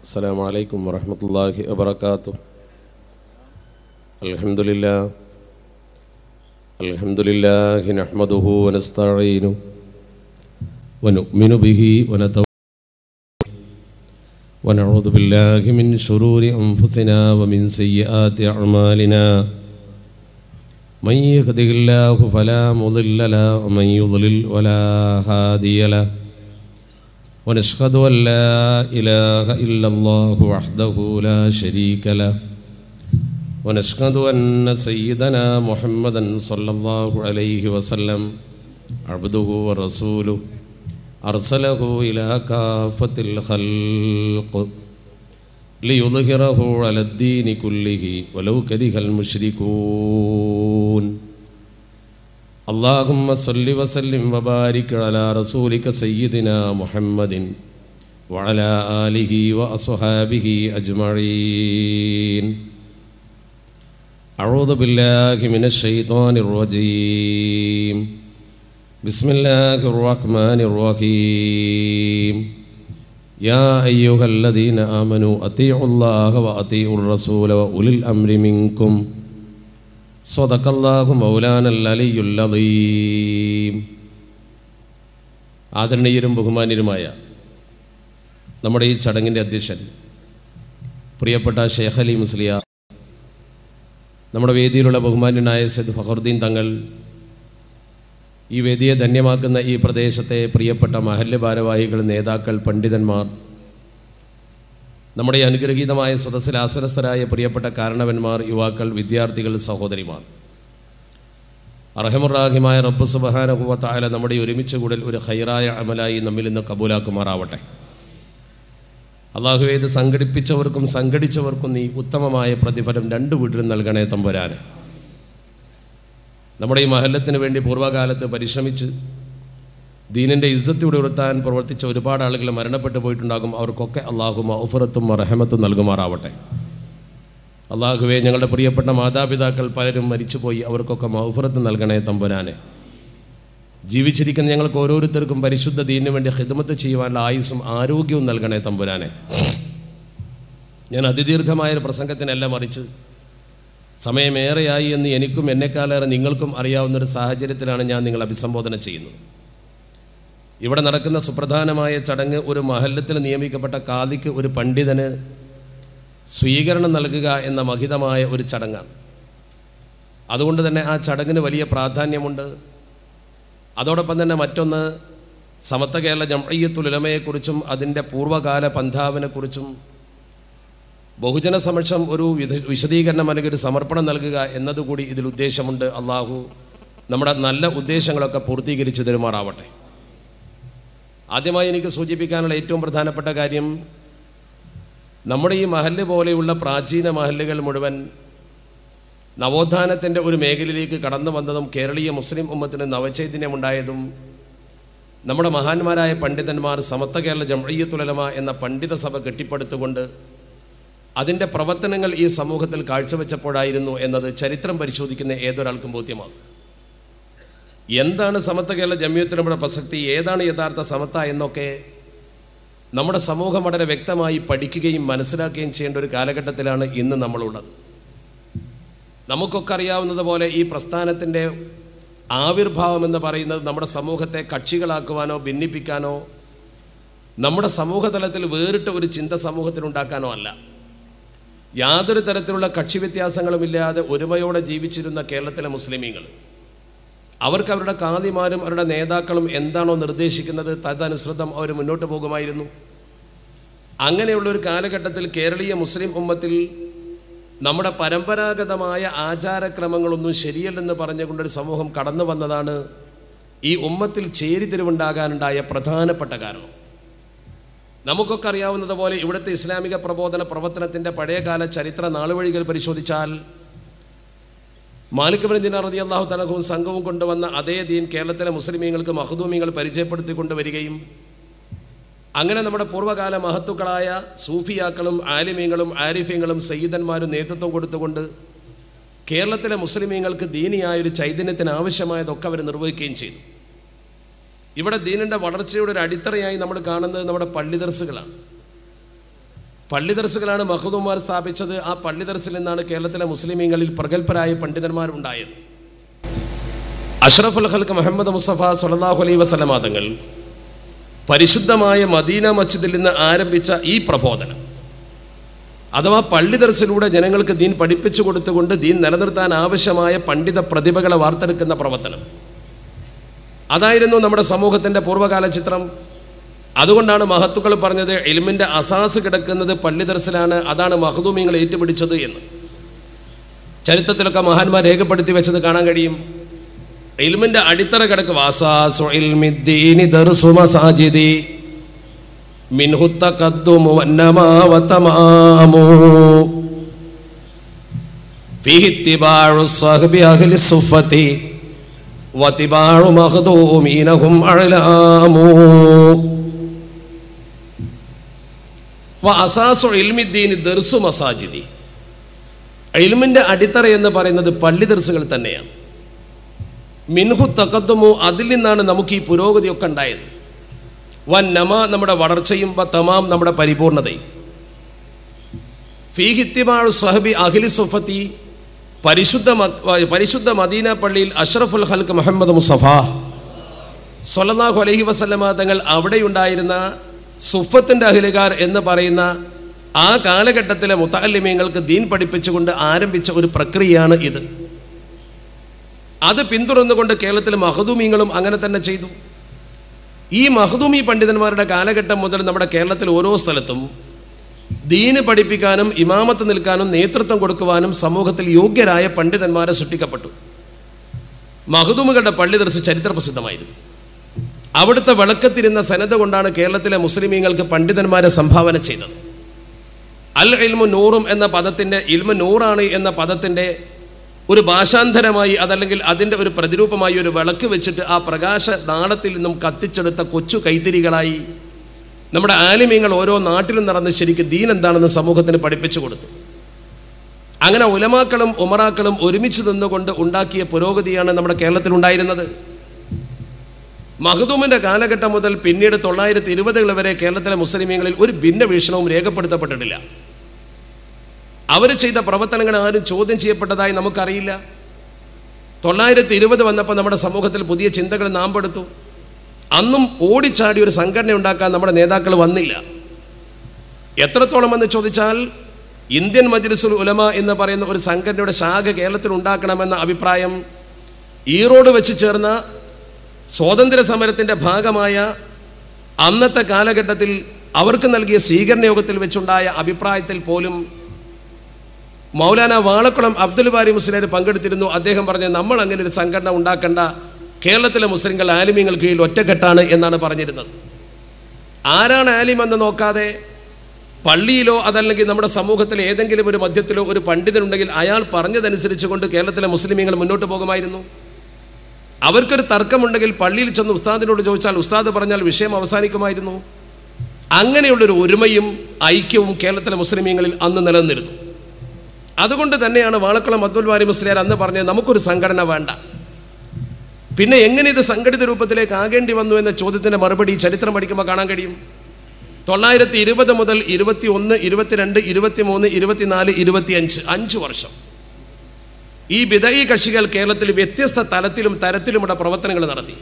السلام عليكم ورحمة الله وبركاته الحمد لله الحمد لله نحمده ونستعينه ونؤمن به ونتوكل ونعوذ بالله من شرور أنفسنا ومن سيئات أعمالنا من يهده الله فلا مضل له ومن يضلل ولا هادي له ونشهد أن لا إله إلا الله وحده لا شريك له ونشهد أن سيدنا محمدا صلى الله عليه وسلم عبده ورسوله أرسله إلى كافة الخلق ليظهره على الدين كله ولو كره المشركون اللهم صل وسلم وبارك على رسولك سيدنا محمد وعلى آله وأصحابه أجمعين أعوذ بالله من الشيطان الرجيم بسم الله الرحمن الرحيم يا أيها الذين آمنوا أطيعوا الله وأطيعوا الرسول وأولي الأمر منكم صدق الله مولانا العلي العظيم ആദരണീയരും ബഹുമാന്യരുമായ നമ്മുടെ ഈ ചടങ്ങിൻ്റെ അധ്യക്ഷൻ പ്രിയപ്പെട്ട ഷേഖ് അലി മുസ്ലിയ നമ്മുടെ വേദിയിലുള്ള ബഹുമാന്യനായ സയ്യിദ് ഫഖറുദ്ദീൻ തങ്ങൾ ഈ വേദിയെ ധന്യമാക്കുന്ന ഈ പ്രദേശത്തെ പ്രിയപ്പെട്ട മഹല്ല് ഭാരവാഹികൾ നേതാക്കൾ പണ്ഡിതന്മാർ നമ്മുടെ ഈ അനുഗ്രഹീതമായ സദസ്സിൽ ആസനസ്ഥരായ പ്രിയപ്പെട്ട കാരണവന്മാർ യുവാക്കൾ വിദ്യാർത്ഥികൾ സഹോദരിമാർ അർഹമുറാഹിമായ റബ്ബ് സുബഹാനഹുവത്തായ നമ്മുടെ ഈ ഒരുമിച്ച് കൂടൽ ഒരു ഹൈറായ അമലായി നമ്മിൽ നിന്ന് കബൂലാക്കുമാറാവട്ടെ അള്ളാഹു ഇത് സംഘടിപ്പിച്ചവർക്കും സംഘടിച്ചവർക്കും നീ ഉത്തമമായ പ്രതിഫലം രണ്ട് വീട്ടിലും നൽകണേ തമ്പുരാന് നമ്മുടെ ഈ മഹല്ലത്തിന് വേണ്ടി പൂർവ്വകാലത്ത് പരിശ്രമിച്ച് ദീനിൻ്റെ ഇജ്ജത്തിലൂടെ ഉയർത്താൻ പ്രവർത്തിച്ച ഒരുപാട് ആളുകൾ മരണപ്പെട്ടു പോയിട്ടുണ്ടാകും അവർക്കൊക്കെ അള്ളാഹു മൗഫറത്തും റഹമത്തും നൽകുമാറാവട്ടെ അള്ളാഹുവെ ഞങ്ങളുടെ പ്രിയപ്പെട്ട മാതാപിതാക്കൾ പലരും മരിച്ചുപോയി അവർക്കൊക്കെ മൗഫറത്ത് നൽകണേ തമ്പുരാനെ ജീവിച്ചിരിക്കുന്ന ഞങ്ങൾക്ക് ഓരോരുത്തർക്കും പരിശുദ്ധ ദീനിന് വേണ്ടി ഹിദമത്ത് ചെയ്യുവാനുള്ള ആയുസ്സും ആരോഗ്യവും നൽകണേ തമ്പുരാനെ ഞാൻ അതിദീർഘമായൊരു പ്രസംഗത്തിനല്ല മറിച്ച് സമയമേറെയായി എന്ന് എനിക്കും എന്നെക്കാളേറെ നിങ്ങൾക്കും അറിയാവുന്നൊരു സാഹചര്യത്തിലാണ് ഞാൻ നിങ്ങളെ അഭിസംബോധന ചെയ്യുന്നത് ഇവിടെ നടക്കുന്ന സുപ്രധാനമായ ചടങ്ങ് ഒരു മഹല്ലത്തിൽ നിയമിക്കപ്പെട്ട കാതിക്ക് ഒരു പണ്ഡിതന് സ്വീകരണം നൽകുക എന്ന മഹിതമായ ഒരു ചടങ്ങാണ് അതുകൊണ്ട് തന്നെ ആ ചടങ്ങിന് വലിയ പ്രാധാന്യമുണ്ട് അതോടൊപ്പം തന്നെ മറ്റൊന്ന് സമത്വ കേരള ജംഅയ്യത്തുലമയെക്കുറിച്ചും അതിൻ്റെ പൂർവ്വകാല പന്ഥാവിനെക്കുറിച്ചും ബഹുജന സമക്ഷം ഒരു വിധ വിശദീകരണം അല്ലെങ്കിൽ ഒരു സമർപ്പണം നൽകുക എന്നതുകൂടി ഇതിൽ ഉദ്ദേശമുണ്ട് അള്ളാഹു നമ്മുടെ നല്ല ഉദ്ദേശങ്ങളൊക്കെ പൂർത്തീകരിച്ച് തരുമാറാവട്ടെ ആദ്യമായി എനിക്ക് സൂചിപ്പിക്കാനുള്ള ഏറ്റവും പ്രധാനപ്പെട്ട കാര്യം നമ്മുടെ ഈ മഹല്ല് പോലെയുള്ള പ്രാചീന മഹല്ലുകൾ മുഴുവൻ നവോത്ഥാനത്തിൻ്റെ ഒരു മേഖലയിലേക്ക് കടന്നു വന്നതും കേരളീയ മുസ്ലിം ഉമ്മത്തിന് നവചൈതന്യമുണ്ടായതും നമ്മുടെ മഹാന്മാരായ പണ്ഡിതന്മാർ സമത്വ കേരള ജംഅയ്യത്തുലമ എന്ന പണ്ഡിത സഭ കെട്ടിപ്പടുത്തുകൊണ്ട് അതിൻ്റെ പ്രവർത്തനങ്ങൾ ഈ സമൂഹത്തിൽ കാഴ്ചവെച്ചപ്പോഴായിരുന്നു എന്നത് ചരിത്രം പരിശോധിക്കുന്ന ഏതൊരാൾക്കും ബോധ്യമാകും എന്താണ് സമത്വ കേരള ജമ്യത്തിനുടെ പ്രസക്തി ഏതാണ് യഥാർത്ഥ സമത്ത എന്നൊക്കെ നമ്മുടെ സമൂഹം വളരെ വ്യക്തമായി പഠിക്കുകയും മനസ്സിലാക്കുകയും ചെയ്യേണ്ട ഒരു കാലഘട്ടത്തിലാണ് ഇന്ന് നമ്മളുള്ളത് നമുക്കൊക്കെ അറിയാവുന്നത് പോലെ ഈ പ്രസ്ഥാനത്തിൻ്റെ ആവിർഭാവം എന്ന് പറയുന്നത് നമ്മുടെ സമൂഹത്തെ കക്ഷികളാക്കുവാനോ ഭിന്നിപ്പിക്കാനോ നമ്മുടെ സമൂഹതലത്തിൽ വേറിട്ട ഒരു ചിന്ത സമൂഹത്തിനുണ്ടാക്കാനോ അല്ല യാതൊരു തരത്തിലുള്ള കക്ഷി വ്യത്യാസങ്ങളുമില്ലാതെ ഒരുമയോടെ ജീവിച്ചിരുന്ന കേരളത്തിലെ മുസ്ലിമീങ്ങൾ അവർക്ക് അവരുടെ കാതിമാരും അവരുടെ നേതാക്കളും എന്താണോ നിർദ്ദേശിക്കുന്നത് തദനുസൃതം അവർ മുന്നോട്ട് പോകുമായിരുന്നു അങ്ങനെയുള്ള ഒരു കാലഘട്ടത്തിൽ കേരളീയ മുസ്ലിം ഉമ്മത്തിൽ നമ്മുടെ പരമ്പരാഗതമായ ആചാരക്രമങ്ങളൊന്നും ശരിയല്ലെന്ന് പറഞ്ഞുകൊണ്ടൊരു സമൂഹം കടന്നു വന്നതാണ് ഈ ഉമ്മത്തിൽ ചേരിതിരിവുണ്ടാകാനുണ്ടായ പ്രധാനപ്പെട്ട കാരണം നമുക്കൊക്കെ അറിയാവുന്നത് പോലെ ഇവിടുത്തെ ഇസ്ലാമിക പ്രബോധന പ്രവർത്തനത്തിൻ്റെ പഴയകാല ചരിത്ര നാളുവഴികൾ പരിശോധിച്ചാൽ മാലിക് ബിൻ ദിനാർ റതി അള്ളാഹു തലഹും സംഘവും കൊണ്ടുവന്ന അതേ ദീൻ കേരളത്തിലെ മുസ്ലിമീങ്ങൾക്ക് മഹദൂമികൾ പരിചയപ്പെടുത്തി കൊണ്ടുവരികയും അങ്ങനെ നമ്മുടെ പൂർവ്വകാല മഹത്തുക്കളായ സൂഫിയാക്കളും ആലിമീങ്ങളും ആരിഫ്യങ്ങളും സയ്യിദന്മാരും നേതൃത്വം കൊടുത്തുകൊണ്ട് കേരളത്തിലെ മുസ്ലിമീങ്ങൾക്ക് ദീനിയായൊരു ചൈതന്യത്തിന് ആവശ്യമായതൊക്കെ അവർ നിർവഹിക്കുകയും ചെയ്തു ഇവിടെ ദീനിൻ്റെ വളർച്ചയുടെ ഒരു അടിത്തറയായി നമ്മൾ കാണുന്നത് നമ്മുടെ പള്ളി ദർസുകളാണ് പള്ളി ദർസുകളാണ് മഹദൂമാർ സ്ഥാപിച്ചത് ആ പള്ളി ദർസിൽ നിന്നാണ് കേരളത്തിലെ മുസ്ലിമീങ്ങളിൽ പ്രഗത്ഭരായ പണ്ഡിതന്മാരുണ്ടായത് അഷ്റഫുൽ ഹൽക്ക് മുഹമ്മദ് മുസ്തഫ സല്ലല്ലാഹു അലൈഹി വസല്ലമ തങ്ങൾ പരിശുദ്ധമായ മദീന മസ്ജിദിൽ നിന്ന് ആരംഭിച്ച ഈ പ്രബോധനം അഥവാ പള്ളി ദർസിലൂടെ ജനങ്ങൾക്ക് ദീൻ പഠിപ്പിച്ചു കൊടുത്തുകൊണ്ട് ദീൻ നിലനിർത്താൻ ആവശ്യമായ പണ്ഡിത പ്രതിഭകളെ വാർത്തെടുക്കുന്ന പ്രവർത്തനം അതായിരുന്നു നമ്മുടെ സമൂഹത്തിൻ്റെ പൂർവ്വകാല ചിത്രം അതുകൊണ്ടാണ് മഹത്തുക്കൾ പറഞ്ഞത് എലിമിൻ്റെ അസാസ് കിടക്കുന്നത് പള്ളി ദർസിലാണ് അതാണ് മഹദൂമിങ്ങൾ ഏറ്റുപിടിച്ചത് എന്ന് ചരിത്രത്തിലൊക്കെ മഹാന്മാർ രേഖപ്പെടുത്തി വെച്ചത് കാണാൻ കഴിയും ഇൽമിന്റെ അടിത്തറ കിടക്ക് വാസാസു ഇൽമിദ്ദീനി ദർസു മസാജിദി മിൻഹു തഖദ്ദുമു വന്നമാ വതമാമു ഫീഹി ഇത്തിബാഉ സ്വഹബി അഹ്ലി സുഫത്തി വതിബാഉ മഖ്ദൂമീനഹും അഅലാമു വഅസാസു ഇൽമിദ്ദീനി ദർസു മസാജിദി ഇൽമിന്റെ അടിത്തറ എന്ന് പറയുന്നത് പള്ളി ദർസുകൾ തന്നെയാണ് മിൻഹു തക്കത്തുമു അതിൽ നിന്നാണ് നമുക്ക് ഈ പുരോഗതിയൊക്കെ ഉണ്ടായത് വൻ നമ നമ്മുടെ വളർച്ചയും വ തമാം നമ്മുടെ പരിപൂർണതയും ഫീഹിത്തിമാൾ സഹബി അഖിലി സുഫത്തി പരിശുദ്ധ മ- പരിശുദ്ധ മദീന പള്ളിയിൽ അഷ്റഫുൽ ഹൽക്ക് മുഹമ്മദ് മുസഫ സൊലനാഹു അലഹി വസല്ലമ തങ്ങൾ അവിടെയുണ്ടായിരുന്ന സുഫത്തിൻ്റെ അഹിലുകാർ എന്ന് പറയുന്ന ആ കാലഘട്ടത്തിലെ മുത്തല്ലിമീങ്ങൾക്ക് ദീൻ പഠിപ്പിച്ചുകൊണ്ട് ആരംഭിച്ച ഒരു പ്രക്രിയയാണ് ഇത് അത് പിന്തുടർന്നുകൊണ്ട് കേരളത്തിലെ മഹദൂമിങ്ങളും അങ്ങനെ തന്നെ ചെയ്തു ഈ മഹദൂമി പണ്ഡിതന്മാരുടെ കാലഘട്ടം മുതൽ നമ്മുടെ കേരളത്തിൽ ഓരോ സ്ഥലത്തും ദീന് പഠിപ്പിക്കാനും ഇമാമത്ത് നിൽക്കാനും നേതൃത്വം കൊടുക്കുവാനും സമൂഹത്തിൽ യോഗ്യരായ പണ്ഡിതന്മാരെ സൃഷ്ടിക്കപ്പെട്ടു മഹദൂമുകളുടെ പള്ളി ദർശി ചരിത്ര പ്രസിദ്ധമായിരുന്നു അവിടുത്തെ വിളക്കത്തിരുന്ന സനത കൊണ്ടാണ് കേരളത്തിലെ മുസ്ലിമീങ്ങൾക്ക് പണ്ഡിതന്മാരെ സംഭാവന ചെയ്തത് അൽ ഇൽമു നൂറും എന്ന പദത്തിൻ്റെ ഇൽമു നൂറാണ് എന്ന പദത്തിൻ്റെ ഒരു ഭാഷാന്തരമായി അതല്ലെങ്കിൽ അതിൻ്റെ ഒരു പ്രതിരൂപമായി ഒരു വിളക്ക് വെച്ചിട്ട് ആ പ്രകാശ നാളത്തിൽ നിന്നും കത്തിച്ചെടുത്ത കൊച്ചു കൈത്തിരികളായി നമ്മുടെ ആലിമ്യങ്ങൾ ഓരോ നാട്ടിലും നടന്ന് ശരിക്കും ദീൻ എന്താണെന്ന് സമൂഹത്തിന് പഠിപ്പിച്ചു കൊടുത്തു അങ്ങനെ ഉലമാക്കളും ഉമറാക്കളും ഒരുമിച്ച് നിന്നുകൊണ്ട് ഉണ്ടാക്കിയ പുരോഗതിയാണ് നമ്മുടെ കേരളത്തിൽ ഉണ്ടായിരുന്നത് മഹദൂമിൻ്റെ കാലഘട്ടം മുതൽ പിന്നീട് തൊള്ളായിരത്തി ഇരുപതുകൾ വരെ കേരളത്തിലെ മുസ്ലിമീങ്ങളിൽ ഒരു ഭിന്ന വീക്ഷണവും രേഖപ്പെടുത്തപ്പെട്ടിട്ടില്ല അവർ ചെയ്ത പ്രവർത്തനങ്ങൾ ആരും ചോദ്യം ചെയ്യപ്പെട്ടതായി നമുക്കറിയില്ല തൊള്ളായിരത്തി ഇരുപത് വന്നപ്പോൾ നമ്മുടെ സമൂഹത്തിൽ പുതിയ ചിന്തകൾ നാമ്പെടുത്തു അന്നും ഓടിച്ചാടി ഒരു സംഘടന ഉണ്ടാക്കാൻ നമ്മുടെ നേതാക്കൾ വന്നില്ല എത്രത്തോളം എന്ന് ചോദിച്ചാൽ ഇന്ത്യൻ മജ്ലിസുൽ ഉലമ എന്ന് പറയുന്ന ഒരു സംഘടനയുടെ ശാഖ കേരളത്തിൽ ഉണ്ടാക്കണമെന്ന അഭിപ്രായം ഈറോഡ് വെച്ച് ചേർന്ന സ്വാതന്ത്ര്യ സമരത്തിൻ്റെ ഭാഗമായ അന്നത്തെ കാലഘട്ടത്തിൽ അവർക്ക് നൽകിയ സ്വീകരണ യോഗത്തിൽ വെച്ചുണ്ടായ അഭിപ്രായത്തിൽ പോലും മൗലാന വാളക്കുളം അബ്ദുൽ ബാരി മുസ്ലിയാർ പങ്കെടുത്തിരുന്നു അദ്ദേഹം പറഞ്ഞു നമ്മൾ അങ്ങനെ ഒരു സംഘടന ഉണ്ടാക്കേണ്ട കേരളത്തിലെ മുസ്ലിങ്ങൾ ആലിമ്യങ്ങൾ കീഴിൽ ഒറ്റക്കെട്ടാണ് എന്നാണ് പറഞ്ഞിരുന്നത് ആരാണ് ആലിം എന്ന് നോക്കാതെ പള്ളിയിലോ അതല്ലെങ്കിൽ നമ്മുടെ സമൂഹത്തിലെ ഏതെങ്കിലും ഒരു മധ്യത്തിലോ ഒരു പണ്ഡിതനുണ്ടെങ്കിൽ അയാൾ പറഞ്ഞതനുസരിച്ച് കൊണ്ട് കേരളത്തിലെ മുസ്ലിമീങ്ങൾ മുന്നോട്ട് പോകുമായിരുന്നു അവർക്കൊരു തർക്കമുണ്ടെങ്കിൽ പള്ളിയിൽ ചെന്ന് ഉസ്താദിനോട് ചോദിച്ചാൽ ഉസ്താദ് പറഞ്ഞാൽ വിഷയം അവസാനിക്കുമായിരുന്നു അങ്ങനെയുള്ളൊരു ഒരുമയും ഐക്യവും കേരളത്തിലെ മുസ്ലിമീങ്ങളിൽ അന്ന് നിലനിന്നിരുന്നു അതുകൊണ്ട് തന്നെയാണ് വാളക്കുളം അബ്ദുൽ വാരി മുസ്ലിയാർ അന്ന് പറഞ്ഞത് നമുക്കൊരു സംഘടന വേണ്ട പിന്നെ എങ്ങനെ ഇത് സംഘടിത രൂപത്തിലേക്ക് ആകേണ്ടി വന്നു എന്ന ചോദ്യത്തിൻ്റെ മറുപടി ഈ ചരിത്രം പഠിക്കുമ്പോൾ കാണാൻ കഴിയും തൊള്ളായിരത്തി ഇരുപത് മുതൽ ഇരുപത്തി ഒന്ന് ഇരുപത്തിരണ്ട് ഇരുപത്തി മൂന്ന് ഇരുപത്തിനാല് ഇരുപത്തിയഞ്ച് അഞ്ച് വർഷം ഈ വിദയി കക്ഷികൾ കേരളത്തിൽ വ്യത്യസ്ത തലത്തിലും തരത്തിലുമുള്ള പ്രവർത്തനങ്ങൾ നടത്തി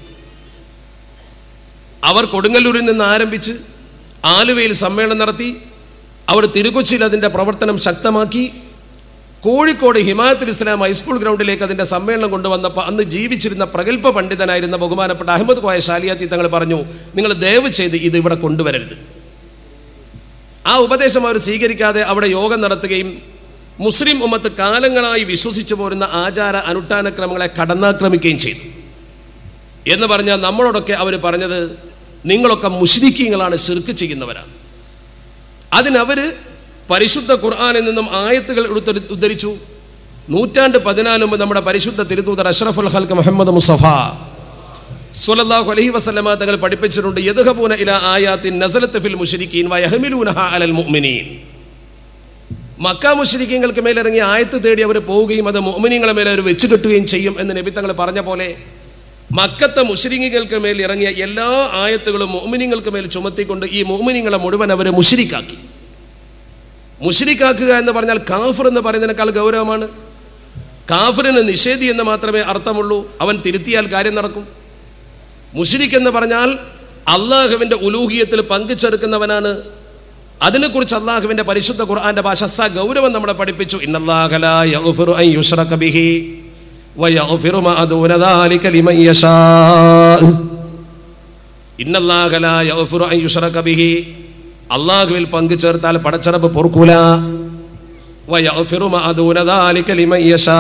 അവർ കൊടുങ്ങല്ലൂരിൽ നിന്ന് ആരംഭിച്ച് ആലുവയിൽ സമ്മേളനം നടത്തി അവർ തിരുക്കൊച്ചിയിൽ അതിൻ്റെ പ്രവർത്തനം ശക്തമാക്കി കോഴിക്കോട് ഹിമായത്തുൽ ഇസ്ലാം ഹൈസ്കൂൾ ഗ്രൗണ്ടിലേക്ക് അതിൻ്റെ സമ്മേളനം കൊണ്ടുവന്നപ്പോൾ അന്ന് ജീവിച്ചിരുന്ന പ്രഗത്ഭ പണ്ഡിതനായിരുന്ന ബഹുമാനപ്പെട്ട അഹമ്മദ് കോയ ഷാലിയാത്തി തങ്ങൾ പറഞ്ഞു നിങ്ങൾ ദയവ് ചെയ്ത് ഇത് ഇവിടെ കൊണ്ടുവരരുത് ആ ഉപദേശം അവർ സ്വീകരിക്കാതെ അവിടെ യോഗം നടത്തുകയും മുസ്ലിം ഉമ്മത്ത് കാലങ്ങളായി വിശ്വസിച്ചു പോരുന്ന ആചാര അനുഷ്ഠാനക്രമങ്ങളെ കടന്നാക്രമിക്കുകയും ചെയ്തു എന്ന് പറഞ്ഞാൽ നമ്മളോടൊക്കെ അവർ പറഞ്ഞത് നിങ്ങളൊക്കെ മുഷ്രിക്കീങ്ങളാണ് ശിർക്ക് ചെയ്യുന്നവരാണ് അതിനവർ പരിശുദ്ധ ഖുർആാനിൽ നിന്നും ആയത്തുകൾ എടുത്ത് ഉദ്ധരിച്ചു നൂറ്റാണ്ട് പതിനാല് മുമ്പ് നമ്മുടെ പരിശുദ്ധ തിരുത്തൂതർ അഷ്റഫുൽ ഹൽക്ക് മുഹമ്മദ് മുസഫ സുലല്ലാഹു അലൈഹി വസല്ലമ തങ്ങൾ പഠിപ്പിച്ചിട്ടുണ്ട് യദ്ഹബൂന ഇല ആയാത്തിൻ നസലത്ത് ഫിൽ മുശ്രിക്കീൻ വയഹ്മിലൂനഹ അലൽ മുഅ്മിനീൻ മക്ക മുശ്രിക്കീങ്ങൾക്ക് മേലിറങ്ങിയ ആയത്ത് തേടി അവർ പോവുകയും അത് മുഅ്മിനീങ്ങളെ മേലെ അവർ വെച്ച് കെട്ടുകയും ചെയ്യും എന്ന് നബി തങ്ങൾ പറഞ്ഞ പോലെ മക്കത്തെ മുശ്രിങ്ങൾക്ക് മേൽ ഇറങ്ങിയ എല്ലാ ആയത്തുകളും മുഅ്മിനീങ്ങൾക്ക് മേൽ ചുമത്തിക്കൊണ്ട് ഈ മുഅ്മിനീങ്ങളെ മുഴുവൻ അവർ മുശ്രിക്കാക്കി മുഷിരിക്കാക്കുക എന്ന് പറഞ്ഞാൽ കാഫർ എന്ന് പറയുന്നതിനേക്കാൾ ഗൗരവമാണ് കാഫറിന് നിഷേധി എന്ന് മാത്രമേ അർത്ഥമുള്ളൂ അവൻ തിരുത്തിയാൽ കാര്യം നടക്കും മുഷിരിക്ക് എന്ന് പറഞ്ഞാൽ അള്ളാഹുവിൻ്റെ ഉലൂഹിയത്തിൽ പങ്കുചേർക്കുന്നവനാണ് അതിനെക്കുറിച്ച് അള്ളാഹുവിൻ്റെ പരിശുദ്ധ ഖുർആന്റെ ഭാഷ സ ഗൗരവം നമ്മളെ പഠിപ്പിച്ചു ഇന്നല്ലാഹ ലാ യഗ്ഫിറു അൻ യുശ്റക ബിഹി വയഗ്ഫിറു മാ ദൂന ദാലിക ലിമൻ യശാ ഇന്നല്ലാഹ ലാ യഗ്ഫിറു അൻ യുശ്റക ബിഹി അള്ളാഹുവിൽ പങ്കു ചേർത്താൽ പടച്ചറപ്പ് പൊറുക്കൂല വയഗ്ഫിറു മാ ദൂന ദാലിക ലിമൻ യശാ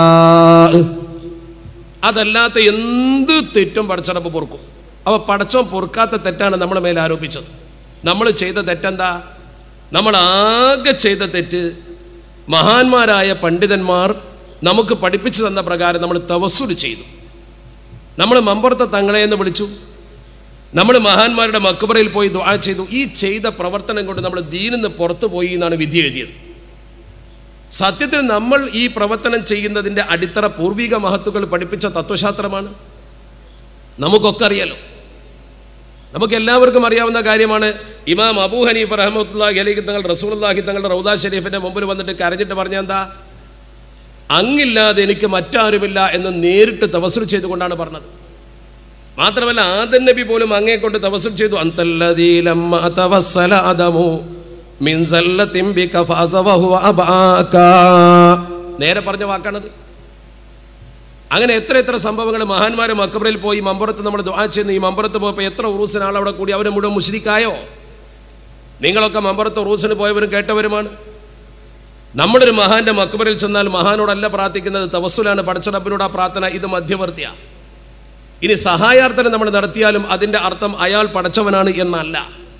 അതല്ലാത്ത എന്ത് തെറ്റും പടച്ചറപ്പ് പൊറുക്കും അപ്പോൾ പടച്ചോൻ പൊറുക്കാത്ത തെറ്റാണ് നമ്മുടെ മേലെ ആരോപിച്ചത് നമ്മൾ ചെയ്ത തെറ്റെന്താ നമ്മൾ ആകെ ചെയ്ത തെറ്റ് മഹാന്മാരായ പണ്ഡിതന്മാർ നമുക്ക് പഠിപ്പിച്ചു തന്ന പ്രകാരം നമ്മൾ തവസ്സുൽ ചെയ്തു നമ്മൾ മമ്പുറത്തെ തങ്ങളെ എന്ന് വിളിച്ചു നമ്മൾ മഹാന്മാരുടെ മക്കുബറയിൽ പോയി ദുആ ചെയ്തു ഈ ചെയ്ത പ്രവർത്തനം കൊണ്ട് നമ്മൾ ദീനിന്ന് പുറത്തു പോയി എന്നാണ് വിധി എഴുതിയത് സത്യത്തിൽ നമ്മൾ ഈ പ്രവർത്തനം ചെയ്യുന്നതിൻ്റെ അടിത്തറ പൂർവിക മഹത്തുക്കൾ പഠിപ്പിച്ച തത്വശാസ്ത്രമാണ് നമുക്കൊക്കെ അറിയാലോ നമുക്ക് എല്ലാവർക്കും അറിയാവുന്ന കാര്യമാണ് ഇമാം അബൂ ഹനീഫ് റഹമത്തുല്ലാഹി അലൈഹി തങ്ങൾ റസൂലുള്ളാഹി തങ്ങളുടെ റൗദാ ഷരീഫിന്റെ മുമ്പിൽ വന്നിട്ട് കരഞ്ഞിട്ട് പറഞ്ഞ എന്താ അങ്ങില്ലാതെ എനിക്ക് മറ്റാരുമില്ല എന്ന് നേരിട്ട് തവസുൽ ചെയ്തുകൊണ്ടാണ് പറഞ്ഞത് മാത്രമല്ല ആദൻ നബി പോലും അങ്ങേ കൊണ്ട് തവസുൽ ചെയ്തു അന്തല്ലദീലമ്മ തവസ്സല അദമു മിൻ സല്ലത്തിൻ ബിക ഫഅസവഹു അബാക നേരെ പറഞ്ഞ വാക്കാണത് അങ്ങനെ എത്ര എത്ര സംഭവങ്ങൾ മഹാന്മാർ മക്കബറിൽ പോയി മമ്പുറത്ത് നമ്മൾ ദുആ ചെയ്യുന്നു ഈ മമ്പുറത്ത് പോയപ്പോൾ എത്ര ഉറൂസിന് ആൾ അവിടെ കൂടി അവർ മുഴുവൻ മുഷ്രിക്കായോ നിങ്ങളൊക്കെ മമ്പുറത്ത് ഉറൂസിന് പോയവരും കേട്ടവരുമാണ് നമ്മുടെ ഒരു മഹാന്റെ മക്കബറിൽ ചെന്നാൽ മഹാനോടല്ല പ്രാർത്ഥിക്കുന്നത് തവസ്സുലാണ് പടച്ചറപ്പിനോട് ആ പ്രാർത്ഥന ഇത് മധ്യവർത്തിയാണ് ഇനി സഹായാർത്ഥന നമ്മൾ നടത്തിയാലും അതിൻ്റെ അർത്ഥം അയാൾ പടച്ചവനാണ് എന്നല്ല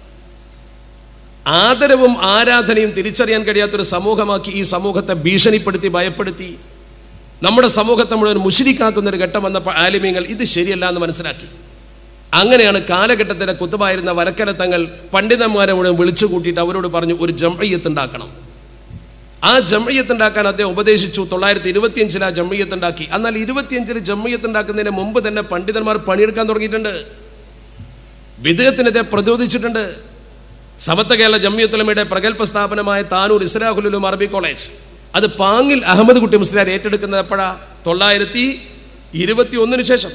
ആദരവും ആരാധനയും തിരിച്ചറിയാൻ കഴിയാത്തൊരു സമൂഹമാക്കി ഈ സമൂഹത്തെ ഭീഷണിപ്പെടുത്തി ഭയപ്പെടുത്തി നമ്മുടെ സമൂഹത്തെ മുഴുവൻ മുഷിരിക്കാക്കുന്ന ഒരു ഘട്ടം വന്നപ്പോൾ ആലിമ്യങ്ങൾ ഇത് ശരിയല്ല എന്ന് മനസ്സിലാക്കി അങ്ങനെയാണ് കാലഘട്ടത്തിലെ കുത്തുമായിരുന്ന വരക്കലത്തങ്ങൾ പണ്ഡിതന്മാരെ മുഴുവൻ വിളിച്ചു കൂട്ടിയിട്ട് അവരോട് പറഞ്ഞു ഒരു ജംഅയ്യത്ത് ഉണ്ടാക്കണം ആ ജംഅയ്യത്ത് ഉണ്ടാക്കാൻ അദ്ദേഹം ഉപദേശിച്ചു തൊള്ളായിരത്തി ഇരുപത്തിയഞ്ചിൽ ആ ജംഅയ്യത്ത് ഉണ്ടാക്കി എന്നാൽ ഇരുപത്തിയഞ്ചിൽ ജംഅയ്യത്ത് ഉണ്ടാക്കുന്നതിന് മുമ്പ് തന്നെ പണ്ഡിതന്മാർ പണിയെടുക്കാൻ തുടങ്ങിയിട്ടുണ്ട് വിദേഹത്തിനെതിരെ പ്രതിരോധിച്ചിട്ടുണ്ട് സമത്വ കേരള ജമ്മിയത്തുലമയുടെ പ്രഗത്ഭ സ്ഥാപനമായ താനൂർ ഇസ്ലാഹുലും അറബി കോളേജ് അത് പാങ്ങിൽ അഹമ്മദ് കുട്ടി മുസ്ലിയാർ ഏറ്റെടുക്കുന്നത് എപ്പോഴാ തൊള്ളായിരത്തി ഇരുപത്തി ഒന്നിന് ശേഷം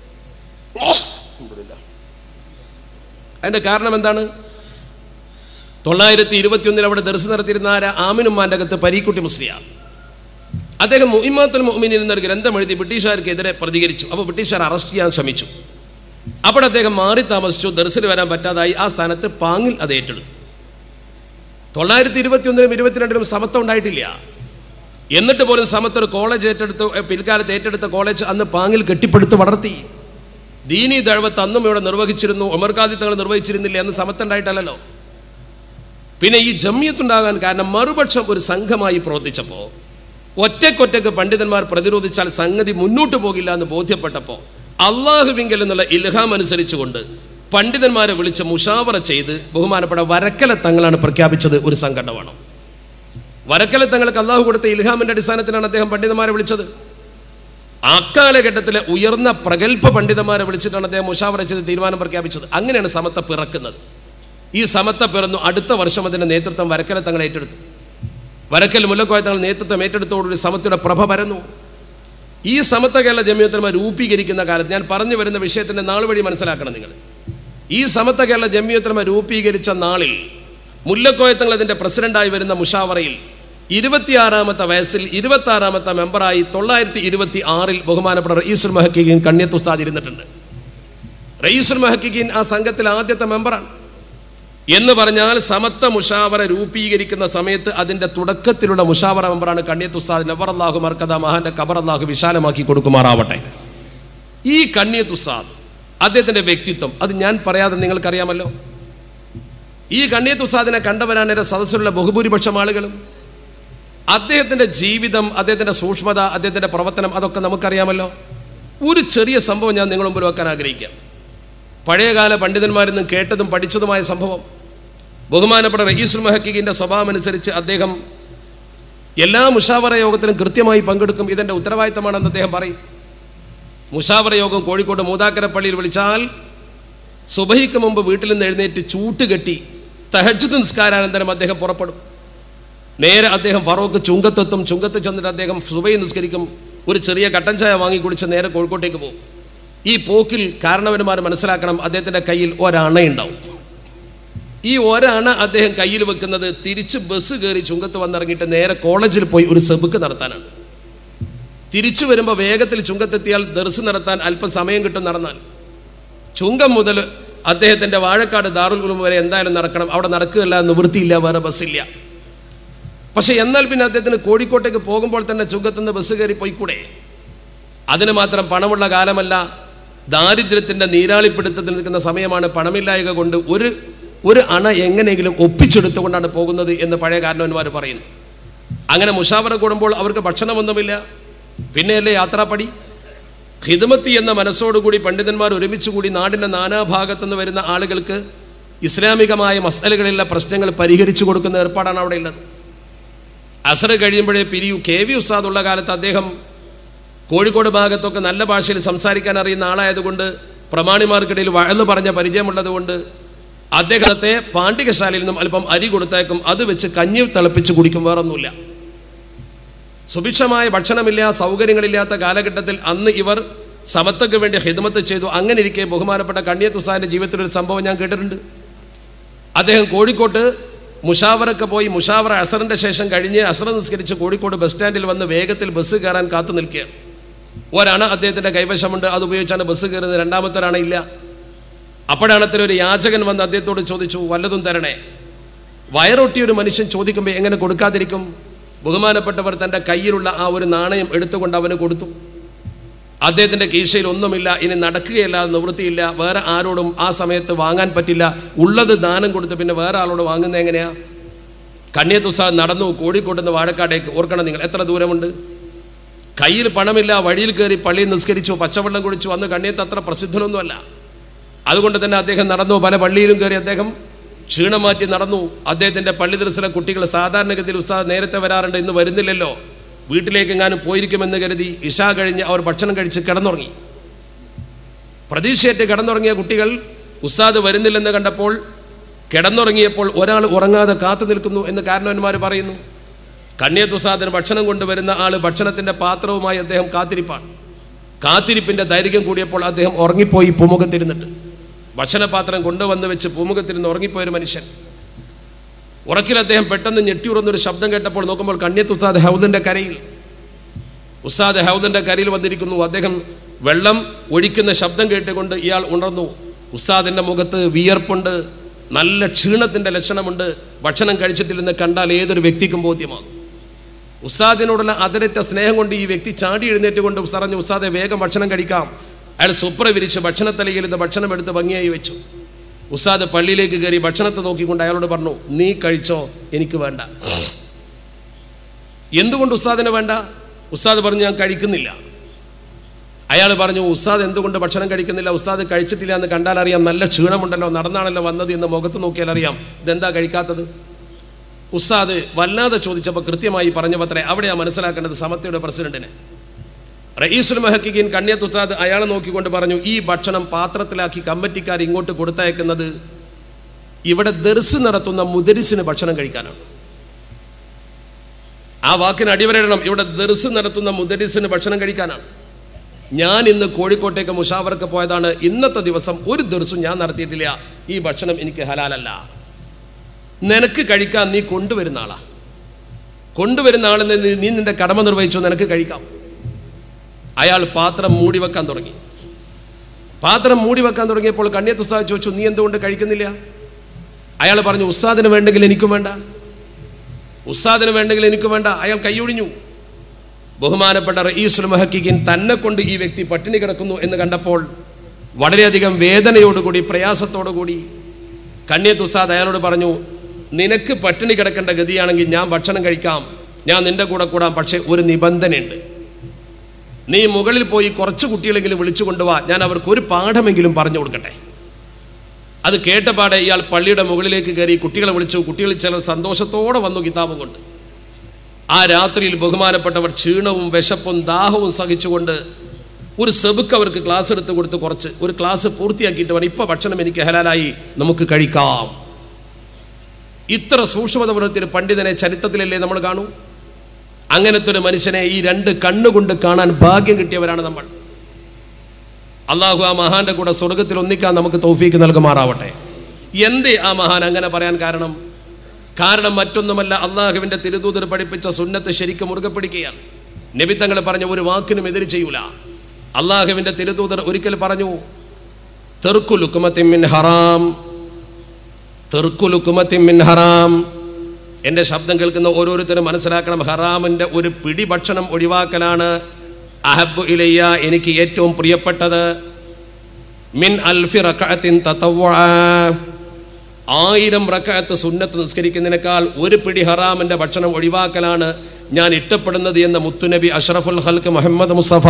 അതിന്റെ കാരണം എന്താണ് തൊള്ളായിരത്തി ഇരുപത്തി ഒന്നിൽ അവിടെ ദർശനം നടത്തിയിരുന്ന ആര ആമിനുമാൻ്റെ അകത്ത് പരീക്കുട്ടി മുസ്ലിയാർ അദ്ദേഹം മുഹിമാത്തുൽ മുഹ്മിനിൽ എന്നൊരു ഗ്രന്ഥം എഴുതി ബ്രിട്ടീഷുകാർക്കെതിരെ പ്രതികരിച്ചു അപ്പോൾ ബ്രിട്ടീഷുകാർ അറസ്റ്റ് ചെയ്യാൻ ശ്രമിച്ചു അപ്പോൾ അദ്ദേഹം മാറി താമസിച്ചു ദർശന വരാൻ പറ്റാതായി ആ സ്ഥാനത്ത് പാങ്ങിൽ അത് ഏറ്റെടുത്തു തൊള്ളായിരത്തി ഇരുപത്തി ഒന്നിലും ഇരുപത്തിരണ്ടിലും സമത്വം ഉണ്ടായിട്ടില്ല എന്നിട്ട് പോലും സമത്വം ഒരു കോളേജ് ഏറ്റെടുത്ത് എ, പിൽക്കാലത്ത് ഏറ്റെടുത്ത കോളേജ് അന്ന് പാങ്ങിൽ കെട്ടിപ്പടുത്ത് വളർത്തി ദീനി ദഴവത്ത് അന്നും ഇവിടെ നിർവഹിച്ചിരുന്നു ഉമർഖാദി തങ്ങൾ നിർവഹിച്ചിരുന്നില്ല എന്ന് സമത്വം ഉണ്ടായിട്ടല്ലല്ലോ പിന്നെ ഈ ജമ്യത്തുണ്ടാകാൻ കാരണം മറുപക്ഷം ഒരു സംഘമായി പ്രവർത്തിച്ചപ്പോൾ ഒറ്റക്കൊറ്റക്ക് പണ്ഡിതന്മാർ പ്രതിരോധിച്ചാൽ സംഗതി മുന്നോട്ട് പോകില്ല എന്ന് ബോധ്യപ്പെട്ടപ്പോൾ അള്ളാഹുവിങ്കൽ എന്നുള്ള ഇൽഹാം അനുസരിച്ചുകൊണ്ട് പണ്ഡിതന്മാരെ വിളിച്ച് മുഷാവറ ചെയ്ത് ബഹുമാനപ്പെട്ട വരക്കല തങ്ങളാണ് പ്രഖ്യാപിച്ചത് ഒരു സംഘടന വരക്കല തങ്ങൾക്ക് അള്ളാഹു കൊടുത്ത ഇൽഹാമിന്റെ അടിസ്ഥാനത്തിലാണ് അദ്ദേഹം പണ്ഡിതന്മാരെ വിളിച്ചത് അക്കാലഘട്ടത്തിലെ ഉയർന്ന പ്രഗത്ഭ പണ്ഡിതന്മാരെ വിളിച്ചിട്ടാണ് അദ്ദേഹം മുഷാവറ ചെയ്ത് തീരുമാനം പ്രഖ്യാപിച്ചത് അങ്ങനെയാണ് സമത്വ പിറക്കുന്നത് ഈ സമത്വ പിറന്നു അടുത്ത വർഷം അതിന്റെ നേതൃത്വം വരക്കല തങ്ങൾ ഏറ്റെടുത്തു വരക്കൽ മുല്ലക്കോയ തങ്ങൾ നേതൃത്വം ഏറ്റെടുത്തോടുകൂടി സമത്വയുടെ പ്രഭ പരന്നു ഈ സമത്വ കേരള ജമ്മിയത്തന്മാർ രൂപീകരിക്കുന്ന കാലത്ത് ഞാൻ പറഞ്ഞു വരുന്ന വിഷയത്തിന്റെ നാൾ വഴി മനസ്സിലാക്കണം നിങ്ങൾ ഈ സമത്വ കേരള ജമ്മിയത്തന്മാർ രൂപീകരിച്ച നാളിൽ മുല്ലക്കോയത്തങ്ങൾ അതിന്റെ പ്രസിഡന്റായി വരുന്ന മുഷാവറയിൽ ഇരുപത്തിയാറാമത്തെ വയസ്സിൽ ഇരുപത്തി ആറാമത്തെ മെമ്പറായി തൊള്ളായിരത്തി ഇരുപത്തി ആറിൽ ബഹുമാനപ്പെട്ട റയീസുൽ മഹക്കീൻ കണ്യത്ത് ഉസ്താദ് ഇരുന്നിട്ടുണ്ട് റയീസുൽ മഹക്കീൻ ആ സംഘത്തിൽ ആദ്യത്തെ മെമ്പറാണ് എന്ന് പറഞ്ഞാൽ സമത്വ മുഷാവറ രൂപീകരിക്കുന്ന സമയത്ത് അതിന്റെ തുടക്കത്തിലുള്ള മുഷാവറ മെമ്പറാണ് കണ്യത്ത് ഉസ്താദ് നബർ അള്ളാഹു മർക്കദ മഹാന്റെ കബർ അള്ളാഹു വിശാലമാക്കി കൊടുക്കുമാറാവട്ടെ ഈ കണ്യത്ത് ഉസ്താദ് അദ്ദേഹത്തിന്റെ വ്യക്തിത്വം അത് ഞാൻ പറയാതെ നിങ്ങൾക്കറിയാമല്ലോ ഈ കണ്യത്ത് ഉസ്താദിനെ കണ്ടവരാണ് എൻ്റെ സദസ്സിലുള്ള ബഹുഭൂരിപക്ഷം ആളുകളും അദ്ദേഹത്തിന്റെ ജീവിതം അദ്ദേഹത്തിന്റെ സൂക്ഷ്മത അദ്ദേഹത്തിന്റെ പ്രവർത്തനം അതൊക്കെ നമുക്കറിയാമല്ലോ ഒരു ചെറിയ സംഭവം ഞാൻ നിങ്ങൾ മുമ്പിൽ വെക്കാൻ ആഗ്രഹിക്കാം പഴയകാല പണ്ഡിതന്മാരിൽ നിന്ന് കേട്ടതും പഠിച്ചതുമായ സംഭവം ബഹുമാനപ്പെട്ട റയീസുൽ മഹക്കിന്റെ സ്വഭാവം അനുസരിച്ച് അദ്ദേഹം എല്ലാ മുഷാവറ യോഗത്തിലും കൃത്യമായി പങ്കെടുക്കും ഇതെൻ്റെ ഉത്തരവാദിത്തമാണെന്ന് അദ്ദേഹം പറയും മുഷാവറ യോഗം കോഴിക്കോട് മൂതാക്കര പള്ളിയിൽ വിളിച്ചാൽ സുബഹിക്ക് മുമ്പ് വീട്ടിൽ നിന്ന് എഴുന്നേറ്റ് ചൂട്ട് കെട്ടി തഹജുദ് നിസ്കാരാനന്തരം അദ്ദേഹം പുറപ്പെടും നേരെ അദ്ദേഹം ഫറോക്ക് ചുങ്കത്തെത്തും ചുങ്കത്ത് ചെന്നിട്ട് അദ്ദേഹം സുബൈ നിസ്കരിക്കും ഒരു ചെറിയ കട്ടൻ ചായ വാങ്ങി കുടിച്ച് നേരെ കോഴിക്കോട്ടേക്ക് പോകും ഈ പോക്കിൽ കാരണവന്മാർ മനസ്സിലാക്കണം അദ്ദേഹത്തിൻ്റെ കയ്യിൽ ഒരണയുണ്ടാവും ഈ ഒരണ അദ്ദേഹം കയ്യിൽ വെക്കുന്നത് തിരിച്ച് ബസ് കയറി ചുങ്കത്ത് വന്നിറങ്ങിയിട്ട് നേരെ കോളേജിൽ പോയി ഒരു സെബുക്ക് നടത്താനാണ് തിരിച്ചു വരുമ്പോൾ വേഗത്തിൽ ചുങ്കത്തെത്തിയാൽ ദർസ് നടത്താൻ അല്പം സമയം കിട്ടും നടന്നാൽ ചുങ്കം മുതൽ അദ്ദേഹത്തിൻ്റെ വാഴക്കാട് ദാറുൽ ഉലൂം വരെ എന്തായാലും നടക്കണം അവിടെ നടക്കുകയല്ല നിവൃത്തിയില്ല വേറെ ബസ്സില്ല പക്ഷെ എന്നാൽ പിന്നെ അദ്ദേഹത്തിന് കോഴിക്കോട്ടേക്ക് പോകുമ്പോൾ തന്നെ ചുങ്കത്തുനിന്ന് ബസ് കയറി പോയിക്കൂടെ അതിന് മാത്രം പണമുള്ള കാലമല്ല ദാരിദ്ര്യത്തിൻ്റെ നീരാളിപ്പിടുത്തത്തിൽ നിൽക്കുന്ന സമയമാണ് പണമില്ലായക കൊണ്ട് ഒരു ഒരു അണ എങ്ങനെയെങ്കിലും ഒപ്പിച്ചെടുത്തുകൊണ്ടാണ് പോകുന്നത് എന്ന് പഴയ കാരണവന്മാർ പറയുന്നു അങ്ങനെ മുഷാവറ കൂടുമ്പോൾ അവർക്ക് ഭക്ഷണമൊന്നുമില്ല പിന്നെയല്ലേ യാത്രാപ്പടി ഹിദമത്തി എന്ന മനസ്സോടുകൂടി പണ്ഡിതന്മാർ ഒരുമിച്ച് കൂടി നാടിൻ്റെ നാനാഭാഗത്തുനിന്ന് വരുന്ന ആളുകൾക്ക് ഇസ്ലാമികമായ മസലകളിലുള്ള പ്രശ്നങ്ങൾ പരിഹരിച്ചു കൊടുക്കുന്ന ഏർപ്പാടാണ് അവിടെ ഉള്ളത് അസറ് കഴിയുമ്പോഴേ പിരിയു കെ വി ഉസ്താദുള്ള കാലത്ത് അദ്ദേഹം കോഴിക്കോട് ഭാഗത്തൊക്കെ നല്ല ഭാഷയിൽ സംസാരിക്കാൻ അറിയുന്ന ആളായതുകൊണ്ട് പ്രമാണിമാർക്കിടയിൽ വഴന്നു പറഞ്ഞ പരിചയമുള്ളതുകൊണ്ട് അദ്ദേഹത്തെ പാണ്ഡികശാലയിൽ നിന്നും അല്പം അരി കൊടുത്തേക്കും അത് വെച്ച് കഞ്ഞി തിളപ്പിച്ച് കുടിക്കും വേറൊന്നുമില്ല സുഭിക്ഷമായ ഭക്ഷണമില്ല സൗകര്യങ്ങളില്ലാത്ത കാലഘട്ടത്തിൽ അന്ന് ഇവർ സമത്വക്ക് വേണ്ടി ഹിദമത്ത് ചെയ്തു അങ്ങനെ ഇരിക്കെ ബഹുമാനപ്പെട്ട കണ്ണിയത്ത് ഉസ്താദിൻ്റെ ജീവിതത്തിൽ ഒരു സംഭവം ഞാൻ കേട്ടിട്ടുണ്ട് അദ്ദേഹം കോഴിക്കോട്ട് മുഷാവറൊക്കെ പോയി മുഷാവറ അസറിൻ്റെ ശേഷം കഴിഞ്ഞ് അസർ നിസ്കരിച്ച് കോഴിക്കോട് ബസ് സ്റ്റാൻഡിൽ വന്ന് വേഗത്തിൽ ബസ് കയറാൻ കാത്തു നിൽക്കുകയാണ് ഒരണ അദ്ദേഹത്തിൻ്റെ കൈവശമുണ്ട് അത് ഉപയോഗിച്ചാണ് ബസ് കയറുന്നത് രണ്ടാമത്തെ ഒരണ ഇല്ല അപ്പോഴാണത്തിൽ ഒരു യാചകൻ വന്ന് അദ്ദേഹത്തോട് ചോദിച്ചു വല്ലതും തരണേ വയറൊട്ടിയ ഒരു മനുഷ്യൻ ചോദിക്കുമ്പോൾ എങ്ങനെ കൊടുക്കാതിരിക്കും ബഹുമാനപ്പെട്ടവർ തൻ്റെ കയ്യിലുള്ള ആ ഒരു നാണയം എടുത്തുകൊണ്ട് അവന് കൊടുത്തു അദ്ദേഹത്തിൻ്റെ കീശയിൽ ഒന്നുമില്ല ഇനി നടക്കുകയല്ല നിവൃത്തിയില്ല വേറെ ആരോടും ആ സമയത്ത് വാങ്ങാൻ പറ്റില്ല ഉള്ളത് ദാനം കൊടുത്ത് പിന്നെ വേറെ ആളോട് വാങ്ങുന്നത് എങ്ങനെയാ കണ്ണിയത്തുസാദ് നടന്നു കോഴിക്കോട്ട് നിന്ന് വാഴക്കാടേക്ക് ഓർക്കണം നിങ്ങൾ എത്ര ദൂരമുണ്ട് കയ്യിൽ പണമില്ല വഴിയിൽ കയറി പള്ളിയിൽ നിസ്കരിച്ചു പച്ചവെള്ളം കുടിച്ചു അന്ന് കണ്ണിയത്ത് അത്ര പ്രസിദ്ധനൊന്നുമല്ല അതുകൊണ്ട് തന്നെ അദ്ദേഹം നടന്നു പല പള്ളിയിലും കയറി അദ്ദേഹം ക്ഷീണം മാറ്റി നടന്നു അദ്ദേഹത്തിൻ്റെ പള്ളി ദർശന കുട്ടികൾ സാധാരണഗതിയിൽ ഉസ്താദ് നേരത്തെ വരാറുണ്ട് ഇന്ന് വരുന്നില്ലല്ലോ വീട്ടിലേക്ക് എങ്ങാനും പോയിരിക്കുമെന്ന് കരുതി ഇഷ കഴിഞ്ഞ് അവർ ഭക്ഷണം കഴിച്ച് കിടന്നുറങ്ങി പ്രതീക്ഷയേറ്റ് കിടന്നുറങ്ങിയ കുട്ടികൾ ഉസ്താദ് വരുന്നില്ലെന്ന് കണ്ടപ്പോൾ കിടന്നുറങ്ങിയപ്പോൾ ഒരാൾ ഉറങ്ങാതെ കാത്തു നിൽക്കുന്നു എന്ന് കാരണവന്മാർ പറയുന്നു കണ്ണിയത്ത് ഉസ്താദിന് ഭക്ഷണം കൊണ്ടുവരുന്ന ആൾ ഭക്ഷണത്തിൻ്റെ പാത്രവുമായി അദ്ദേഹം കാത്തിരിപ്പാണ് കാത്തിരിപ്പിൻ്റെ ദൈർഘ്യം കൂടിയപ്പോൾ അദ്ദേഹം ഉറങ്ങിപ്പോയി പൂമുഖത്തിരുന്നിട്ട് ഭക്ഷണപാത്രം കൊണ്ടുവന്ന് വെച്ച് പൂമുഖത്തിരുന്ന് ഉറങ്ങിപ്പോയൊരു മനുഷ്യൻ ഉറക്കിൽ അദ്ദേഹം പെട്ടെന്ന് ഞെട്ടിയുറന്നൊരു ശബ്ദം കേട്ടപ്പോൾ നോക്കുമ്പോൾ കണ്യത്ത് ഉസ്താദ് ഹൗദിൻ്റെ കരയിൽ ഉസ്താദ് ഹൗദിൻ്റെ കരയിൽ വന്നിരിക്കുന്നു അദ്ദേഹം വെള്ളം ഒഴിക്കുന്ന ശബ്ദം കേട്ടുകൊണ്ട് ഇയാൾ ഉണർന്നു ഉസ്താദിൻ്റെ മുഖത്ത് വിയർപ്പുണ്ട് നല്ല ക്ഷീണത്തിൻ്റെ ലക്ഷണമുണ്ട് ഭക്ഷണം കഴിച്ചിട്ടില്ലെന്ന് കണ്ടാൽ ഏതൊരു വ്യക്തിക്കും ബോധ്യമാകും ഉസ്താദിനോടുള്ള അതിരറ്റ സ്നേഹം കൊണ്ട് ഈ വ്യക്തി ചാടി എഴുന്നേറ്റ് കൊണ്ട് പറഞ്ഞു ഉസ്താദെ വേഗം ഭക്ഷണം കഴിക്കാം അയാൾ സുപ്ര വിരിച്ച് ഭക്ഷണത്തലയിൽ നിന്ന് ഭക്ഷണം എടുത്ത് ഭംഗിയായി വെച്ചു ഉസ്താദ് പള്ളിയിലേക്ക് കയറി ഭക്ഷണത്തെ നോക്കിക്കൊണ്ട് അയാളോട് പറഞ്ഞു നീ കഴിച്ചോ എനിക്ക് വേണ്ട എന്തുകൊണ്ട് ഉസ്താദിന് വേണ്ട ഉസ്താദ് പറഞ്ഞു ഞാൻ കഴിക്കുന്നില്ല അയാൾ പറഞ്ഞു ഉസ്താദ് എന്തുകൊണ്ട് ഭക്ഷണം കഴിക്കുന്നില്ല ഉസ്താദ് കഴിച്ചിട്ടില്ല എന്ന് കണ്ടാൽ അറിയാം നല്ല ക്ഷീണമുണ്ടല്ലോ നടന്നാണല്ലോ വന്നത് എന്ന് മുഖത്ത് നോക്കിയാൽ അറിയാം ഇതെന്താ കഴിക്കാത്തത് ഉസ്താദ് വല്ലാതെ ചോദിച്ചപ്പോൾ കൃത്യമായി പറഞ്ഞു പത്രേ അവിടെയാണ് മനസ്സിലാക്കേണ്ടത് സമത്തയുടെ പ്രസിഡന്റിനെ റയീസുൽ മഹക്കിൻ കണ്യത്ത് ഉസ്താദ് അയാളെ നോക്കിക്കൊണ്ട് പറഞ്ഞു ഈ ഭക്ഷണം പാത്രത്തിലാക്കി കമ്മിറ്റിക്കാർ ഇങ്ങോട്ട് കൊടുത്തയക്കുന്നത് ഇവിടെ ദർസ് നടത്തുന്ന മുദരിസിന് ഭക്ഷണം കഴിക്കാനാണ് ആ വാക്കിന് അടിവരയിടണം ഇവിടെ ദർസ് നടത്തുന്ന മുദരിസിന് ഭക്ഷണം കഴിക്കാനാണ് ഞാൻ ഇന്ന് കോഴിക്കോട്ടേക്ക് മുഷാവർക്ക് പോയതാണ് ഇന്നത്തെ ദിവസം ഒരു ദർസും ഞാൻ നടത്തിയിട്ടില്ല ഈ ഭക്ഷണം എനിക്ക് ഹലാലല്ല നിനക്ക് കഴിക്കാൻ നീ കൊണ്ടുവരുന്ന ആളാ കൊണ്ടുവരുന്ന ആളിൽ നിന്ന് നീ നിന്റെ കടമ നിർവഹിച്ചു നിനക്ക് കഴിക്കാം അയാൾ പാത്രം മൂടി വെക്കാൻ തുടങ്ങി പാത്രം മൂടി വെക്കാൻ തുടങ്ങിയപ്പോൾ കണ്യത്ത് ഉസ്താദ് ചോദിച്ചു നീ എന്തുകൊണ്ട് കഴിക്കുന്നില്ല അയാൾ പറഞ്ഞു ഉസ്താദിന് വേണ്ടെങ്കിൽ എനിക്കും വേണ്ട ഉസ്താദിന് വേണ്ടെങ്കിൽ എനിക്കും വേണ്ട അയാൾ കൈയൊഴിഞ്ഞു ബഹുമാനപ്പെട്ട റയീസുൽ മഹക്കിൻ തന്നെ കൊണ്ട് ഈ വ്യക്തി പട്ടിണി കിടക്കുന്നു എന്ന് കണ്ടപ്പോൾ വളരെയധികം വേദനയോടുകൂടി പ്രയാസത്തോടുകൂടി കണ്യത്ത് ഉസ്താദ് അയാളോട് പറഞ്ഞു നിനക്ക് പട്ടിണി കിടക്കേണ്ട ഗതിയാണെങ്കിൽ ഞാൻ ഭക്ഷണം കഴിക്കാം ഞാൻ നിന്റെ കൂടെ കൂടാം പക്ഷേ ഒരു നിബന്ധനയുണ്ട് നീ മുകളിൽ പോയി കുറച്ച് കുട്ടികളെങ്കിലും വിളിച്ചു കൊണ്ടുവാ ഞാൻ അവർക്ക് ഒരു പാഠമെങ്കിലും പറഞ്ഞു കൊടുക്കട്ടെ അത് കേട്ടപാടെ ഇയാൾ പള്ളിയുടെ മുകളിലേക്ക് കയറി കുട്ടികളെ വിളിച്ചു കുട്ടികൾ ചിലർ സന്തോഷത്തോടെ വന്നു കിതാബും കൊണ്ട് ആ രാത്രിയിൽ ബഹുമാനപ്പെട്ടവർ ക്ഷീണവും വിശപ്പും ദാഹവും സഹിച്ചുകൊണ്ട് ഒരു സെബുക്ക് അവർക്ക് ക്ലാസ് എടുത്ത് കൊടുത്ത് കുറച്ച് ഒരു ക്ലാസ് പൂർത്തിയാക്കിയിട്ട് വേണം ഇപ്പം ഭക്ഷണം എനിക്ക് ഹലാലായി നമുക്ക് കഴിക്കാം ഇത്ര സൂക്ഷ്മത പുലർത്തിയൊരു പണ്ഡിതനെ ചരിത്രത്തിലല്ലേ നമ്മൾ കാണൂ അങ്ങനത്തെ ഒരു മനുഷ്യനെ ഈ രണ്ട് കണ്ണുകൊണ്ട് കാണാൻ ഭാഗ്യം കിട്ടിയവരാണ് നമ്മൾ അള്ളാഹു ആ മഹാന്റെ കൂടെ സ്വർഗത്തിൽ ഒന്നിക്കാൻ നമുക്ക് തൗഫീക്ക് നൽകുമാറാവട്ടെ എന്തേ ആ മഹാൻ അങ്ങനെ പറയാൻ കാരണം കാരണം മറ്റൊന്നുമല്ല അള്ളാഹുവിന്റെ തിരുദൂതർ പഠിപ്പിച്ച സുന്നത്ത് ശരിക്കും മുറുകെ പിടിക്കുകയാണ് നബിത്തങ്ങൾ പറഞ്ഞ ഒരു വാക്കിനും എതിര് ചെയ്യൂല അള്ളാഹുവിന്റെ തിരുദൂതർ ഒരിക്കൽ പറഞ്ഞു തെർക്കുലുക്കുമത്തിൻ ഹറാം തെർക്കുലുക്കുമത്തിൻ ഹറാം എൻ്റെ ശബ്ദം കേൾക്കുന്ന ഓരോരുത്തരും മനസ്സിലാക്കണം ഹറാമിൻ്റെ ഒരു പിടി ഭക്ഷണം ഒഴിവാക്കലാണ് അഹബ് ഇലയ്യ എനിക്ക് ഏറ്റവും പ്രിയപ്പെട്ടത് മിൻ അൽഫി റക്കഅത്തിൻ തതവ്വഅ ആയിരം റക്കഅത്ത് സുന്നത്ത് നിസ്കരിക്കുന്നതിനേക്കാൾ ഒരു പിടി ഹറാമിൻ്റെ ഭക്ഷണം ഒഴിവാക്കലാണ് ഞാൻ ഇഷ്ടപ്പെടുന്നത് എന്ന മുത്തുനബി അഷ്റഫുൽ ഹൽക്ക് മുഹമ്മദ് മുസഫ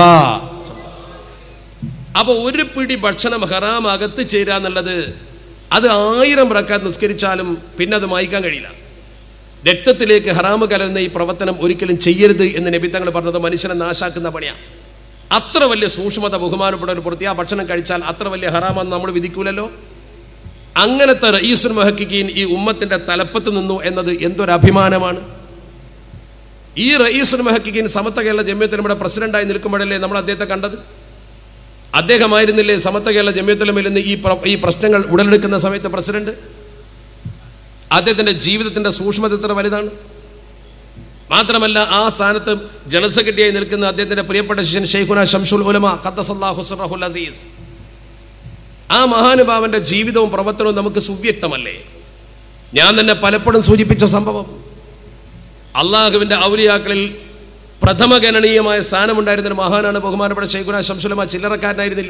അപ്പോൾ ഒരു പിടി ഭക്ഷണം ഹറാം അകത്ത് ചേരാന്നുള്ളത് അത് ആയിരം റക്കാത്ത് നിസ്കരിച്ചാലും പിന്നെ അത് മായ്ക്കാൻ കഴിയില്ല രക്തത്തിലേക്ക് ഹറാമ് കലർന്ന ഈ പ്രവർത്തനം ഒരിക്കലും ചെയ്യരുത് എന്ന് നബിത്തങ്ങൾ പറഞ്ഞത് മനുഷ്യനെ നാശാക്കുന്ന പണിയാണ് അത്ര വലിയ സൂക്ഷ്മത ബഹുമാനപ്പെട്ട ഒരു പ്രത്യാ ഭക്ഷണം കഴിച്ചാൽ അത്ര വലിയ ഹറാമെന്ന് നമ്മൾ വിധിക്കൂലല്ലോ അങ്ങനത്തെ റയീസുൽ മഹക്കിക്കീൻ ഈ ഉമ്മത്തിന്റെ തലപ്പത്ത് നിന്നു എന്നത് എന്തൊരു അഭിമാനമാണ് ഈ റയീസുൽ മഹക്കിക്കീൻ സമത്വ കേരള ജമ്യത്തിൽ നമ്മുടെ പ്രസിഡന്റായി നിൽക്കുമ്പോഴല്ലേ നമ്മൾ അദ്ദേഹത്തെ കണ്ടത് അദ്ദേഹമായിരുന്നില്ലേ സമത്വ കേരള ജമ്യത്തിലും നിന്ന് ഈ പ്ര- ഈ പ്രശ്നങ്ങൾ ഉടലെടുക്കുന്ന സമയത്ത് പ്രസിഡന്റ് അദ്ദേഹത്തിന്റെ ജീവിതത്തിന്റെ സൂക്ഷ്മത എത്ര വലുതാണ് മാത്രമല്ല ആ സ്ഥാനത്ത് ജനറൽ സെക്രട്ടറിയായി നിൽക്കുന്ന അദ്ദേഹത്തിന്റെ പ്രിയപ്പെട്ട ശിഷ്യൻ ഷെയ്ഖുന ഷംഷുൽ ഉലമ ഖദ്ദസല്ലാഹു സിറഹുൽ അസീസ് ആ മഹാനുഭാവന്റെ ജീവിതവും പ്രവർത്തനവും നമുക്ക് സുവ്യക്തമല്ലേ ഞാൻ തന്നെ പലപ്പോഴും സൂചിപ്പിച്ച സംഭവം അള്ളാഹുവിന്റെ ഔലിയാക്കളിൽ പ്രഥമ ഗണനീയമായ സ്ഥാനമുണ്ടായിരുന്ന ഒരു മഹാനാണ് ബഹുമാനപ്പെട്ട ഷെയ്ഖുന ഷംസുലമ ചില്ലറക്കാരനായിരുന്നില്ല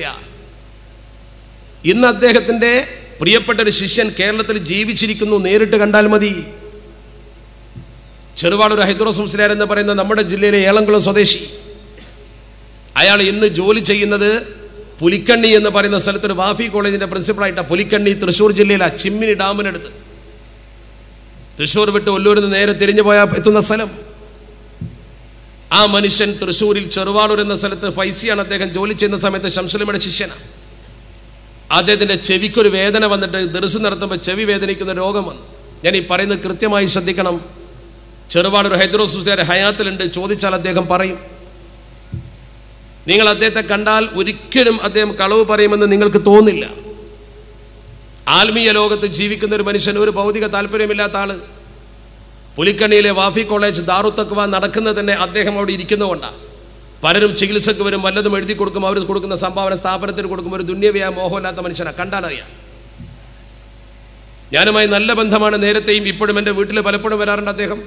ഇന്ന് അദ്ദേഹത്തിന്റെ പ്രിയപ്പെട്ട ഒരു ശിഷ്യൻ കേരളത്തിൽ ജീവിച്ചിരിക്കുന്നു നേരിട്ട് കണ്ടാൽ മതി ചെറുപാടൊരു ഹൈദ്രോസ് മുസ്ലിയാർ എന്ന് പറയുന്ന നമ്മുടെ ജില്ലയിലെ ഏളംകുളം സ്വദേശി അയാൾ ഇന്ന് ജോലി ചെയ്യുന്നത് പുലിക്കണ്ണി എന്ന് പറയുന്ന സ്ഥലത്തൊരു വാഫി കോളേജിന്റെ പ്രിൻസിപ്പളായിട്ടാണ് പുലിക്കണ്ണി തൃശ്ശൂർ ജില്ലയിലെ ചിമ്മിനി ഡാമിനടുത്ത് തൃശ്ശൂർ വിട്ട് ഒല്ലൂരിൽ നിന്ന് നേരെ തിരിഞ്ഞു പോയാൽ എത്തുന്ന സ്ഥലം ആ മനുഷ്യൻ തൃശ്ശൂരിൽ ചെറുവാളൂർ എന്ന സ്ഥലത്ത് ഫൈസിയാണ് അദ്ദേഹം ജോലി ചെയ്യുന്ന സമയത്ത് ശംസുലമയുടെ ശിഷ്യനാണ് അദ്ദേഹത്തിൻ്റെ ചെവിക്കൊരു വേദന വന്നിട്ട് ദർശനം നടത്തുമ്പോൾ ചെവി വേദനിക്കുന്ന രോഗം വന്നു ഞാൻ ഈ പറയുന്നത് കൃത്യമായി ശ്രദ്ധിക്കണം ചെറുപാടൂർ ഹൈദ്രോസുസ്താരെ ഹയാത്തിലുണ്ട് ചോദിച്ചാൽ അദ്ദേഹം പറയും നിങ്ങൾ അദ്ദേഹത്തെ കണ്ടാൽ ഒരിക്കലും അദ്ദേഹം കളവ് പറയുമെന്ന് നിങ്ങൾക്ക് തോന്നില്ല ആത്മീയ ലോകത്ത് ജീവിക്കുന്ന ഒരു മനുഷ്യൻ ഒരു ഭൗതിക താല്പര്യമില്ലാത്ത ആള് പുലിക്കണ്ണിയിലെ വാഫി കോളേജ് ദാറുത്തക്വ നടക്കുന്നത് തന്നെ അദ്ദേഹം അവിടെ ഇരിക്കുന്നതുകൊണ്ടാണ് പലരും ചികിത്സക്ക് വരും വല്ലതും എഴുതി കൊടുക്കും അവർ കൊടുക്കുന്ന സംഭാവന സ്ഥാപനത്തിന് കൊടുക്കും ഒരു ദുന്യവ്യായ മോഹമില്ലാത്ത മനുഷ്യനാണ് കണ്ടാലറിയാം ഞാനുമായി നല്ല ബന്ധമാണ് നേരത്തെയും ഇപ്പോഴും എൻ്റെ വീട്ടിൽ പലപ്പോഴും വരാറുണ്ട് അദ്ദേഹം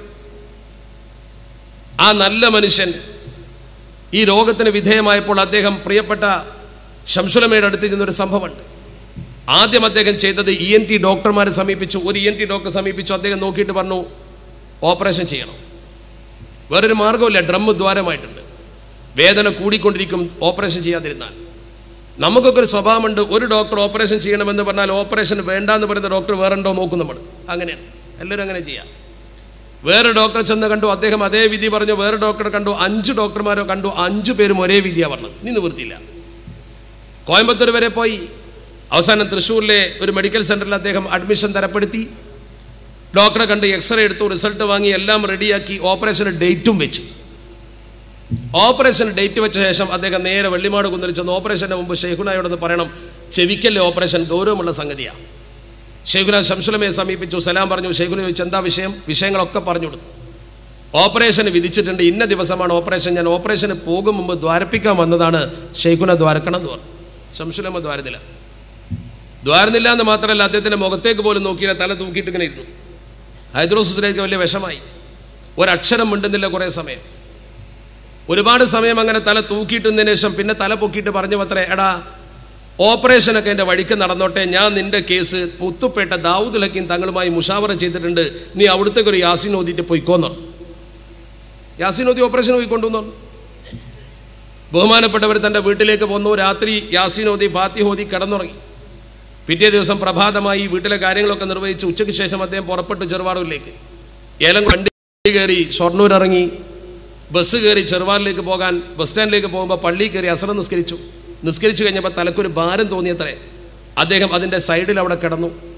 ആ നല്ല മനുഷ്യൻ ഈ രോഗത്തിന് വിധേയമായപ്പോൾ അദ്ദേഹം പ്രിയപ്പെട്ട ശംസുലമയുടെ അടുത്ത് ചെന്നൊരു സംഭവമുണ്ട് ആദ്യം അദ്ദേഹം ചെയ്തത് ഇ എൻ ടി ഡോക്ടർമാരെ സമീപിച്ചു ഒരു ഇ എൻ ടി ഡോക്ടറെ സമീപിച്ചു അദ്ദേഹം നോക്കിയിട്ട് പറഞ്ഞു ഓപ്പറേഷൻ ചെയ്യണം വേറൊരു മാർഗമില്ല ഡ്രം ദ്വാരമായിട്ടുണ്ട് വേദന കൂടിക്കൊണ്ടിരിക്കും ഓപ്പറേഷൻ ചെയ്യാതിരുന്നാൽ നമുക്കൊക്കെ ഒരു സ്വഭാവമുണ്ട് ഒരു ഡോക്ടർ ഓപ്പറേഷൻ ചെയ്യണമെന്ന് പറഞ്ഞാൽ ഓപ്പറേഷൻ വേണ്ടാന്ന് പറയുന്ന ഡോക്ടർ വേറുണ്ടോ നോക്കും നമ്മൾ അങ്ങനെയാണ് എല്ലാവരും അങ്ങനെ ചെയ്യാം വേറെ ഡോക്ടറെ ചെന്ന് കണ്ടു അദ്ദേഹം അതേ വിധി പറഞ്ഞു വേറെ ഡോക്ടറെ കണ്ടു അഞ്ച് ഡോക്ടർമാരോ കണ്ടു അഞ്ചു പേരും ഒരേ വിധിയാണ് പറഞ്ഞത് ഇനി നിവൃത്തിയില്ല കോയമ്പത്തൂർ വരെ പോയി അവസാനം തൃശ്ശൂരിലെ ഒരു മെഡിക്കൽ സെന്ററിൽ അദ്ദേഹം അഡ്മിഷൻ തരപ്പെടുത്തി ഡോക്ടറെ കണ്ട് എക്സ്റേ എടുത്തു റിസൾട്ട് വാങ്ങി എല്ലാം റെഡിയാക്കി ഓപ്പറേഷന് ഡേറ്റും വെച്ചു ഓപ്പറേഷൻ ഡേറ്റ് വെച്ച ശേഷം അദ്ദേഹം നേരെ വെള്ളിമാട് കുന്നിൽ ചെന്ന് ഓപ്പറേഷന്റെ മുമ്പ് ഷെയ്ഖുനായോടൊന്ന് പറയണം ചെവിക്കല്ലേ ഓപ്പറേഷൻ ഗൗരവമുള്ള സംഗതിയാണ് ഷെയ്ഖുന ശംസുലമയെ സമീപിച്ചു സലാം പറഞ്ഞു ഷെയ്ഖുന ചോദിച്ചു എന്താ വിഷയം വിഷയങ്ങളൊക്കെ പറഞ്ഞു കൊടുത്തു ഓപ്പറേഷന് വിധിച്ചിട്ടുണ്ട് ഇന്ന ദിവസമാണ് ഓപ്പറേഷൻ ഞാൻ ഓപ്പറേഷന് പോകും മുമ്പ് ദ്വാരപ്പിക്കാൻ വന്നതാണ് ഷെയ്ഖുന ദ്വാരക്കണം എന്ന് പറഞ്ഞു ശംസുലമ ദ്വാരുന്നില്ല ദ്വാരുന്നില്ല എന്ന് മാത്രമല്ല അദ്ദേഹത്തിൻ്റെ മുഖത്തേക്ക് പോലും നോക്കിയില്ല തല തൂക്കിയിട്ട് ഇങ്ങനെ ഇരുന്നു ഹൈദ്രോസിലേക്ക് വലിയ വിഷമായി ഒരക്ഷരം മിണ്ടുന്നില്ല കുറേ സമയം ഒരുപാട് സമയം അങ്ങനെ തല തൂക്കിയിട്ടതിന് ശേഷം പിന്നെ തല പൊക്കിയിട്ട് പറഞ്ഞു അത്രേ എടാ ഓപ്പറേഷനൊക്കെ എൻ്റെ വഴിക്ക് നടന്നോട്ടെ ഞാൻ നിന്റെ കേസ് മുത്തുപ്പേട്ട ദാവൂദ് ലക്കീം തങ്ങളുമായി മുഷാവറ ചെയ്തിട്ടുണ്ട് നീ അവിടുത്തേക്ക് ഒരു യാസിൻ ഓതിയിട്ട് പോയിക്കോന്നു യാസിൻ ഓതി ഓപ്പറേഷൻ പോയിക്കൊണ്ടുവന്നു ബഹുമാനപ്പെട്ടവർ തൻ്റെ വീട്ടിലേക്ക് പോന്നു രാത്രി യാസിൻ ഓതി ഫാത്തി ഓതി കിടന്നുറങ്ങി പിറ്റേ ദിവസം പ്രഭാതമായി വീട്ടിലെ കാര്യങ്ങളൊക്കെ നിർവഹിച്ച് ഉച്ചയ്ക്ക് ശേഷം അദ്ദേഹം പുറപ്പെട്ടു ചെറുവാറൂരിലേക്ക് ഏലം വണ്ടി കയറി ഷൊർണൂർ ഇറങ്ങി ബസ് കയറി ചെറുവാറിലേക്ക് പോകാൻ ബസ് സ്റ്റാൻഡിലേക്ക് പോകുമ്പോൾ പള്ളി കയറി അസറം നിസ്കരിച്ചു നിസ്കരിച്ചു കഴിഞ്ഞപ്പോൾ തലക്കൊരു ഭാരം തോന്നിയത്രേ അദ്ദേഹം അതിൻ്റെ സൈഡിൽ അവിടെ കിടന്നു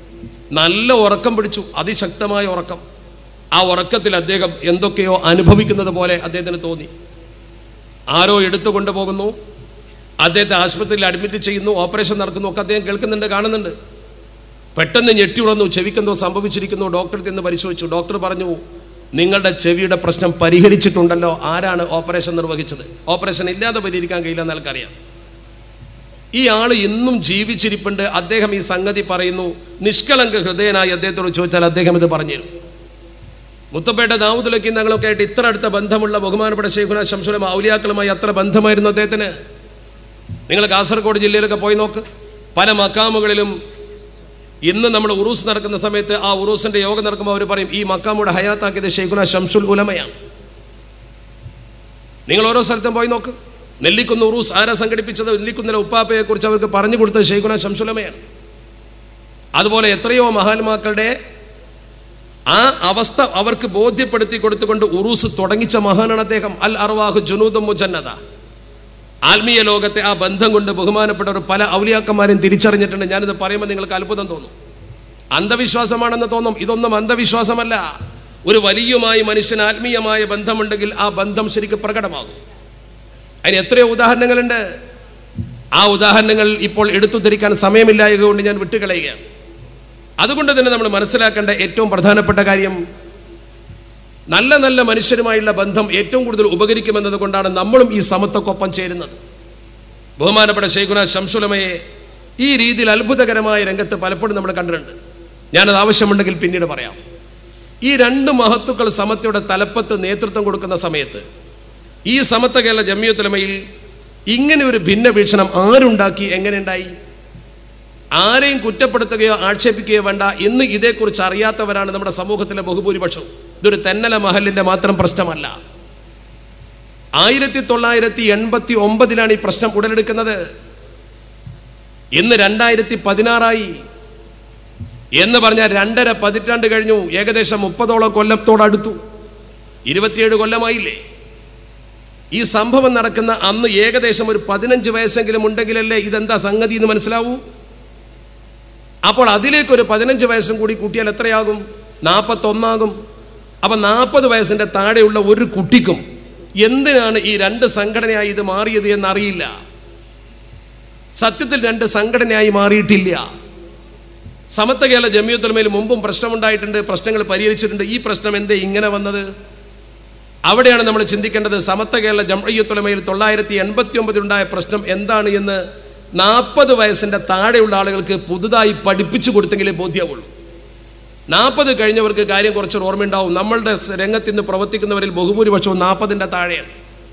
നല്ല ഉറക്കം പിടിച്ചു അതിശക്തമായ ഉറക്കം ആ ഉറക്കത്തിൽ അദ്ദേഹം എന്തൊക്കെയോ അനുഭവിക്കുന്നത് പോലെ അദ്ദേഹത്തിന് തോന്നി ആരോ എടുത്തു കൊണ്ടുപോകുന്നു അദ്ദേഹത്തെ ആശുപത്രിയിൽ അഡ്മിറ്റ് ചെയ്യുന്നു ഓപ്പറേഷൻ നടക്കുന്നു ഒക്കെ അദ്ദേഹം കേൾക്കുന്നുണ്ട് കാണുന്നുണ്ട് പെട്ടെന്ന് ഞെട്ടി ഉണർന്നു ചെവിക്കെന്തോ സംഭവിച്ചിരിക്കുന്നു ഡോക്ടർ ചെന്ന് പരിശോധിച്ചു ഡോക്ടർ പറഞ്ഞു നിങ്ങളുടെ ചെവിയുടെ പ്രശ്നം പരിഹരിച്ചിട്ടുണ്ടല്ലോ ആരാണ് ഓപ്പറേഷൻ നിർവഹിച്ചത് ഓപ്പറേഷൻ ഇല്ലാതെ പരിഹരിക്കാൻ കഴിയില്ല എന്ന് ആൾക്കറിയാം ഈ ആള് ഇന്നും ജീവിച്ചിരിപ്പുണ്ട് അദ്ദേഹം ഈ സംഗതി പറയുന്നു നിഷ്കളങ്ക ഹൃദയനായി അദ്ദേഹത്തോട് ചോദിച്ചാൽ അദ്ദേഹം ഇത് പറഞ്ഞുതരും മുത്തപ്പേട്ട ദാവൂദുലക്കി ഞങ്ങളൊക്കെ ആയിട്ട് ഇത്ര അടുത്ത ബന്ധമുള്ള ബഹുമാനപ്പെട്ട ഷെയ്ഖുന ശംസുലം ഔലിയാക്കളുമായി അത്ര ബന്ധമായിരുന്നു അദ്ദേഹത്തിന് നിങ്ങൾ കാസർഗോഡ് ജില്ലയിലൊക്കെ പോയി നോക്ക് പല മക്കാമുകളിലും ഇന്ന് നമ്മൾ ഉറൂസ് നടക്കുന്ന സമയത്ത് ആ ഉറൂസിന്റെ യോഗം നടക്കുമ്പോൾ അവർ പറയും ഈ മക്കാമുടെ ഹയാത്താക്കിയത് ഷെയ്ഖുന ഷംസുൽ ഉലമയാണ് നിങ്ങൾ ഓരോ സ്ഥലത്തും പോയി നോക്ക് നെല്ലിക്കുന്ന് ഉറൂസ് ആരാ സംഘടിപ്പിച്ചത് നെല്ലിക്കുന്നിലെ ഉപ്പാപ്പയെ കുറിച്ച് അവർക്ക് പറഞ്ഞു കൊടുത്തത് ഷെയ്ഖുന ഷംസുലമയാണ് അതുപോലെ എത്രയോ മഹാന്മാക്കളുടെ ആ അവസ്ഥ അവർക്ക് ബോധ്യപ്പെടുത്തി കൊടുത്തുകൊണ്ട് ഉറൂസ് തുടങ്ങിച്ച മഹാനാണ് അദ്ദേഹം അൽ അർവാഹു ജുനൂദും മുജന്നത ആത്മീയ ലോകത്തെ ആ ബന്ധം കൊണ്ട് ബഹുമാനപ്പെട്ടവർ പല ഔലിയാക്കന്മാരും തിരിച്ചറിഞ്ഞിട്ടുണ്ട് ഞാനിത് പറയുമ്പോൾ നിങ്ങൾക്ക് അത്ഭുതം തോന്നും അന്ധവിശ്വാസമാണെന്ന് തോന്നും ഇതൊന്നും അന്ധവിശ്വാസമല്ല ഒരു വലിയുമായി മനുഷ്യന് ആത്മീയമായ ബന്ധമുണ്ടെങ്കിൽ ആ ബന്ധം ശരിക്കും പ്രകടമാകും അതിന് എത്രയോ ഉദാഹരണങ്ങളുണ്ട് ആ ഉദാഹരണങ്ങൾ ഇപ്പോൾ എടുത്തു ധരിക്കാൻ സമയമില്ലായക കൊണ്ട് ഞാൻ വിട്ടുകളയുകയാണ് അതുകൊണ്ട് തന്നെ നമ്മൾ മനസ്സിലാക്കേണ്ട ഏറ്റവും പ്രധാനപ്പെട്ട കാര്യം നല്ല നല്ല മനുഷ്യരുമായുള്ള ബന്ധം ഏറ്റവും കൂടുതൽ ഉപകരിക്കുമെന്നത് കൊണ്ടാണ് നമ്മളും ഈ സമത്വക്കൊപ്പം ചേരുന്നത് ബഹുമാനപ്പെട്ട ഷെയ്ഖുന ശംസുലമയെ ഈ രീതിയിൽ അത്ഭുതകരമായ രംഗത്ത് പലപ്പോഴും നമ്മൾ കണ്ടിട്ടുണ്ട് ഞാനത് ആവശ്യമുണ്ടെങ്കിൽ പിന്നീട് പറയാം ഈ രണ്ട് മഹത്തുക്കൾ സമത്വയുടെ തലപ്പത്ത് നേതൃത്വം കൊടുക്കുന്ന സമയത്ത് ഈ സമത്വ കേരള ജമ്മിയത്തുലമയിൽ ഇങ്ങനെ ഒരു ഭിന്ന വീക്ഷണം ആരുണ്ടാക്കി എങ്ങനെ ഉണ്ടായി ആരെയും കുറ്റപ്പെടുത്തുകയോ ആക്ഷേപിക്കുകയോ വേണ്ട ഇന്ന് ഇതേക്കുറിച്ച് അറിയാത്തവരാണ് നമ്മുടെ സമൂഹത്തിലെ ബഹുഭൂരിപക്ഷം ഇതൊരു തെന്നല മഹലിന്റെ മാത്രം പ്രശ്നമല്ല ആയിരത്തി തൊള്ളായിരത്തി എൺപത്തി ഒമ്പതിലാണ് ഈ പ്രശ്നം ഉടലെടുക്കുന്നത് ഇന്ന് രണ്ടായിരത്തി പതിനാറായി എന്ന് പറഞ്ഞാൽ രണ്ടര പതിറ്റാണ്ട് കഴിഞ്ഞു ഏകദേശം മുപ്പതോളം കൊല്ലത്തോടടുത്തു ഇരുപത്തിയേഴ് കൊല്ലമായില്ലേ ഈ സംഭവം നടക്കുന്ന അന്ന് ഏകദേശം ഒരു പതിനഞ്ച് വയസ്സെങ്കിലും ഉണ്ടെങ്കിലല്ലേ ഇതെന്താ സംഗതി എന്ന് മനസ്സിലാവൂ അപ്പോൾ അതിലേക്കൊരു പതിനഞ്ച് വയസ്സും കൂടി കൂട്ടിയാൽ എത്രയാകും നാൽപ്പത്തൊന്നാകും അപ്പം നാൽപ്പത് വയസ്സിൻ്റെ താഴെയുള്ള ഒരു കുട്ടിക്കും എന്തിനാണ് ഈ രണ്ട് സംഘടനയായി ഇത് മാറിയത് എന്നറിയില്ല സത്യത്തിൽ രണ്ട് സംഘടനയായി മാറിയിട്ടില്ല സമത്വ കേരള ജമിയത്തുലമയിൽ മുമ്പും പ്രശ്നമുണ്ടായിട്ടുണ്ട് പ്രശ്നങ്ങൾ പരിഹരിച്ചിട്ടുണ്ട് ഈ പ്രശ്നം എന്തേ ഇങ്ങനെ വന്നത് അവിടെയാണ് നമ്മൾ ചിന്തിക്കേണ്ടത് സമത്വ കേരള ജംഅയ്യത്തുലമയിൽ തൊള്ളായിരത്തി എൺപത്തി ഒമ്പതിലുണ്ടായ പ്രശ്നം എന്താണ് എന്ന് നാൽപ്പത് വയസ്സിൻ്റെ താഴെയുള്ള ആളുകൾക്ക് പുതുതായി പഠിപ്പിച്ചു കൊടുത്തെങ്കിലേ ബോധ്യമുള്ളൂ നാൽപ്പത് കഴിഞ്ഞവർക്ക് കാര്യം കുറച്ചൊരു ഓർമ്മയുണ്ടാവും നമ്മളുടെ രംഗത്ത് ഇന്ന് പ്രവർത്തിക്കുന്നവരിൽ ബഹുഭൂരിപക്ഷവും നാൽപ്പതിൻ്റെ താഴെയാണ്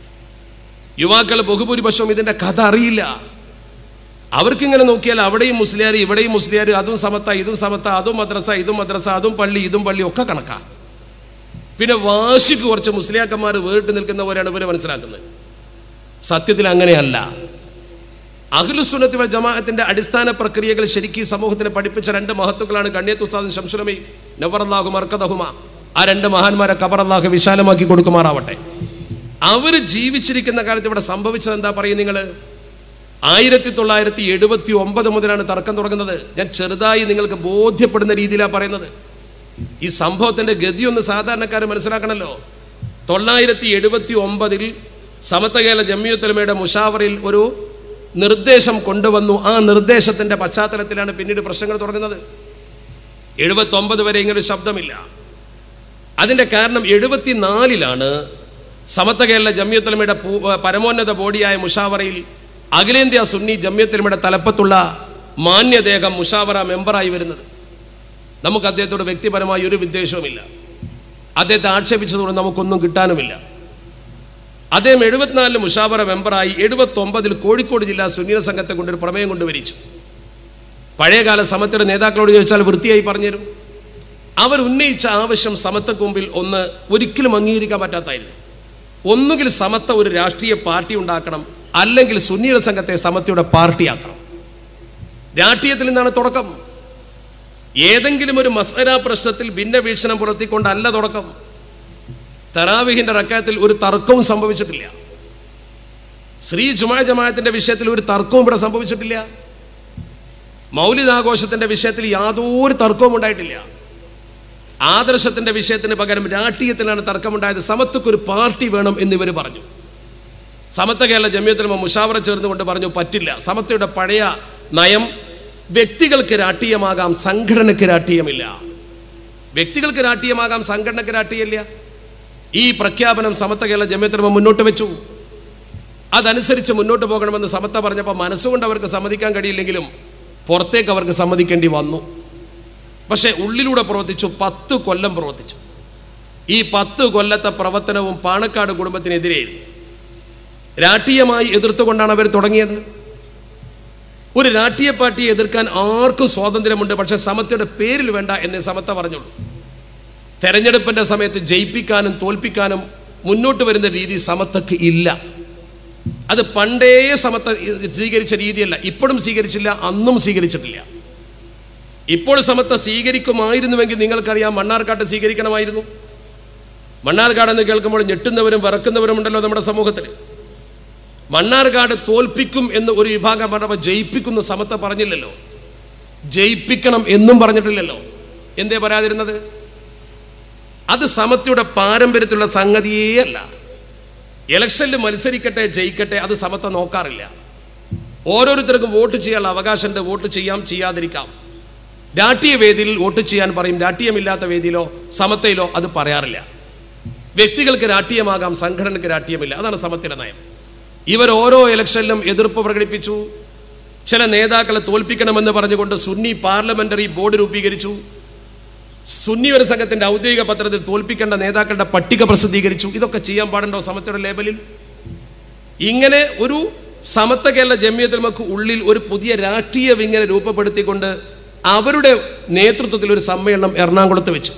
യുവാക്കൾ ബഹുഭൂരിപക്ഷവും ഇതിൻ്റെ കഥ അറിയില്ല അവർക്കിങ്ങനെ നോക്കിയാൽ അവിടെയും മുസ്ലിയാർ ഇവിടെയും മുസ്ലിയാർ അതും സമത്ത ഇതും സമത്ത അതും മദ്രസ ഇതും മദ്രസ അതും പള്ളി ഇതും പള്ളി ഒക്കെ കണക്കാ പിന്നെ വാശിക്ക് കുറച്ച് മുസ്ലിയാക്കന്മാർ വേറിട്ട് നിൽക്കുന്നവരാണ് ഇവരെ മനസ്സിലാക്കുന്നത് സത്യത്തിൽ അങ്ങനെയല്ല അഖിലുസുന്നത്തി വൽ ജമാഅത്തിന്റെ അടിസ്ഥാന പ്രക്രിയകൾ ശരിക്കും സമൂഹത്തിന് പഠിപ്പിച്ച രണ്ട് മഹത്തുക്കളാണ് കണ്ണിയത്ത് ഉസ്താദും ശംസുലമി നവറല്ലാഹു മർക്കദഹുമ ആ രണ്ട് മഹാന്മാരെ കബറല്ലാഹു വിശാലമാക്കി കൊടുക്കുമാറാവട്ടെ അവർ ജീവിച്ചിരിക്കുന്ന കാലത്ത് ഇവിടെ സംഭവിച്ചത് എന്താ പറയും നിങ്ങൾ ആയിരത്തി തൊള്ളായിരത്തി എഴുപത്തി ഒമ്പത് മുതലാണ് തർക്കം തുടങ്ങുന്നത് ഞാൻ ചെറുതായി നിങ്ങൾക്ക് ബോധ്യപ്പെടുന്ന രീതിയിലാണ് പറയുന്നത് ഈ സംഭവത്തിന്റെ ഗതി ഒന്ന് സാധാരണക്കാർ മനസ്സിലാക്കണമല്ലോ തൊള്ളായിരത്തി എഴുപത്തി ഒമ്പതിൽ സമത്തകേല ജമ്മിയുത്തലമയുടെ മുഷാവറിൽ ഒരു നിർദ്ദേശം കൊണ്ടുവന്നു ആ നിർദ്ദേശത്തിന്റെ പശ്ചാത്തലത്തിലാണ് പിന്നീട് പ്രശ്നങ്ങൾ തുടങ്ങുന്നത് എഴുപത്തൊമ്പത് വരെ ഇങ്ങനൊരു ശബ്ദമില്ല അതിന്റെ കാരണം എഴുപത്തിനാലിലാണ് സമത്വ കേരള ജമ്മിയത്തുലമയുടെ പരമോന്നത ബോഡിയായ മുഷാവറയിൽ അഖിലേന്ത്യാ സുന്നി ജമ്മിയത്തുലമയുടെ തലപ്പത്തുള്ള മാന്യദേഹം മുഷാവറ മെമ്പറായി വരുന്നത് നമുക്ക് അദ്ദേഹത്തോട് വ്യക്തിപരമായ ഒരു വിദ്വേഷവുമില്ല അദ്ദേഹത്തെ ആക്ഷേപിച്ചതുകൊണ്ട് നമുക്കൊന്നും കിട്ടാനുമില്ല അദ്ദേഹം എഴുപത്തിനാലില് മുഷാവറ മെമ്പറായി എഴുപത്തൊമ്പതിൽ കോഴിക്കോട് ജില്ലാ സുന്നീന സംഘത്തെ കൊണ്ടൊരു പ്രമേയം കൊണ്ടുവരിച്ചു പഴയകാല സമത്വയുടെ നേതാക്കളോട് ചോദിച്ചാൽ വൃത്തിയായി പറഞ്ഞുതരും അവർ ഉന്നയിച്ച ആവശ്യം സമത്വക്ക് മുമ്പിൽ ഒന്ന് ഒരിക്കലും അംഗീകരിക്കാൻ പറ്റാത്തായിരുന്നു ഒന്നുകിൽ സമത്വ ഒരു രാഷ്ട്രീയ പാർട്ടി ഉണ്ടാക്കണം അല്ലെങ്കിൽ സുന്നീന സംഘത്തെ സമത്വയുടെ പാർട്ടിയാക്കണം രാഷ്ട്രീയത്തിൽ നിന്നാണ് തുടക്കം ഏതെങ്കിലും ഒരു മസര പ്രശ്നത്തിൽ ഭിന്നവീക്ഷണം പുലർത്തിക്കൊണ്ടല്ല തുടക്കം തറാവിഹിന്റെ റക്കായത്തിൽ ഒരു തർക്കവും സംഭവിച്ചിട്ടില്ല ശ്രീ ജുമാ ജമാഅത്തിന്റെ വിഷയത്തിൽ ഒരു തർക്കവും ഇവിടെ സംഭവിച്ചിട്ടില്ല മൗലികാഘോഷത്തിൻ്റെ വിഷയത്തിൽ യാതൊരു തർക്കവും ഉണ്ടായിട്ടില്ല ആദർശത്തിൻ്റെ വിഷയത്തിന് പകരം രാഷ്ട്രീയത്തിലാണ് തർക്കമുണ്ടായത് സമത്വക്കൊരു പാർട്ടി വേണം എന്നിവർ പറഞ്ഞു സമത്വ കേരള ജമ്യത്തിനുമ മുഷാവറ ചേർന്നുകൊണ്ട് പറഞ്ഞു പറ്റില്ല സമത്വയുടെ പഴയ നയം വ്യക്തികൾക്ക് രാഷ്ട്രീയമാകാം സംഘടനയ്ക്ക് രാഷ്ട്രീയമില്ല വ്യക്തികൾക്ക് രാഷ്ട്രീയമാകാം സംഘടനയ്ക്ക് രാഷ്ട്രീയമില്ല ഈ പ്രഖ്യാപനം സമത്വ കേരള ജമ്യത്തിനുമ മുന്നോട്ട് വെച്ചു അതനുസരിച്ച് മുന്നോട്ട് പോകണമെന്ന് സമത്ത പറഞ്ഞപ്പോൾ മനസ്സുകൊണ്ട് അവർക്ക് സമ്മതിക്കാൻ കഴിയില്ലെങ്കിലും പുറത്തേക്ക് അവർക്ക് സമ്മതിക്കേണ്ടി വന്നു പക്ഷേ ഉള്ളിലൂടെ പ്രവർത്തിച്ചു പത്ത് കൊല്ലം പ്രവർത്തിച്ചു ഈ പത്ത് കൊല്ലത്തെ പ്രവർത്തനവും പാണക്കാട് കുടുംബത്തിനെതിരെയായിരുന്നു രാഷ്ട്രീയമായി എതിർത്തുകൊണ്ടാണ് അവർ തുടങ്ങിയത് ഒരു രാഷ്ട്രീയ പാർട്ടിയെ എതിർക്കാൻ ആർക്കും സ്വാതന്ത്ര്യമുണ്ട് പക്ഷെ സമത്വയുടെ പേരിൽ വേണ്ട എന്നേ സമത്ത പറഞ്ഞുള്ളൂ തെരഞ്ഞെടുപ്പിന്റെ സമയത്ത് ജയിപ്പിക്കാനും തോൽപ്പിക്കാനും മുന്നോട്ട് വരുന്ന രീതി സമത്തക്ക് ഇല്ല അത് പണ്ടേ സമത്ത സ്വീകരിച്ച രീതിയല്ല ഇപ്പോഴും സ്വീകരിച്ചില്ല അന്നും സ്വീകരിച്ചിട്ടില്ല ഇപ്പോൾ സമത്ത സ്വീകരിക്കുമായിരുന്നുവെങ്കിൽ നിങ്ങൾക്കറിയാം മണ്ണാർക്കാട്ട് സ്വീകരിക്കണമായിരുന്നു മണ്ണാർക്കാട് എന്ന് കേൾക്കുമ്പോൾ ഞെട്ടുന്നവരും വിറക്കുന്നവരും ഉണ്ടല്ലോ നമ്മുടെ സമൂഹത്തിൽ മണ്ണാർക്കാട് തോൽപ്പിക്കും എന്ന് ഒരു വിഭാഗം പറഞ്ഞപ്പോൾ ജയിപ്പിക്കുന്ന സമത്ത പറഞ്ഞില്ലല്ലോ ജയിപ്പിക്കണം എന്നും പറഞ്ഞിട്ടില്ലല്ലോ എന്തേ പറയാതിരുന്നത് അത് സമത്വയുടെ പാരമ്പര്യത്തിലുള്ള സംഗതിയേ അല്ല ഇലക്ഷനിൽ മത്സരിക്കട്ടെ ജയിക്കട്ടെ അത് സമത്ത നോക്കാറില്ല ഓരോരുത്തർക്കും വോട്ട് ചെയ്യാനുള്ള അവകാശമുണ്ട് വോട്ട് ചെയ്യാം ചെയ്യാതിരിക്കാം രാഷ്ട്രീയ വേദിയിൽ വോട്ട് ചെയ്യാൻ പറയും രാഷ്ട്രീയമില്ലാത്ത വേദിയിലോ സമത്തയിലോ അത് പറയാറില്ല വ്യക്തികൾക്ക് രാഷ്ട്രീയമാകാം സംഘടനയ്ക്ക് രാഷ്ട്രീയമില്ല അതാണ് സമത്തിൻ്റെ നയം ഇവർ ഓരോ ഇലക്ഷനിലും എതിർപ്പ് പ്രകടിപ്പിച്ചു ചില നേതാക്കളെ തോൽപ്പിക്കണമെന്ന് പറഞ്ഞുകൊണ്ട് സുന്നി പാർലമെന്ററി ബോർഡ് രൂപീകരിച്ചു സുന്നി ഒരു സംഘത്തിന്റെ ഔദ്യോഗിക പത്രത്തിൽ തോൽപ്പിക്കേണ്ട നേതാക്കളുടെ പട്ടിക പ്രസിദ്ധീകരിച്ചു ഇതൊക്കെ ചെയ്യാൻ പാടുണ്ടോ സമത്തയുടെ ലേബലിൽ ഇങ്ങനെ ഒരു സമത്വ കേരള ജമ്മിയത്തിൽമക്ക് ഉള്ളിൽ ഒരു പുതിയ രാഷ്ട്രീയ വിങ്ങനെ രൂപപ്പെടുത്തിക്കൊണ്ട് അവരുടെ നേതൃത്വത്തിൽ ഒരു സമ്മേളനം എറണാകുളത്ത് വെച്ചു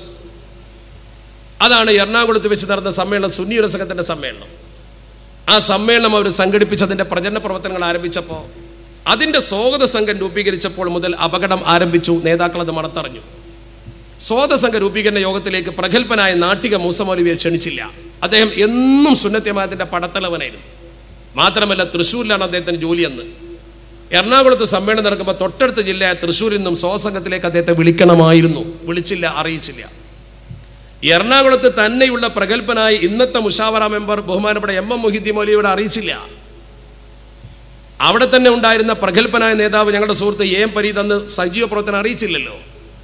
അതാണ് എറണാകുളത്ത് വെച്ച് നടന്ന സമ്മേളനം സുന്നി ഒരു സംഘത്തിന്റെ സമ്മേളനം ആ സമ്മേളനം അവർ സംഘടിപ്പിച്ചതിന്റെ പ്രചരണ പ്രവർത്തനങ്ങൾ ആരംഭിച്ചപ്പോൾ അതിന്റെ സ്വാഗത സംഘം രൂപീകരിച്ചപ്പോൾ മുതൽ അപകടം ആരംഭിച്ചു നേതാക്കൾ അത് മണത്തറിഞ്ഞു സ്വാഗത സംഘ രൂപീകരണ യോഗത്തിലേക്ക് പ്രഗത്ഭനായ നാട്ടിക മൂസമൗലവിയെ ക്ഷണിച്ചില്ല അദ്ദേഹം എന്നും സുന്നത്യമായതിന്റെ പടത്തലവനായിരുന്നു മാത്രമല്ല തൃശ്ശൂരിലാണ് അദ്ദേഹത്തിന് ജോലിയെന്ന് എറണാകുളത്ത് സമ്മേളനം നടക്കുമ്പോൾ തൊട്ടടുത്ത ജില്ലയായ തൃശ്ശൂരിൽ നിന്നും സ്വാസംഘത്തിലേക്ക് അദ്ദേഹത്തെ വിളിക്കണമായിരുന്നു വിളിച്ചില്ല അറിയിച്ചില്ല എറണാകുളത്ത് തന്നെയുള്ള പ്രഗത്ഭനായ ഇന്നത്തെ മുഷാവറ മെമ്പർ ബഹുമാനപ്പെട്ട എം എം മൊഹിദ്ദീൻ മൗലിയോട് അറിയിച്ചില്ല അവിടെ തന്നെ ഉണ്ടായിരുന്ന പ്രഗത്ഭനായ നേതാവ് ഞങ്ങളുടെ സുഹൃത്ത് എ എം പരീത് അന്ന് സജീവ പ്രവർത്തനം അറിയിച്ചില്ലല്ലോ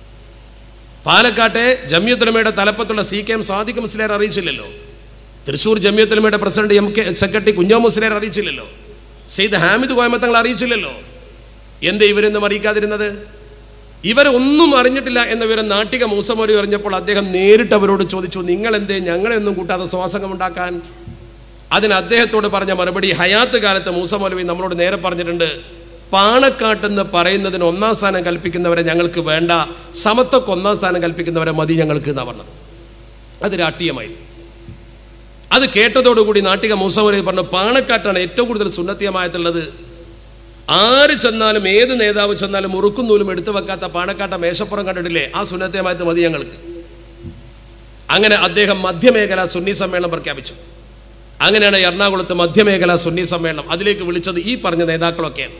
പാലക്കാട്ടെ ജമ്യത്തുലമയുടെ തലപ്പത്തുള്ള C K M Sadiq Musliyar അറിയിച്ചില്ലല്ലോ തൃശ്ശൂർ ജമ്യത്തുലമയുടെ പ്രസിഡന്റ് എം കെ സെക്രട്ടറി കുഞ്ഞോ മുസ്ലിയാർ അറിയിച്ചില്ലല്ലോ സെയ്ദ് ഹാമിദ് കോയമത്തങ്ങൾ അറിയിച്ചില്ലല്ലോ എന്തേ ഇവരൊന്നും അറിയിക്കാതിരുന്നത് ഇവരൊന്നും അറിഞ്ഞിട്ടില്ല എന്ന വിവരം നാട്ടിക മൂസമോരി അറിഞ്ഞപ്പോൾ അദ്ദേഹം നേരിട്ട് അവരോട് ചോദിച്ചു നിങ്ങൾ എന്തേ ഞങ്ങളെ ഒന്നും കൂട്ടാതെ സ്വാസംഗം ഉണ്ടാക്കാൻ അതിന് അദ്ദേഹത്തോട് പറഞ്ഞ മറുപടി ഹയാത്ത് കാലത്ത് മൂസമൗലവി നമ്മളോട് നേരെ പറഞ്ഞിട്ടുണ്ട് പാണക്കാട്ടെന്ന് പറയുന്നതിന് ഒന്നാം സ്ഥാനം കൽപ്പിക്കുന്നവരെ ഞങ്ങൾക്ക് വേണ്ട സമത്വക്ക് ഒന്നാം സ്ഥാനം കൽപ്പിക്കുന്നവരെ മതി ഞങ്ങൾക്ക് എന്നാ പറഞ്ഞത് അത് രാഷ്ട്രീയമായി അത് കേട്ടതോടുകൂടി നാട്ടിക മൂസമൗലവി പറഞ്ഞു പാണക്കാട്ടാണ് ഏറ്റവും കൂടുതൽ സുന്നത്തിയമായിട്ടുള്ളത് ആര് ചെന്നാലും ഏത് നേതാവ് ചെന്നാലും മുറുക്കും നൂലും എടുത്തു വെക്കാത്ത പാണക്കാട്ട മേശപ്പുറം കണ്ടിട്ടില്ലേ ആ സുന്നത്തിയമായത് മതി ഞങ്ങൾക്ക് അങ്ങനെ അദ്ദേഹം മധ്യമേഖല സുന്നി സമ്മേളനം പ്രഖ്യാപിച്ചു അങ്ങനെയാണ് എറണാകുളത്ത് മധ്യമേഖല സുന്നി സമ്മേളനം അതിലേക്ക് വിളിച്ചത് ഈ പറഞ്ഞ നേതാക്കളൊക്കെയാണ്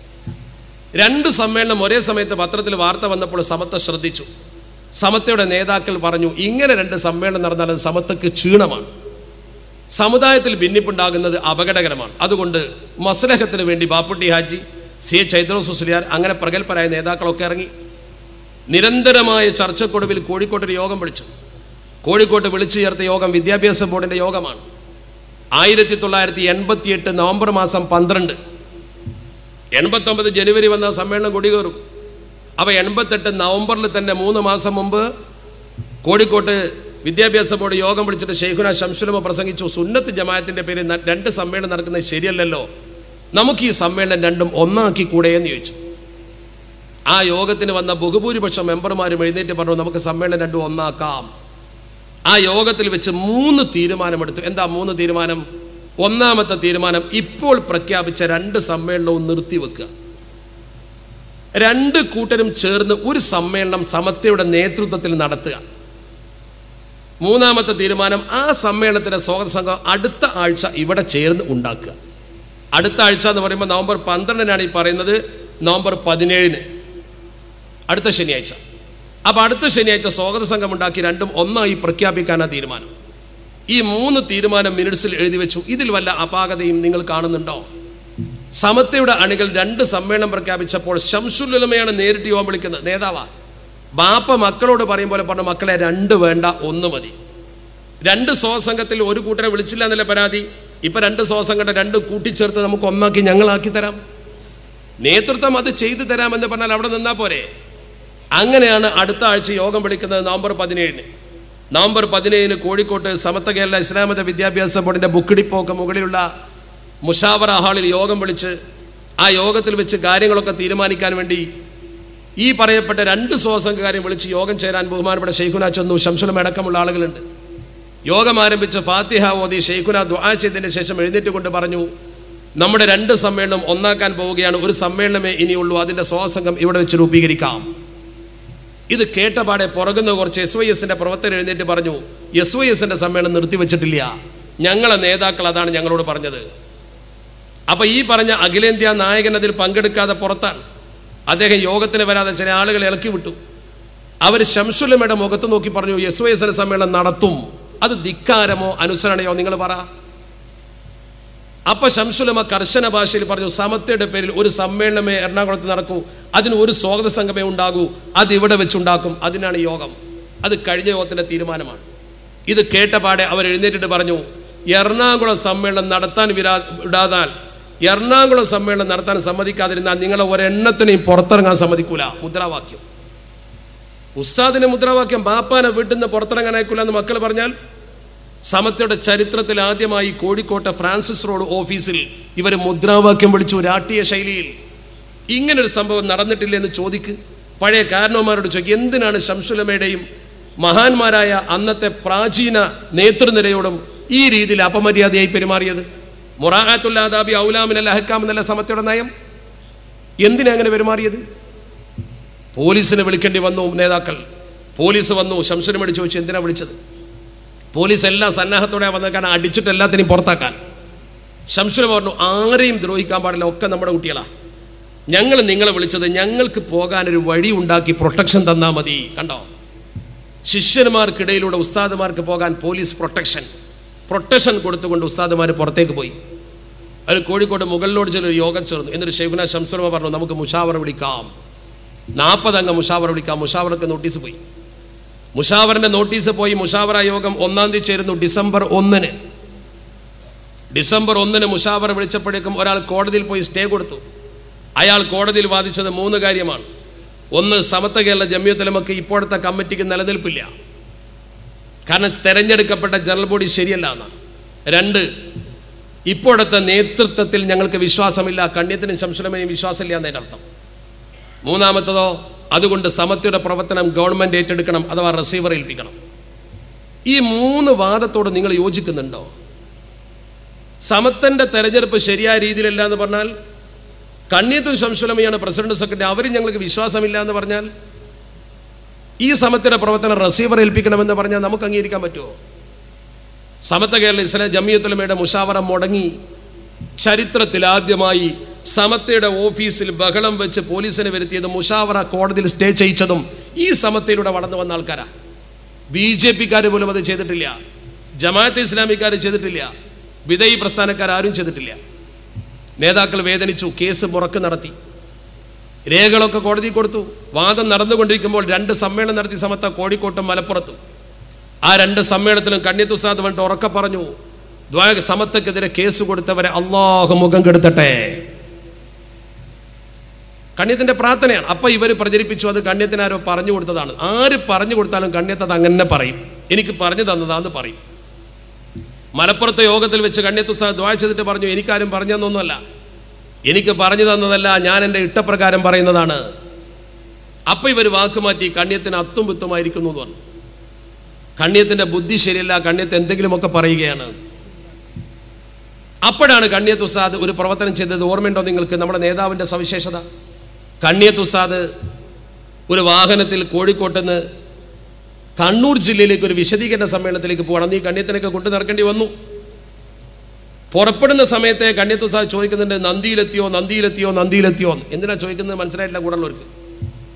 രണ്ട് സമ്മേളനം ഒരേ സമയത്ത് പത്രത്തിൽ വാർത്ത വന്നപ്പോൾ സമത്ത ശ്രദ്ധിച്ചു സമത്തയുടെ നേതാക്കൾ പറഞ്ഞു ഇങ്ങനെ രണ്ട് സമ്മേളനം നടന്നാൽ അത് സമത്തക്ക് ക്ഷീണമാണ് സമുദായത്തിൽ ഭിന്നിപ്പുണ്ടാകുന്നത് അപകടകരമാണ് അതുകൊണ്ട് മസ്ലഹത്തിന് വേണ്ടി ബാപ്പുട്ടി ഹാജി സി എ ചൈത്രോസ് സുസ്ലിയാർ അങ്ങനെ പ്രഗത്ഭരായ നേതാക്കളൊക്കെ ഇറങ്ങി നിരന്തരമായ ചർച്ചക്കൊടുവിൽ കോഴിക്കോട്ട് ഒരു യോഗം വിളിച്ചു കോഴിക്കോട്ട് വിളിച്ചു ചേർത്ത യോഗം വിദ്യാഭ്യാസ ബോർഡിന്റെ യോഗമാണ് ആയിരത്തി തൊള്ളായിരത്തി എൺപത്തി എട്ട് നവംബർ മാസം പന്ത്രണ്ട് എൺപത്തൊമ്പത് ജനുവരി വന്ന സമ്മേളനം കൊടികേറും അപ്പോൾ എൺപത്തെട്ട് നവംബറിൽ തന്നെ മൂന്ന് മാസം മുമ്പ് കോഴിക്കോട്ട് വിദ്യാഭ്യാസ ബോർഡ് യോഗം വിളിച്ചിട്ട് ഷെയ്ഖുന ശംസുലമ പ്രസംഗിച്ചു സുന്നത്ത് ജമാഅത്തിന്റെ പേരിൽ ന- രണ്ട് സമ്മേളനം നടക്കുന്നത് ശരിയല്ലല്ലോ നമുക്ക് ഈ സമ്മേളനം രണ്ടും ഒന്നാക്കി കൂടെ എന്ന് ചോദിച്ചു ആ യോഗത്തിന് വന്ന ബഹുഭൂരിപക്ഷം മെമ്പർമാരും എഴുന്നേറ്റ് പറഞ്ഞു നമുക്ക് സമ്മേളനം രണ്ടും ഒന്നാക്കാം ആ യോഗത്തിൽ വെച്ച് മൂന്ന് തീരുമാനമെടുത്തു എന്താ മൂന്ന് തീരുമാനം ഒന്നാമത്തെ തീരുമാനം ഇപ്പോൾ പ്രഖ്യാപിച്ച രണ്ട് സമ്മേളനവും നിർത്തിവെക്കുക രണ്ട് കൂട്ടരും ചേർന്ന് ഒരു സമ്മേളനം സമത്വയുടെ നേതൃത്വത്തിൽ നടത്തുക മൂന്നാമത്തെ തീരുമാനം ആ സമ്മേളനത്തിന്റെ സ്വാഗത സംഘം അടുത്ത ആഴ്ച ഇവിടെ ചേർന്ന് ഉണ്ടാക്കുക അടുത്ത ആഴ്ച എന്ന് പറയുമ്പോൾ നവംബർ പന്ത്രണ്ടിനാണ് ഈ പറയുന്നത് നവംബർ പതിനേഴിന് അടുത്ത ശനിയാഴ്ച അപ്പോൾ അടുത്ത ശനിയാഴ്ച സ്വാഗത സംഘം ഉണ്ടാക്കി രണ്ടും ഒന്നായി പ്രഖ്യാപിക്കാനാണ് തീരുമാനം ഈ മൂന്ന് തീരുമാനം മിനിറ്റ്സിൽ എഴുതി വെച്ചു ഇതിൽ വല്ല അപാകതയും നിങ്ങൾ കാണുന്നുണ്ടോ സമത്തയുടെ അണികൾ രണ്ട് സമ്മേളനം പ്രഖ്യാപിച്ചപ്പോൾ ശംസുലുലമയാണ് നേരിട്ട് യോഗം വിളിക്കുന്നത് നേതാവാ ബാപ്പ മക്കളോട് പറയും പോലെ പറഞ്ഞ മക്കളെ രണ്ട് വേണ്ട ഒന്ന് മതി രണ്ട് സ്വസംഘത്തിൽ ഒരു കൂട്ടരെ വിളിച്ചില്ല എന്നല്ല പരാതി ഇപ്പൊ രണ്ട് സ്വസംഘടന രണ്ട് കൂട്ടിച്ചേർത്ത് നമുക്ക് ഒന്നാക്കി ഞങ്ങളാക്കി തരാം നേതൃത്വം അത് ചെയ്തു തരാമെന്ന് പറഞ്ഞാൽ അവിടെ നിന്നാ പോരെ അങ്ങനെയാണ് അടുത്ത ആഴ്ച യോഗം വിളിക്കുന്നത് നവംബർ പതിനേഴിന് നവംബർ പതിനേഴിന് കോഴിക്കോട്ട് സമത്വ കേരള ഇസ്ലാമത വിദ്യാഭ്യാസ ബോർഡിന്റെ ബുക്കിടിപ്പോക്ക് മുകളിലുള്ള മുഷാവറ ഹാളിൽ യോഗം വിളിച്ച് ആ യോഗത്തിൽ വെച്ച് കാര്യങ്ങളൊക്കെ തീരുമാനിക്കാൻ വേണ്ടി ഈ പറയപ്പെട്ട രണ്ട് സ്വസംഘകാര്യം വിളിച്ച് യോഗം ചേരാൻ ബഹുമാനപ്പെട്ട ഷെയ്ഖുന ചെന്നു ശംസുലം അടക്കമുള്ള ആളുകളുണ്ട് യോഗം ആരംഭിച്ച് ഫാത്തിഹ ഓതി ഷെയ്ഖുന ദുആ ചെയ്തതിന് ശേഷം എഴുന്നേറ്റ് കൊണ്ട് പറഞ്ഞു നമ്മുടെ രണ്ട് സമ്മേളനം ഒന്നാക്കാൻ പോവുകയാണ് ഒരു സമ്മേളനമേ ഇനിയുള്ളൂ അതിന്റെ സ്വസംഘം ഇവിടെ വെച്ച് രൂപീകരിക്കാം ഇത് കേട്ടപാടെ പുറകുന്ന കുറച്ച് എസ് വൈ എസിന്റെ പ്രവർത്തകർ എഴുന്നേറ്റ് പറഞ്ഞു എസ് വൈ എസിന്റെ സമ്മേളനം നിർത്തിവെച്ചിട്ടില്ല ഞങ്ങളെ നേതാക്കൾ അതാണ് ഞങ്ങളോട് പറഞ്ഞത് അപ്പൊ ഈ പറഞ്ഞ അഖിലേന്ത്യാ നായകൻ അതിൽ പങ്കെടുക്കാതെ പുറത്താണ് അദ്ദേഹം യോഗത്തിന് വരാതെ ചില ആളുകളെ ഇളക്കി വിട്ടു അവർ ശംസുലമയുടെ മുഖത്ത് നോക്കി പറഞ്ഞു എസ് വൈ എസിന്റെ സമ്മേളനം നടത്തും അത് ധിക്കാരമോ അനുസരണയോ നിങ്ങൾ പറ അപ്പൊ ശംസുലമ കർശന ഭാഷയിൽ പറഞ്ഞു സമത്വയുടെ പേരിൽ ഒരു സമ്മേളനമേ എറണാകുളത്ത് നടക്കൂ അതിന് ഒരു സ്വാഗത സംഘമേ ഉണ്ടാകൂ അത് ഇവിടെ വെച്ചുണ്ടാക്കും അതിനാണ് യോഗം അത് കഴിഞ്ഞ യോഗത്തിന്റെ തീരുമാനമാണ് ഇത് കേട്ടപാടെ അവർ എഴുന്നേറ്റിട്ട് പറഞ്ഞു എറണാകുളം സമ്മേളനം നടത്താൻ വിരാ വിടാതാൽ എറണാകുളം സമ്മേളനം നടത്താൻ സമ്മതിക്കാതിരുന്നാൽ നിങ്ങളെ ഒരെണ്ണത്തിനെയും പുറത്തിറങ്ങാൻ സമ്മതിക്കൂല മുദ്രാവാക്യം ഉസ്താദിന്റെ മുദ്രാവാക്യം ബാപ്പാനെ വീട്ടിൽ നിന്ന് പുറത്തിറങ്ങാൻ അയക്കൂല എന്ന് മക്കൾ പറഞ്ഞാൽ സമത്വയുടെ ചരിത്രത്തിൽ ആദ്യമായി കോഴിക്കോട്ടെ ഫ്രാൻസിസ് റോഡ് ഓഫീസിൽ ഇവർ മുദ്രാവാക്യം വിളിച്ചു രാഷ്ട്രീയ ശൈലിയിൽ ഇങ്ങനൊരു സംഭവം നടന്നിട്ടില്ല എന്ന് ചോദിക്ക് പഴയ കാരണവന്മാരോട് ചോദിക്കും എന്തിനാണ് ശംസുലമയുടെയും മഹാന്മാരായ അന്നത്തെ പ്രാചീന നേതൃനിരയോടും ഈ രീതിയിൽ അപമര്യാദയായി പെരുമാറിയത് മുറാഹാത്തുല്ലാദാബി ഔലാമിനല്ല അഹക്കാം എന്നല്ല സമത്വയുടെ നയം എന്തിനാ അങ്ങനെ പെരുമാറിയത് പോലീസിനെ വിളിക്കേണ്ടി വന്നു നേതാക്കൾ പോലീസ് വന്നു ശംസുലമയോട് ചോദിച്ചു എന്തിനാ വിളിച്ചത് പോലീസ് എല്ലാം സന്നാഹത്തോടെ വന്നേക്കാൻ അടിച്ചിട്ട് എല്ലാത്തിനെയും പുറത്താക്കാൻ ശംസുല പറഞ്ഞു ആരെയും ദ്രോഹിക്കാൻ പാടില്ല ഒക്കെ നമ്മുടെ കുട്ടികളാ ഞങ്ങൾ നിങ്ങളെ വിളിച്ചത് ഞങ്ങൾക്ക് പോകാനൊരു വഴി ഉണ്ടാക്കി പ്രൊട്ടക്ഷൻ തന്നാൽ മതി കണ്ടോ ശിഷ്യന്മാർക്കിടയിലൂടെ ഉസ്താദുമാർക്ക് പോകാൻ പോലീസ് പ്രൊട്ടക്ഷൻ പ്രൊട്ടക്ഷൻ കൊടുത്തുകൊണ്ട് ഉസ്താദുമാർ പുറത്തേക്ക് പോയി അവർ കോഴിക്കോട് മുകളിലോട് ചില ഒരു യോഗം ചേർന്നു എന്നിട്ട് ഷെയ്ഖുന ശംസുലമ പറഞ്ഞു നമുക്ക് മുഷാവറ വിളിക്കാം നാൽപ്പതംഗ മുഷാവറ വിളിക്കാം മുഷാവറക്ക് നോട്ടീസ് പോയി മുഷാവറിന്റെ നോട്ടീസ് പോയി മുഷാവറ യോഗം ഒന്നാം തീയതി ചേരുന്നു ഡിസംബർ ഒന്നിന് ഡിസംബർ ഒന്നിന് മുഷാവറ വിളിച്ചപ്പോഴേക്കും ഒരാൾ കോടതിയിൽ പോയി സ്റ്റേ കൊടുത്തു അയാൾ കോടതിയിൽ വാദിച്ചത് മൂന്ന് കാര്യമാണ് ഒന്ന് സമത്വ കേരള ജമ്യത്തലമക്ക് ഇപ്പോഴത്തെ കമ്മിറ്റിക്ക് നിലനിൽപ്പില്ല കാരണം തെരഞ്ഞെടുക്കപ്പെട്ട ജനറൽ ബോഡി ശരിയല്ല എന്നാണ് രണ്ട് ഇപ്പോഴത്തെ നേതൃത്വത്തിൽ ഞങ്ങൾക്ക് വിശ്വാസമില്ല കണ്യത്തിനും ശംസുലമനെയും വിശ്വാസമില്ല എന്നതിൻ്റെ അർത്ഥം മൂന്നാമത്തതോ അതുകൊണ്ട് സമത്വയുടെ പ്രവർത്തനം ഗവൺമെന്റ് ഏറ്റെടുക്കണം അഥവാ റിസീവർ ഏൽപ്പിക്കണം ഈ മൂന്ന് വാദത്തോട് നിങ്ങൾ യോജിക്കുന്നുണ്ടോ സമത്തന്റെ തെരഞ്ഞെടുപ്പ് ശരിയായ രീതിയിലല്ല എന്ന് പറഞ്ഞാൽ കണ്യത്തും ശംസുലമയാണ് പ്രസിഡന്റ് സെക്രട്ടറി അവരും ഞങ്ങൾക്ക് വിശ്വാസമില്ല എന്ന് പറഞ്ഞാൽ ഈ സമത്തിന്റെ പ്രവർത്തനം റിസീവർ ഏൽപ്പിക്കണമെന്ന് പറഞ്ഞാൽ നമുക്ക് അംഗീകരിക്കാൻ പറ്റുമോ സമത്വ കേരള ഇസ്ലാം ജമിയത്തുലമയുടെ മുഷാവറ മുടങ്ങി ചരിത്രത്തിൽ ആദ്യമായി സമത്തയുടെ ഓഫീസിൽ ബഹളം വെച്ച് പോലീസിനെ വരുത്തിയതും മുഷാവറ കോടതിയിൽ സ്റ്റേ ചെയ്യിച്ചതും ഈ സമത്തയിലൂടെ വളർന്നു വന്ന ആൾക്കാരാ ബി ജെ പിക്കാർ പോലും അത് ചെയ്തിട്ടില്ല ജമാഅത്തെ ഇസ്ലാമിക്കാർ ചെയ്തിട്ടില്ല വിധയി പ്രസ്ഥാനക്കാർ ആരും ചെയ്തിട്ടില്ല നേതാക്കൾ വേദനിച്ചു കേസ് മുറക്ക് നടത്തി രേഖകളൊക്കെ കോടതി കൊടുത്തു വാദം നടന്നുകൊണ്ടിരിക്കുമ്പോൾ രണ്ട് സമ്മേളനം നടത്തി സമത്ത കോഴിക്കോട്ടും മലപ്പുറത്തും ആ രണ്ട് സമ്മേളനത്തിലും കണ്യത്തുസാദ് വേണ്ട ഉറക്കെ പറഞ്ഞു ദ്വാ സമത്തക്കെതിരെ കേസ് കൊടുത്തവരെ അള്ളാഹു മുഖം കെടുത്തട്ടെ കണ്യത്തിന്റെ പ്രാർത്ഥനയാണ് അപ്പൊ ഇവർ പ്രചരിപ്പിച്ചു അത് കണ്യത്തിനാരോ പറഞ്ഞു കൊടുത്തതാണ് ആര് പറഞ്ഞു കൊടുത്താലും കണ്യത്ത് അത് അങ്ങനെ പറയും എനിക്ക് പറഞ്ഞു തന്നതാന്ന് പറയും മലപ്പുറത്തെ യോഗത്തിൽ വെച്ച് കണ്യത്തുസാദ് ദ്വാ ചെയ്തിട്ട് പറഞ്ഞു എനിക്കാരും പറഞ്ഞു തന്നൊന്നുമല്ല എനിക്ക് പറഞ്ഞു തന്നതല്ല ഞാൻ എൻ്റെ ഇഷ്ടപ്രകാരം പറയുന്നതാണ് അപ്പൊ ഇവർ വാക്ക് മാറ്റി കണ്യത്തിന് അത്തും വിത്തുമായിരിക്കുന്നു എന്ന് പറഞ്ഞു കണ്യത്തിന്റെ ബുദ്ധി ശരിയല്ല കണ്യത്ത് എന്തെങ്കിലുമൊക്കെ പറയുകയാണ് അപ്പോഴാണ് കണ്യത്ത് ഉസാദ് ഒരു പ്രവർത്തനം ചെയ്തത് ഓർമ്മയുണ്ടോ നിങ്ങൾക്ക് നമ്മുടെ നേതാവിൻ്റെ സവിശേഷത കണ്യത്ത് ഉസാദ് ഒരു വാഹനത്തിൽ കോഴിക്കോട്ട് നിന്ന് കണ്ണൂർ ജില്ലയിലേക്ക് ഒരു വിശദീകരണ സമ്മേളനത്തിലേക്ക് പോകണം നീ കണ്യത്തിനൊക്കെ കൊണ്ടു നടക്കേണ്ടി വന്നു പുറപ്പെടുന്ന സമയത്തെ കണ്യത്ത് ഉസാദ് ചോദിക്കുന്നുണ്ട് നന്ദിയിലെത്തിയോ നന്ദിയിലെത്തിയോ നന്ദിയിലെത്തിയോ എന്ന്. എന്തിനാ ചോദിക്കുന്നത് മനസ്സിലായിട്ടില്ല കൂടുള്ളവർക്ക്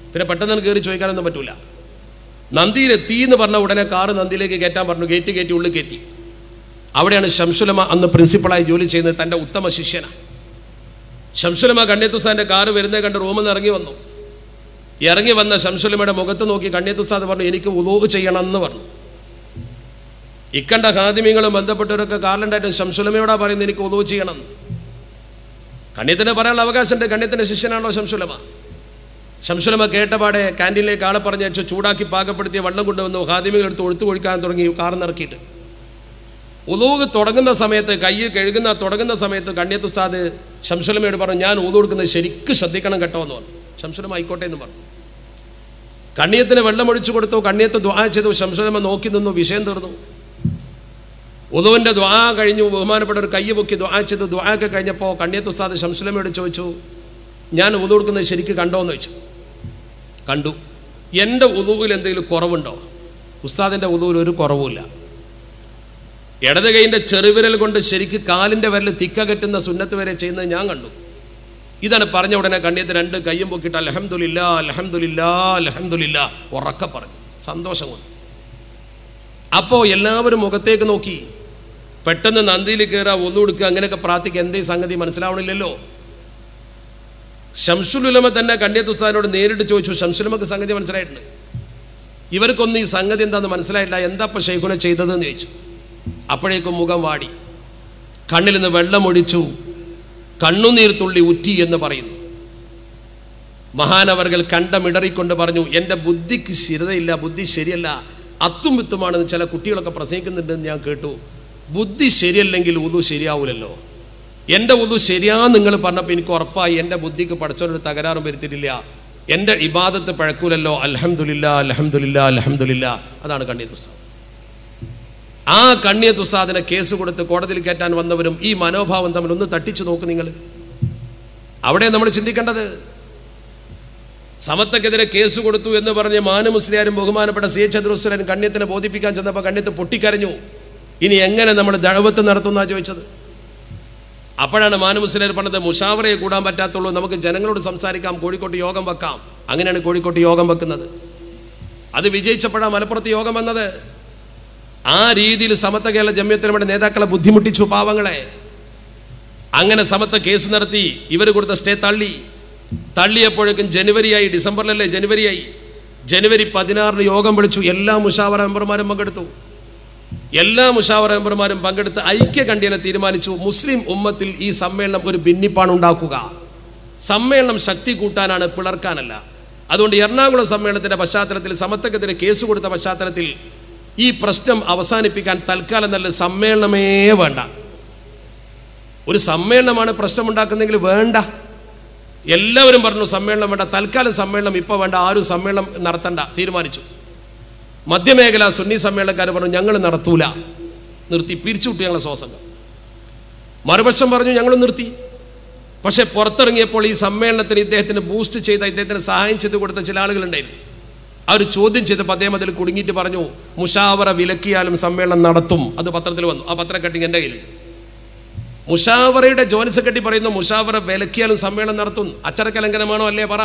പിന്നെ പെട്ടെന്ന് കയറി ചോദിക്കാനൊന്നും പറ്റൂല നന്ദിയിലെത്തി എന്ന് പറഞ്ഞ ഉടനെ കാറ് നന്ദിയിലേക്ക് കയറ്റാൻ പറഞ്ഞു ഗേറ്റ് കയറ്റി ഉള്ളിൽ കയറ്റി അവിടെയാണ് ശംസുലമ അന്ന് പ്രിൻസിപ്പളായി ജോലി ചെയ്യുന്നത് തൻ്റെ ഉത്തമ ശിഷ്യനാണ് ശംസുലമ കണ്യത്തുസാന്റെ കാറ് വരുന്നത് കണ്ട് റൂമിൽ നിന്ന് ഇറങ്ങി വന്നു ഇറങ്ങി വന്ന ശംസുലമയുടെ മുഖത്ത് നോക്കി കണ്യത്തുസാദ് പറഞ്ഞു എനിക്ക് ഉദോവ് ചെയ്യണം എന്ന് പറഞ്ഞു ഇക്കണ്ട ഹാദിമ്യങ്ങളും ബന്ധപ്പെട്ടവരൊക്കെ കാറിലുണ്ടായിട്ടും ശംസുലമയോടാ പറയുന്നത് എനിക്ക് ഉദോവ് ചെയ്യണം എന്ന്. കണ്യത്തിന് പറയാനുള്ള അവകാശമുണ്ട് കണ്യത്തിൻ്റെ ശിഷ്യനാണല്ലോ ശംസുലമ ശംസുലമ കേട്ടപാടെ ക്യാൻറ്റീനിലേക്ക് ആളെ പറഞ്ഞയച്ചു ചൂടാക്കി പാകപ്പെടുത്തിയ വെള്ളം കൊണ്ടുവന്നു ഹാദിമികൾ എടുത്ത് ഒഴുത്തു കൊഴിക്കാൻ തുടങ്ങി കാർ നിറക്കിയിട്ട് ഉദൂഗ് തുടങ്ങുന്ന സമയത്ത് കൈ കഴുകുന്ന തുടങ്ങുന്ന സമയത്ത് കണ്യത്തുസാദ് ശംസുലമയോട് പറഞ്ഞു ഞാൻ ഊതു കൊടുക്കുന്നത് ശരിക്കും ശ്രദ്ധിക്കണം കേട്ടോ എന്ന് പറഞ്ഞു ശംസുലമ ആയിക്കോട്ടെ എന്ന് പറഞ്ഞു കണ്ണിയത്തിന് വെള്ളം ഒഴിച്ചു കൊടുത്തു കണ്ണിയത്ത് ദ്വാ ചെയ്തു ശംസുലമ നോക്കി നിന്നു വിഷയം തീർന്നു ഉദുവിൻ്റെ ദ്വാ കഴിഞ്ഞു ബഹുമാനപ്പെട്ട ഒരു കയ്യ് പൊക്കി ദ്വാ ചെയ്തു ദ്വാ ഒക്കെ കഴിഞ്ഞപ്പോൾ കണ്ണിയത്ത് ഉസ്താദ് ശംസുലമയോട് ചോദിച്ചു ഞാൻ ഉദു കൊടുക്കുന്നത് ശരിക്കും കണ്ടോ എന്ന് ചോദിച്ചു കണ്ടു എൻ്റെ ഉദുവിൽ എന്തെങ്കിലും കുറവുണ്ടോ ഉസ്താദിൻ്റെ ഉദുവിൽ ഒരു കുറവുമില്ല ഇടത് കൈയിൻ്റെ ചെറുവിരൽ കൊണ്ട് ശരിക്ക് കാലിൻ്റെ വിരൽ തിക്ക കെട്ടുന്ന സുന്നത്ത് വരെ ചെയ്യുന്നത് ഞാൻ കണ്ടു ഇതാണ് പറഞ്ഞ ഉടനെ കണ്ണിയത്ത് രണ്ട് കയ്യും പൊക്കിയിട്ട് അലഹമുല്ല അലഹമുല്ല അലഹമുല്ല ഉറക്കെ പറഞ്ഞു സന്തോഷം കൊണ്ട് അപ്പോൾ എല്ലാവരും മുഖത്തേക്ക് നോക്കി പെട്ടെന്ന് നന്ദിയിൽ കയറുക ഒന്നു കൊടുക്കുക അങ്ങനെയൊക്കെ പ്രാർത്ഥിക്കുക എന്തേ സംഗതി മനസ്സിലാവണില്ലല്ലോ ഷംസുലുലമ തന്നെ കണ്യത്തുസ്താനോട് നേരിട്ട് ചോദിച്ചു ഷംസുലമക്ക് സംഗതി മനസ്സിലായിട്ടുണ്ട് ഇവർക്കൊന്നും ഈ സംഗതി എന്താണെന്ന് മനസ്സിലായില്ല എന്താ ഇപ്പം ഷെയ്ഖുനെ ചെയ്തതെന്ന് ചോദിച്ചു അപ്പോഴേക്കും മുഖം വാടി കണ്ണിൽ നിന്ന് വെള്ളമൊഴിച്ചു കണ്ണുനീർ തുള്ളി ഉറ്റി എന്ന് പറയുന്നു മഹാനവർകൾ കണ്ടമിടറിക്കൊണ്ട് പറഞ്ഞു എൻ്റെ ബുദ്ധിക്ക് സ്ഥിരതയില്ല ബുദ്ധി ശരിയല്ല അത്തും വിത്തുമാണെന്ന് ചില കുട്ടികളൊക്കെ പ്രസംഗിക്കുന്നുണ്ടെന്ന് ഞാൻ കേട്ടു ബുദ്ധി ശരിയല്ലെങ്കിൽ ഉതു ശരിയാവൂലല്ലോ എൻ്റെ ഉതു ശരിയാന്ന് നിങ്ങൾ പറഞ്ഞപ്പോൾ എനിക്ക് ഉറപ്പായി എൻ്റെ ബുദ്ധിക്ക് പഠിച്ചവരൊരു തകരാറും വരുത്തിയിട്ടില്ല എൻ്റെ ഇബാദത്ത് പഴക്കൂലല്ലോ അലഹമുല്ല അലഹമുല്ല അലഹമുല്ല അതാണ് കണ്ണിയത്തുസാദ് ആ കണ്ണിയത്തുസാദിനെ കേസ് കൊടുത്ത് കോടതിയിൽ കയറ്റാൻ വന്നവരും ഈ മനോഭാവം തമ്മിൽ ഒന്ന് തട്ടിച്ചു നോക്ക് നിങ്ങൾ അവിടെ നമ്മൾ ചിന്തിക്കേണ്ടത് സമത്തക്കെതിരെ കേസ് കൊടുത്തു എന്ന് പറഞ്ഞ് മാനു മുസ്ലിയാരും ബഹുമാനപ്പെട്ട സി എച്ച് ചന്ദ്രസ്വരൻ കണ്യത്തിനെ ബോധിപ്പിക്കാൻ ചെന്നപ്പോൾ കണ്യത്ത് പൊട്ടിക്കരഞ്ഞു ഇനി എങ്ങനെ നമ്മൾ ദഴവത്ത് നടത്തുന്ന ചോദിച്ചത് അപ്പോഴാണ് മാനു മുസ്ലിയാർ പറഞ്ഞത് മുഷാവറയെ കൂടാൻ പറ്റാത്തുള്ളൂ നമുക്ക് ജനങ്ങളോട് സംസാരിക്കാം കോഴിക്കോട്ട് യോഗം വെക്കാം അങ്ങനെയാണ് കോഴിക്കോട്ട് യോഗം വെക്കുന്നത് അത് വിജയിച്ചപ്പോഴാണ് മലപ്പുറത്ത് യോഗം വന്നത് ആ രീതിയിൽ സമത്ത കേരള ജമ്യത്തിനുവേണ്ടി നേതാക്കളെ ബുദ്ധിമുട്ടിച്ചു പാവങ്ങളെ അങ്ങനെ സമത്ത കേസ് നടത്തി ഇവർ കൊടുത്ത സ്റ്റേ തള്ളി തള്ളിയപ്പോഴേക്കും ജനുവരിയായി ഡിസംബറിലല്ലേ ജനുവരിയായി ജനുവരി പതിനാറിന് യോഗം വിളിച്ചു എല്ലാ മുഷാവറ മെമ്പർമാരും പങ്കെടുത്തു എല്ലാ മുഷാവറ മെമ്പർമാരും പങ്കെടുത്ത് ഐക്യകണ്ഠ്യനെ തീരുമാനിച്ചു മുസ്ലിം ഉമ്മത്തിൽ ഈ സമ്മേളനം ഒരു ഭിന്നിപ്പാണ് ഉണ്ടാക്കുക സമ്മേളനം ശക്തി കൂട്ടാനാണ് പിളർക്കാനല്ല അതുകൊണ്ട് എറണാകുളം സമ്മേളനത്തിന്റെ പശ്ചാത്തലത്തിൽ സമത്വക്കെതിരെ കേസ് കൊടുത്ത പശ്ചാത്തലത്തിൽ ഈ പ്രശ്നം അവസാനിപ്പിക്കാൻ തൽക്കാലം നല്ല സമ്മേളനമേ വേണ്ട ഒരു സമ്മേളനമാണ് പ്രശ്നമുണ്ടാക്കുന്നെങ്കിൽ വേണ്ട എല്ലാവരും പറഞ്ഞു സമ്മേളനം വേണ്ട തൽക്കാലം സമ്മേളനം ഇപ്പോൾ വേണ്ട ആരും സമ്മേളനം നടത്തണ്ട തീരുമാനിച്ചു മധ്യമേഖല സുന്നി സമ്മേളനക്കാർ പറഞ്ഞു ഞങ്ങൾ നടത്തൂല നിർത്തി പിരിച്ചുവിട്ടു ഞങ്ങളെ സ്വാസംഗം മറുപക്ഷം പറഞ്ഞു ഞങ്ങൾ നിർത്തി പക്ഷെ പുറത്തിറങ്ങിയപ്പോൾ ഈ സമ്മേളനത്തിന് ഇദ്ദേഹത്തിന് ബൂസ്റ്റ് ചെയ്ത ഇദ്ദേഹത്തിന് സഹായം ചെയ്ത് കൊടുത്ത ചില ആളുകളുണ്ടായിരുന്നു അവർ ചോദ്യം ചെയ്തപ്പോൾ അദ്ദേഹം അതിൽ കുടുങ്ങിയിട്ട് പറഞ്ഞു മുഷാവറ വിലക്കിയാലും സമ്മേളനം നടത്തും അത് പത്രത്തിൽ വന്നു ആ പത്രം കട്ടിങ് എൻ്റെ കയ്യിൽ മുഷാവറയുടെ ജോലി സെക്രട്ടറി പറയുന്നു മുഷാവറ വിലക്കിയാലും സമ്മേളനം നടത്തും അച്ചടക്ക ലംഘനമാണോ അല്ലേ പറ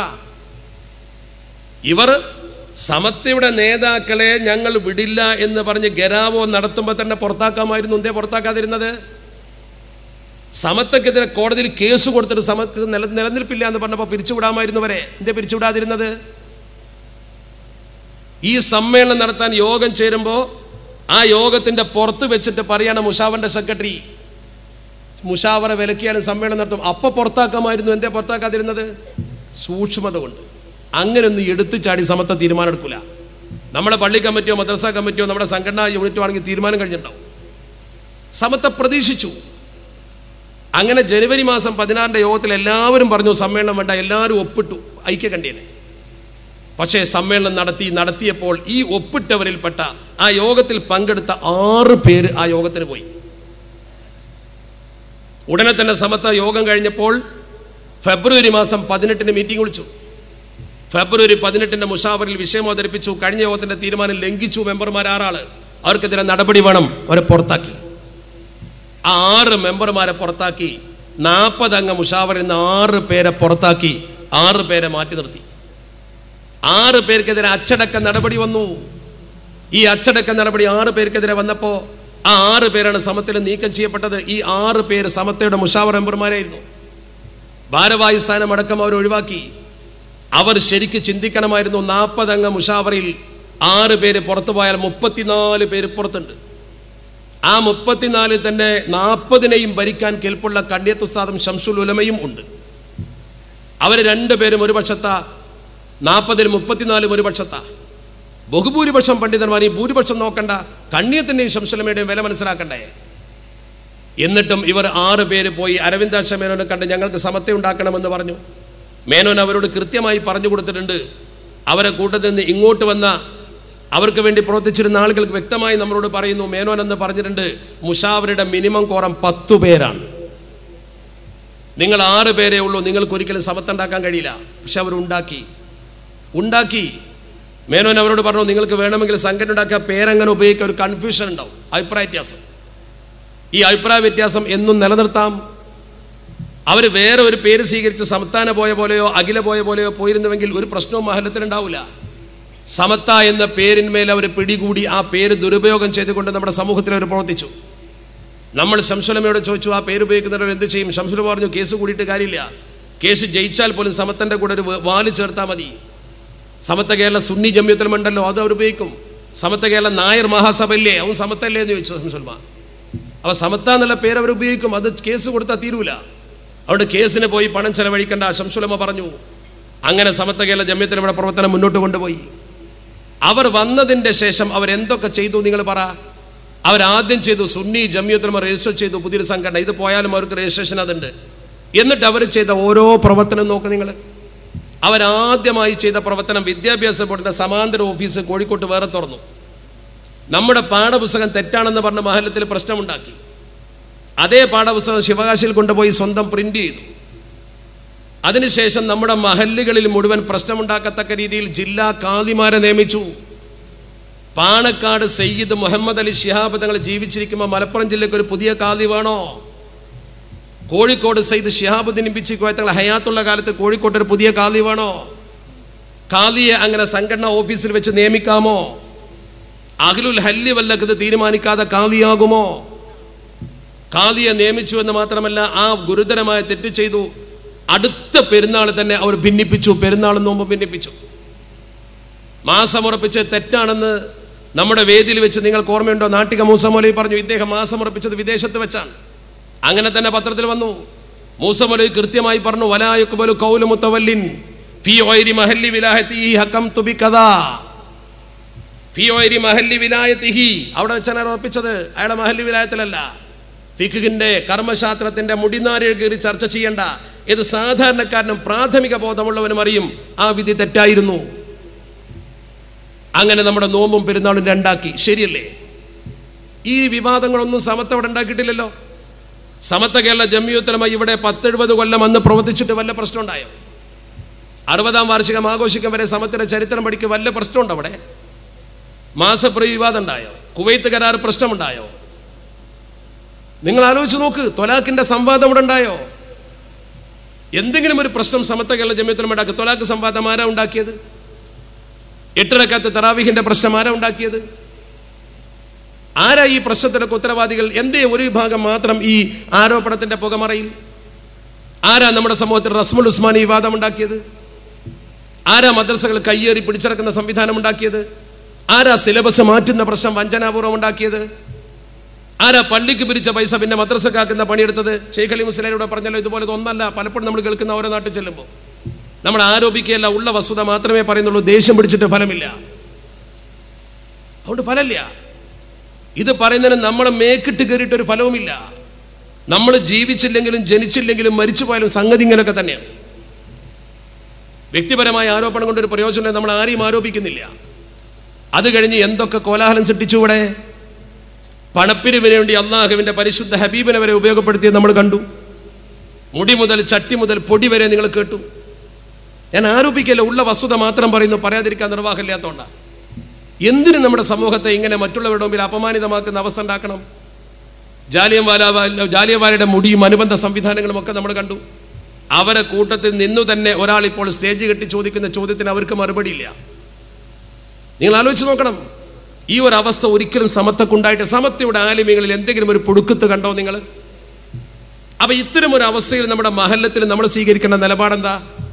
ഇവർ സമത്വയുടെ നേതാക്കളെ ഞങ്ങൾ വിടില്ല എന്ന് പറഞ്ഞ് ഗരാവോ നടത്തുമ്പോൾ തന്നെ പുറത്താക്കാമായിരുന്നു എന്തേ പുറത്താക്കാതിരുന്നത് സമത്വക്കെതിരെ കോടതിയിൽ കേസ് കൊടുത്തിട്ട് സമക്ക് നില നിലനിൽപ്പില്ല എന്ന് പറഞ്ഞപ്പോൾ പിരിച്ചുവിടാമായിരുന്നവരെ എന്തേ പിരിച്ചുവിടാതിരുന്നത് ഈ സമ്മേളനം നടത്താൻ യോഗം ചേരുമ്പോൾ ആ യോഗത്തിന്റെ പുറത്ത് വെച്ചിട്ട് പറയാണ് മുഷാവറിന്റെ സെക്രട്ടറി മുഷാവറ വിലക്കിയാലും സമ്മേളനം നടത്തും അപ്പൊ പുറത്താക്കാമായിരുന്നു എന്തേ പുറത്താക്കാതിരുന്നത് സൂക്ഷ്മത കൊണ്ട് അങ്ങനെ ഒന്നും എടുത്തു ചാടി സമത്വ തീരുമാനം എടുക്കില്ല നമ്മുടെ പള്ളി കമ്മിറ്റിയോ മദ്രസ കമ്മിറ്റിയോ നമ്മുടെ സംഘടനാ യൂണിറ്റോ ആണെങ്കിൽ തീരുമാനം കഴിഞ്ഞിട്ടുണ്ടാവും സമത്വ പ്രതീക്ഷിച്ചു അങ്ങനെ ജനുവരി മാസം പതിനാറിൻ്റെ യോഗത്തിൽ എല്ലാവരും പറഞ്ഞു സമ്മേളനം വേണ്ട എല്ലാവരും ഒപ്പിട്ടു ഐക്യകണ്ഠ്യനെ പക്ഷേ സമ്മേളനം നടത്തി നടത്തിയപ്പോൾ ഈ ഒപ്പിട്ടവരിൽപ്പെട്ട ആ യോഗത്തിൽ പങ്കെടുത്ത ആറ് പേര് ആ യോഗത്തിന് പോയി ഉടനെ തന്നെ സമത്വ യോഗം കഴിഞ്ഞപ്പോൾ ഫെബ്രുവരി മാസം പതിനെട്ടിന് മീറ്റിംഗ് വിളിച്ചു ഫെബ്രുവരി പതിനെട്ടിന്റെ മുഷാവറിൽ വിഷയം അവതരിപ്പിച്ചു കഴിഞ്ഞ യോഗത്തിന്റെ തീരുമാനം ലംഘിച്ചു മെമ്പർമാർ ആറാള് അവർക്കെതിരെ നടപടി വേണം അവരെ പുറത്താക്കി ആ ആറ് മെമ്പർമാരെ പുറത്താക്കി നാൽപ്പത് അംഗ മുഷാവറിൽ നിന്ന് ആറ് പേരെ പുറത്താക്കി ആറ് പേരെ മാറ്റി നിർത്തി ആറ് പേർക്കെതിരെ അച്ചടക്ക നടപടി വന്നു ഈ അച്ചടക്ക നടപടി ആറ് പേർക്കെതിരെ വന്നപ്പോൾ ആ ആറ് പേരാണ് സമത്തിൽ നീക്കം ചെയ്യപ്പെട്ടത് ഈ ആറ് പേര് സമത്തയുടെ മുഷാവർ മെമ്പർമാരായിരുന്നു ഭാരവാഹി സ്ഥാനം അടക്കം അവർ ഒഴിവാക്കി അവർ ശരിക്ക് ചിന്തിക്കണമായിരുന്നു നാൽപ്പതംഗ മുഷാവറിൽ ആറ് പേര് പുറത്തു പോയാൽ മുപ്പത്തിനാല് പേര് പുറത്തുണ്ട് ആ മുപ്പത്തിനാലിൽ തന്നെ നാൽപ്പതിനെയും ഭരിക്കാൻ കെൽപ്പുള്ള കണ്യത്തുസാദും ഷംസുൽ ഉലമയും ഉണ്ട് അവർ രണ്ടുപേരും ഒരു പക്ഷത്ത നാൽപ്പതിൽ മുപ്പത്തിനാലും ഒരു പക്ഷത്ത ബഹുഭൂരിപക്ഷം പണ്ഡിതന്മാർ ഈ ഭൂരിപക്ഷം നോക്കണ്ട കണ്യത്തിൻ്റെയും ശംസുലമയുടെയും വില മനസ്സിലാക്കണ്ടേ എന്നിട്ടും ഇവർ ആറ് പേര് പോയി അരവിന്ദാക്ഷ മേനോനെ കണ്ട് ഞങ്ങൾക്ക് സമത്വ ഉണ്ടാക്കണമെന്ന് പറഞ്ഞു മേനോൻ അവരോട് കൃത്യമായി പറഞ്ഞു കൊടുത്തിട്ടുണ്ട് അവരെ കൂട്ടത്തിൽ നിന്ന് ഇങ്ങോട്ട് വന്ന അവർക്ക് വേണ്ടി പ്രവർത്തിച്ചിരുന്ന ആളുകൾക്ക് വ്യക്തമായി നമ്മളോട് പറയുന്നു മേനോൻ എന്ന് പറഞ്ഞിട്ടുണ്ട് മുഷാവരുടെ മിനിമം കോറം പത്തു പേരാണ് നിങ്ങൾ ആറ് പേരേ ഉള്ളൂ നിങ്ങൾക്ക് ഒരിക്കലും സമത്തുണ്ടാക്കാൻ കഴിയില്ല പക്ഷെ അവർ ഉണ്ടാക്കി ഉണ്ടാക്കി മേനോൻ അവരോട് പറഞ്ഞു നിങ്ങൾക്ക് വേണമെങ്കിൽ സംഘടന ഉണ്ടാക്കിയ പേരങ്ങനെ ഉപയോഗിക്കാൻ ഒരു കൺഫ്യൂഷൻ ഉണ്ടാവും അഭിപ്രായ വ്യത്യാസം ഈ അഭിപ്രായ വ്യത്യാസം എന്നും നിലനിർത്താം അവർ വേറെ ഒരു പേര് സ്വീകരിച്ച് സംസ്ഥാന പോയ പോലെയോ അഖില പോയ പോലെയോ പോയിരുന്നുവെങ്കിൽ ഒരു പ്രശ്നവും മഹലത്തിലുണ്ടാവില്ല സമത്ത എന്ന പേരിന്മേൽ അവർ പിടികൂടി ആ പേര് ദുരുപയോഗം ചെയ്തുകൊണ്ട് നമ്മുടെ സമൂഹത്തിൽ അവർ പ്രവർത്തിച്ചു നമ്മൾ ശംസുലമയോട് ചോദിച്ചു ആ പേര് ഉപയോഗിക്കുന്നവർ എന്ത് ചെയ്യും ശംസുലമ പറഞ്ഞു കേസ് കൂടിയിട്ട് കാര്യമില്ല കേസ് ജയിച്ചാൽ പോലും സമത്തൻ്റെ കൂടെ ഒരു വാല് ചേർത്താൽ മതി സമത്ത കേരള സുന്നി ജമ്യത്തിലുമുണ്ടല്ലോ അത് അവർ ഉപയോഗിക്കും സമത്ത കേരള നായർ മഹാസഭയില്ലേ അവൻ സമത്തല്ലേ എന്ന് ചോദിച്ചു ശംസുലമ അവ സമത്ത എന്നുള്ള പേര് അവർ ഉപയോഗിക്കും അത് കേസ് കൊടുത്താൽ തീരൂല അതുകൊണ്ട് കേസിന് പോയി പണം ചെലവഴിക്കേണ്ട ശംസുലമ പറഞ്ഞു അങ്ങനെ സമത്ത കേരള ജമ്യത്തിന് ഇവിടെ പ്രവർത്തനം മുന്നോട്ട് കൊണ്ടുപോയി അവർ വന്നതിൻ്റെ ശേഷം അവർ എന്തൊക്കെ ചെയ്തു നിങ്ങൾ പറ അവരാദ്യം ചെയ്തു സുന്നി ജമ്യത്തിലും രജിസ്റ്റർ ചെയ്തു പുതിയൊരു സംഘടന ഇത് പോയാലും അവർക്ക് രജിസ്ട്രേഷൻ അതുണ്ട് എന്നിട്ട് അവർ ചെയ്ത ഓരോ പ്രവർത്തനം നോക്ക് നിങ്ങൾ അവരാദ്യമായി ചെയ്ത പ്രവർത്തനം വിദ്യാഭ്യാസ ബോർഡിൻ്റെ സമാന്തര ഓഫീസ് കോഴിക്കോട്ട് വേറെ തുറന്നു നമ്മുടെ പാഠപുസ്തകം തെറ്റാണെന്ന് പറഞ്ഞ മഹലത്തിൽ പ്രശ്നമുണ്ടാക്കി അതേ പാഠപുസ്തകം ശിവകാശിയിൽ കൊണ്ടുപോയി സ്വന്തം പ്രിന്റ് ചെയ്തു അതിനുശേഷം നമ്മുടെ മഹല്ലുകളിൽ മുഴുവൻ പ്രശ്നമുണ്ടാക്കത്തക്ക രീതിയിൽ ജില്ലാ കാദിമാരെ നിയമിച്ചു പാണക്കാട് സയ്യിദ് മുഹമ്മദ് അലി ശിഹാബ് തങ്ങൾ ജീവിച്ചിരിക്കുമ്പോൾ മലപ്പുറം ജില്ലയ്ക്ക് ഒരു പുതിയ കാദി വേണോ കോഴിക്കോട് സയ്യിദ് ഷിഹാബുദ്ദീൻ ബിച്ചി കോയത്തങ്ങൾ ഹയാത്തുള്ള കാലത്ത് കോഴിക്കോട്ട് ഒരു പുതിയ കാദി വേണോ കാദിയെ അങ്ങനെ സംഘടനാ ഓഫീസിൽ വെച്ച് നിയമിക്കാമോ അഖിലുൽ ഹല്ലി വല്ലക്കത് തീരുമാനിക്കാതെ കാദിയാകുമോ കാദിയെ നിയമിച്ചു എന്ന് മാത്രമല്ല ആ ഗുരുതരമായ തെറ്റ് ചെയ്തു അടുത്ത പെരുന്നാൾ തന്നെ അവർ ഭിന്നിപ്പിച്ചു പെരുന്നാൾ നോമ്പ് ഭിന്നിപ്പിച്ചു മാസമുറപ്പിച്ച് തെറ്റാണെന്ന് നമ്മുടെ വേദിയിൽ വെച്ച് നിങ്ങൾക്ക് ഓർമ്മയുണ്ടോ നാട്ടിക മൂസമൊലി പറഞ്ഞു ഇദ്ദേഹം മാസമുറപ്പിച്ചത് വിദേശത്ത് വെച്ചാണ് അങ്ങനെ തന്നെ പത്രത്തിൽ വന്നു മൂസമൊലി കൃത്യമായി പറഞ്ഞു വലായുക്കുബലു കൗലു മുത്തവല്ലിൻ ഫി ഓയിരി മഹല്ലി വിലാഹത്തി ഹക്കം തുബി കഥാ ഫി ഓയിരി മഹല്ലി വിലായത്തിഹി അവിടെ വെച്ചാണ് അയാൾ ഉറപ്പിച്ചത് അയാളുടെ മഹല്ലി വിലായത്തിലല്ല ഫിഖിന്റെ കർമ്മശാസ്ത്രത്തിന്റെ മുടിനാരിൽ കയറി ചർച്ച ചെയ്യേണ്ട ഇത് സാധാരണക്കാരനും പ്രാഥമിക ബോധമുള്ളവനും അറിയും ആ വിധി തെറ്റായിരുന്നു അങ്ങനെ നമ്മുടെ നോമ്പും പെരുന്നാളും രണ്ടാക്കി ശരിയല്ലേ ഈ വിവാദങ്ങളൊന്നും സമത്ത അവിടെ ഉണ്ടാക്കിയിട്ടില്ലല്ലോ സമത്ത കേരള ജമ്മിയുത്തലമായി ഇവിടെ പത്തെഴുപത് കൊല്ലം അന്ന് പ്രവർത്തിച്ചിട്ട് വല്ല പ്രശ്നം ഉണ്ടായോ അറുപതാം വാർഷികം ആഘോഷിക്കും വരെ സമത്തിന്റെ ചരിത്രം പഠിക്കുക വല്ല പ്രശ്നമുണ്ടോ അവിടെ മാസപ്രതി വിവാദം ഉണ്ടായോ കുവൈത്ത് കരാർ പ്രശ്നമുണ്ടായോ നിങ്ങൾ ആലോചിച്ച് നോക്ക് തൊലാഖിന്റെ സംവാദം ഇവിടെ ഉണ്ടായോ എന്തെങ്കിലും ഒരു പ്രശ്നം സമത്ത കേരള ജമ്യത്തിലും ഉണ്ടാക്കി തൊലാഖ് സംവാദം ആരാ ഉണ്ടാക്കിയത് എട്ടിറക്കത്ത് തറാവിഹിന്റെ പ്രശ്നം ആരാ ഉണ്ടാക്കിയത് ആരാ ഈ പ്രശ്നത്തിനൊക്കെ ഉത്തരവാദികൾ എന്തേ ഒരു വിഭാഗം മാത്രം ഈ ആരോപണത്തിന്റെ പുകമറയിൽ ആരാ നമ്മുടെ സമൂഹത്തിൽ റസ്മുൽ ഉസ്മാനി വിവാദം ഉണ്ടാക്കിയത് ആരാ മദ്രസകൾ കയ്യേറി പിടിച്ചടക്കുന്ന സംവിധാനം ഉണ്ടാക്കിയത് ആരാ സിലബസ് മാറ്റുന്ന പ്രശ്നം വഞ്ചനാപൂർവ്വം ഉണ്ടാക്കിയത് ആരാ പള്ളിക്ക് പിരിച്ച പൈസ പിന്നെ മദ്രസക്കാക്കുന്ന പണിയെടുത്തത് ഷെയ്ഖ് അലി മുസ്ലിനോട് പറഞ്ഞല്ലോ ഇതുപോലെ ഒന്നല്ല പലപ്പോഴും നമ്മൾ കേൾക്കുന്ന ഓരോ നാട്ടിൽ ചെല്ലുമ്പോൾ നമ്മൾ ആരോപിക്കുകയല്ല ഉള്ള വസ്തുത മാത്രമേ പറയുന്നുള്ളൂ ദേഷ്യം പിടിച്ചിട്ട് ഫലമില്ല അതുകൊണ്ട് ഫലമില്ല ഇത് പറയുന്നതിന് നമ്മളെ മേക്കിട്ട് കയറിയിട്ട് ഒരു ഫലവുമില്ല നമ്മൾ ജീവിച്ചില്ലെങ്കിലും ജനിച്ചില്ലെങ്കിലും മരിച്ചു പോയാലും സംഗതി ഇങ്ങനെയൊക്കെ തന്നെയാണ് വ്യക്തിപരമായ ആരോപണം കൊണ്ടൊരു പ്രയോജനം നമ്മൾ ആരെയും ആരോപിക്കുന്നില്ല അത് കഴിഞ്ഞ് എന്തൊക്കെ കോലാഹലം സൃഷ്ടിച്ചു ഇവിടെ പണപ്പിരിവിന് വേണ്ടി അള്ളാഹുവിൻ്റെ പരിശുദ്ധ ഹബീബിനെ വരെ ഉപയോഗപ്പെടുത്തിയത് നമ്മൾ കണ്ടു മുടി മുതൽ ചട്ടി മുതൽ പൊടി വരെ നിങ്ങൾ കേട്ടു ഞാൻ ആരോപിക്കല്ല ഉള്ള വസ്തുത മാത്രം പറയുന്നു പറയാതിരിക്കാൻ നിർവാഹമില്ലാത്തതുകൊണ്ടാണ് എന്തിനു നമ്മുടെ സമൂഹത്തെ ഇങ്ങനെ മറ്റുള്ളവരുടെ മുമ്പിൽ അപമാനിതമാക്കുന്ന അവസ്ഥ ഉണ്ടാക്കണം ജാലിയൻവാല ജാലിയൻവാലയുടെ മുടിയും അനുബന്ധ സംവിധാനങ്ങളും ഒക്കെ നമ്മൾ കണ്ടു അവരെ കൂട്ടത്തിൽ നിന്നു തന്നെ ഒരാൾ ഇപ്പോൾ സ്റ്റേജ് കെട്ടി ചോദിക്കുന്ന ചോദ്യത്തിന് അവർക്ക് മറുപടിയില്ല നിങ്ങൾ ആലോചിച്ച് നോക്കണം ഈ ഒരു അവസ്ഥ ഒരിക്കലും സമത്വക്കുണ്ടായിട്ട് സമത്വയുടെ ആലിമ്യങ്ങളിൽ എന്തെങ്കിലും ഒരു പുടുക്കത്ത് കണ്ടോ നിങ്ങൾ അപ്പൊ ഇത്തരം ഒരു അവസ്ഥയിൽ നമ്മുടെ മഹല്ലത്തിൽ നമ്മൾ സ്വീകരിക്കേണ്ട നിലപാടെന്താ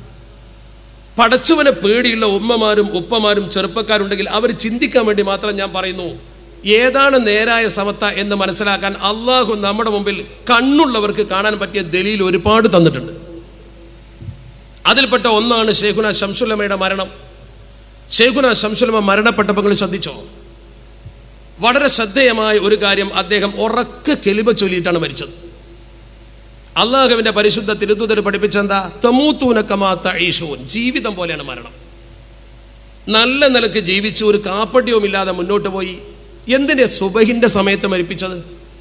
പടച്ചവനെ പേടിയുള്ള ഉമ്മമാരും ഉപ്പമാരും ചെറുപ്പക്കാരുണ്ടെങ്കിൽ അവർ ചിന്തിക്കാൻ വേണ്ടി മാത്രം ഞാൻ പറയുന്നു ഏതാണ് നേരായ സമത്ത എന്ന് മനസ്സിലാക്കാൻ അള്ളാഹു നമ്മുടെ മുമ്പിൽ കണ്ണുള്ളവർക്ക് കാണാൻ പറ്റിയ ദലീൽ ഒരുപാട് തന്നിട്ടുണ്ട് അതിൽപ്പെട്ട ഒന്നാണ് ഷെയ്ഖുന ശംസുലമയുടെ മരണം ഷെയ്ഖുന ശംസുലമ മരണപ്പെട്ടപ്പോൾ നിങ്ങൾ ശ്രദ്ധിച്ചോ വളരെ ശ്രദ്ധേയമായ ഒരു കാര്യം അദ്ദേഹം ഉറക്കെ കെലിമ ചൊല്ലിയിട്ടാണ് മരിച്ചത് അള്ളാഹുവിന്റെ പരിശുദ്ധ തിരുത്തുതൽ പഠിപ്പിച്ചെന്താ തമൂത്തൂനക്കമാത്ത ഈശോൻ ജീവിതം പോലെയാണ് മരണം നല്ല നിലക്ക് ജീവിച്ചു ഒരു കാപ്പട്യവും ഇല്ലാതെ മുന്നോട്ട് പോയി എന്തിനെ സുബഹിന്റെ സമയത്ത് മരിപ്പിച്ചത്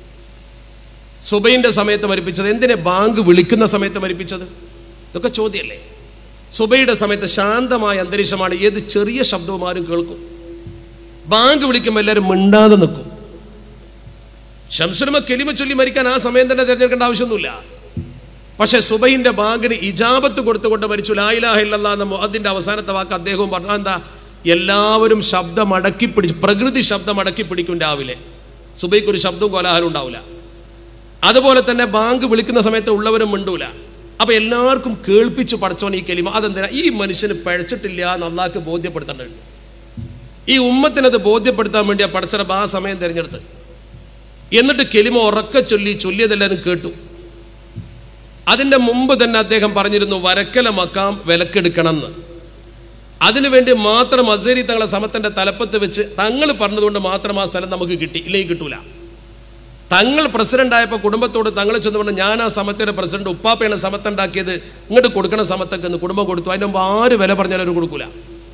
സുബൈന്റെ സമയത്ത് മരിപ്പിച്ചത് എന്തിനെ ബാങ്ക് വിളിക്കുന്ന സമയത്ത് മരിപ്പിച്ചത് ഇതൊക്കെ ചോദ്യമല്ലേ സുബൈയുടെ സമയത്ത് ശാന്തമായ അന്തരീക്ഷമാണ് ഏത് ചെറിയ ശബ്ദവും ആരും കേൾക്കും ബാങ്ക് വിളിക്കുമ്പോൾ എല്ലാവരും മിണ്ടാതെ നിൽക്കും ശംസുലമ കെലിമ ചൊല്ലി മരിക്കാൻ ആ സമയം തന്നെ തിരഞ്ഞെടുക്കേണ്ട ആവശ്യമൊന്നുമില്ല പക്ഷെ സുബൈന്റെ ബാങ്കിന് ഇജാബത്ത് കൊടുത്തുകൊണ്ട് മരിച്ചു ലായിലാഹ ഇല്ലല്ലാ എന്ന മുഅദ്ദിന്റെ അവസാനത്തെ വാക്ക് അദ്ദേഹവും പറഞ്ഞു എന്താ എല്ലാവരും ശബ്ദം അടക്കി പിടിച്ച് പ്രകൃതി ശബ്ദം അടക്കി പിടിക്കും രാവിലെ സുബൈക്ക് ഒരു ശബ്ദവും കോലാഹലം ഉണ്ടാവില്ല അതുപോലെ തന്നെ ബാങ്ക് വിളിക്കുന്ന സമയത്ത് ഉള്ളവരും മിണ്ടൂല അപ്പൊ എല്ലാവർക്കും കേൾപ്പിച്ചു പഠിച്ചോൻ ഈ കെലിമ അതെന്തിനാ ഈ മനുഷ്യന് പഴച്ചിട്ടില്ല എന്ന് അള്ളാഹ്ക്ക് ബോധ്യപ്പെടുത്തേണ്ടതുണ്ട് ഈ ഉമ്മത്തിനത് ബോധ്യപ്പെടുത്താൻ വേണ്ടി ആ പടച്ചറപ്പ് ആ സമയം തിരഞ്ഞെടുത്ത് എന്നിട്ട് കെലിമ ഉറക്കെ ചൊല്ലി ചൊല്ലിയതെല്ലാവരും കേട്ടു അതിൻ്റെ മുമ്പ് തന്നെ അദ്ദേഹം പറഞ്ഞിരുന്നു വരക്കല മക്കാം വിലക്കെടുക്കണം എന്ന് അതിനുവേണ്ടി മാത്രം അസേരി തങ്ങളെ സമത്തിന്റെ തലപ്പത്ത് വെച്ച് തങ്ങൾ പറഞ്ഞതുകൊണ്ട് മാത്രം ആ സ്ഥലം നമുക്ക് കിട്ടി ഇല്ലെങ്കിൽ കിട്ടൂല തങ്ങൾ പ്രസിഡന്റ് ആയപ്പോൾ കുടുംബത്തോട് തങ്ങൾ ചെന്ന് പറഞ്ഞു ഞാൻ ആ സമത്തിന്റെ പ്രസിഡന്റ് ഉപ്പാപ്പയാണ് സമത്തുണ്ടാക്കിയത് ഇങ്ങോട്ട് കൊടുക്കണ സമത്തൊക്കെ എന്ന് കുടുംബം കൊടുത്തു അതിന് മുമ്പ് ആര് വില പറഞ്ഞാലും അവർ കൊടുക്കൂല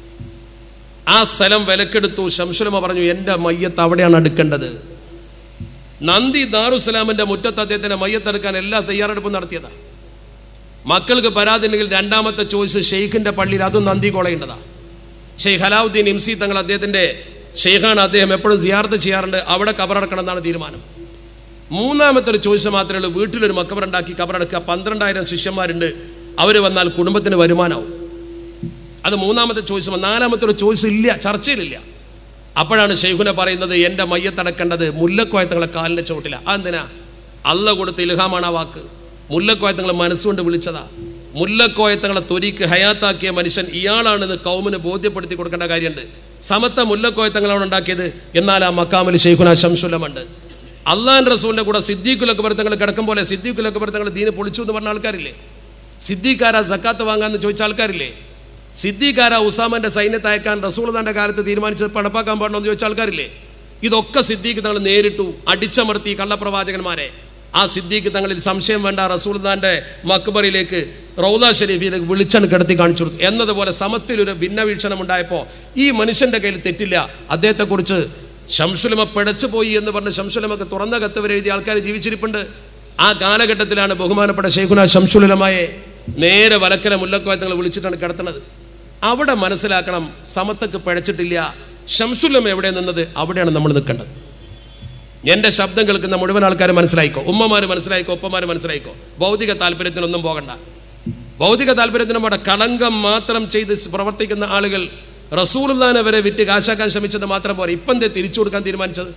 ആ സ്ഥലം വിലക്കെടുത്തു ശംസുലമ പറഞ്ഞു എൻ്റെ മയ്യത്ത് അവിടെയാണ് അടുക്കേണ്ടത് നന്ദി ദാറുസലാമിന്റെ മുറ്റത്ത് അദ്ദേഹത്തിന്റെ മയ്യത്തെടുക്കാൻ എല്ലാ തയ്യാറെടുപ്പും നടത്തിയതാ മക്കൾക്ക് പരാതി ഉണ്ടെങ്കിൽ രണ്ടാമത്തെ ചോയ്സ് ഷെയ്ഖിന്റെ പള്ളിയിൽ അതും നന്ദി കൊളയേണ്ടതാ ഷെയ്ഖ് അലാവുദ്ദീൻ ഇംസി തങ്ങൾ അദ്ദേഹത്തിന്റെ ഷെയ്ഖാണ് അദ്ദേഹം എപ്പോഴും സിയാർത്ത് ചെയ്യാറുണ്ട് അവിടെ കബറടക്കണം എന്നാണ് തീരുമാനം മൂന്നാമത്തെ ഒരു ചോയ്സ് മാത്രമേ ഉള്ളൂ വീട്ടിലൊരു മക്കബറുണ്ടാക്കി കബറടക്കുക പന്ത്രണ്ടായിരം ശിഷ്യന്മാരുണ്ട് അവർ വന്നാൽ കുടുംബത്തിന് വരുമാനമാവും അത് മൂന്നാമത്തെ ചോയ്സ് നാലാമത്തെ ഒരു ചോയ്സ് ഇല്ല ചർച്ചയിലില്ല അപ്പോഴാണ് ഷെയ്ഖുനെ പറയുന്നത് എൻ്റെ മയ്യത്തടക്കേണ്ടത് മുല്ലക്കോയത്തങ്ങളെ കാലിൻ്റെ ചോട്ടില അതെന്തിനാ അല്ല കൊടുത്ത ഇൽഹാമാണ് ആ വാക്ക് മുല്ലക്കോയത്തങ്ങളെ മനസ്സുകൊണ്ട് വിളിച്ചതാ മുല്ലക്കോയത്തങ്ങളെ തൊരിക്ക് ഹയാത്താക്കിയ മനുഷ്യൻ ഇയാളാണെന്ന് കൗമിന് ബോധ്യപ്പെടുത്തി കൊടുക്കേണ്ട കാര്യമുണ്ട് സമത്ത മുല്ലക്കോയത്തങ്ങളാണ് ഉണ്ടാക്കിയത് എന്നാൽ ആ മക്കാമിൽ ഷെയ്ഖുന ശംസുലമുണ്ട് അള്ളാൻ റസൂലിന്റെ കൂടെ സിദ്ദീഖുലൊക്കെ ഭർത്തങ്ങൾ കിടക്കും പോലെ സിദ്ദീഖുലൊക്കെ ഭർത്തങ്ങൾ ദീന് പൊളിച്ചു എന്ന് പറഞ്ഞ ആൾക്കാരില്ലേ സിദ്ദീഖാരാ സക്കാത്ത് വാങ്ങാന്ന് ചോദിച്ച ആൾക്കാരില്ലേ സിദ്ദീഖാര ഉസാമന്റെ സൈന്യത്തെ അയക്കാൻ റസൂൽദാന്റെ കാലത്ത് തീരുമാനിച്ചത് പണപ്പാക്കാൻ പാടണമെന്ന് ചോദിച്ച ആൾക്കാരില്ലേ ഇതൊക്കെ സിദ്ദീഖ് തങ്ങൾ നേരിട്ടു അടിച്ചമർത്തി കള്ളപ്രവാചകന്മാരെ ആ സിദ്ദീഖ് തങ്ങളിൽ സംശയം വേണ്ട റസൂൽദാന്റെ മക്ബറിലേക്ക് റൗദ ഷരീഫിലേക്ക് വിളിച്ചാണ് കിടത്തി കാണിച്ചു കൊടുത്തു എന്നതുപോലെ സമത്തിലൊരു ഭിന്നവീക്ഷണം ഉണ്ടായപ്പോൾ ഈ മനുഷ്യന്റെ കയ്യിൽ തെറ്റില്ല അദ്ദേഹത്തെക്കുറിച്ച് ശംസുലമ പിടച്ചു പോയി എന്ന് പറഞ്ഞ് ശംസുലമക്ക് തുറന്ന കത്ത് വരെ എഴുതിയ ആൾക്കാർ ജീവിച്ചിരിപ്പുണ്ട് ആ കാലഘട്ടത്തിലാണ് ബഹുമാനപ്പെട്ട ഷെയ്ഖുന ശംസുലമയെ നേരെ വലക്കര മുല്ലക്കോയത്തങ്ങൾ വിളിച്ചിട്ടാണ് കിടത്തുന്നത് അവിടെ മനസ്സിലാക്കണം സമത്തൊക്കെ പിഴച്ചിട്ടില്ല ഷംസുല്ലം എവിടെ നിന്നത് അവിടെയാണ് നമ്മൾ നിൽക്കേണ്ടത് എൻ്റെ ശബ്ദം കേൾക്കുന്ന മുഴുവൻ ആൾക്കാർ മനസ്സിലായിക്കോ ഉമ്മമാർ മനസ്സിലായിക്കോ ഒപ്പമാർ മനസ്സിലായിക്കോ ഭൗതിക താല്പര്യത്തിനൊന്നും പോകണ്ട ഭൗതിക താല്പര്യത്തിനും അവിടെ കളങ്കം മാത്രം ചെയ്ത് പ്രവർത്തിക്കുന്ന ആളുകൾ റസൂൽദാനെ വരെ വിറ്റ് കാശാക്കാൻ ശ്രമിച്ചത് മാത്രം പോരെ ഇപ്പം എന്തേ തിരിച്ചു കൊടുക്കാൻ തീരുമാനിച്ചത്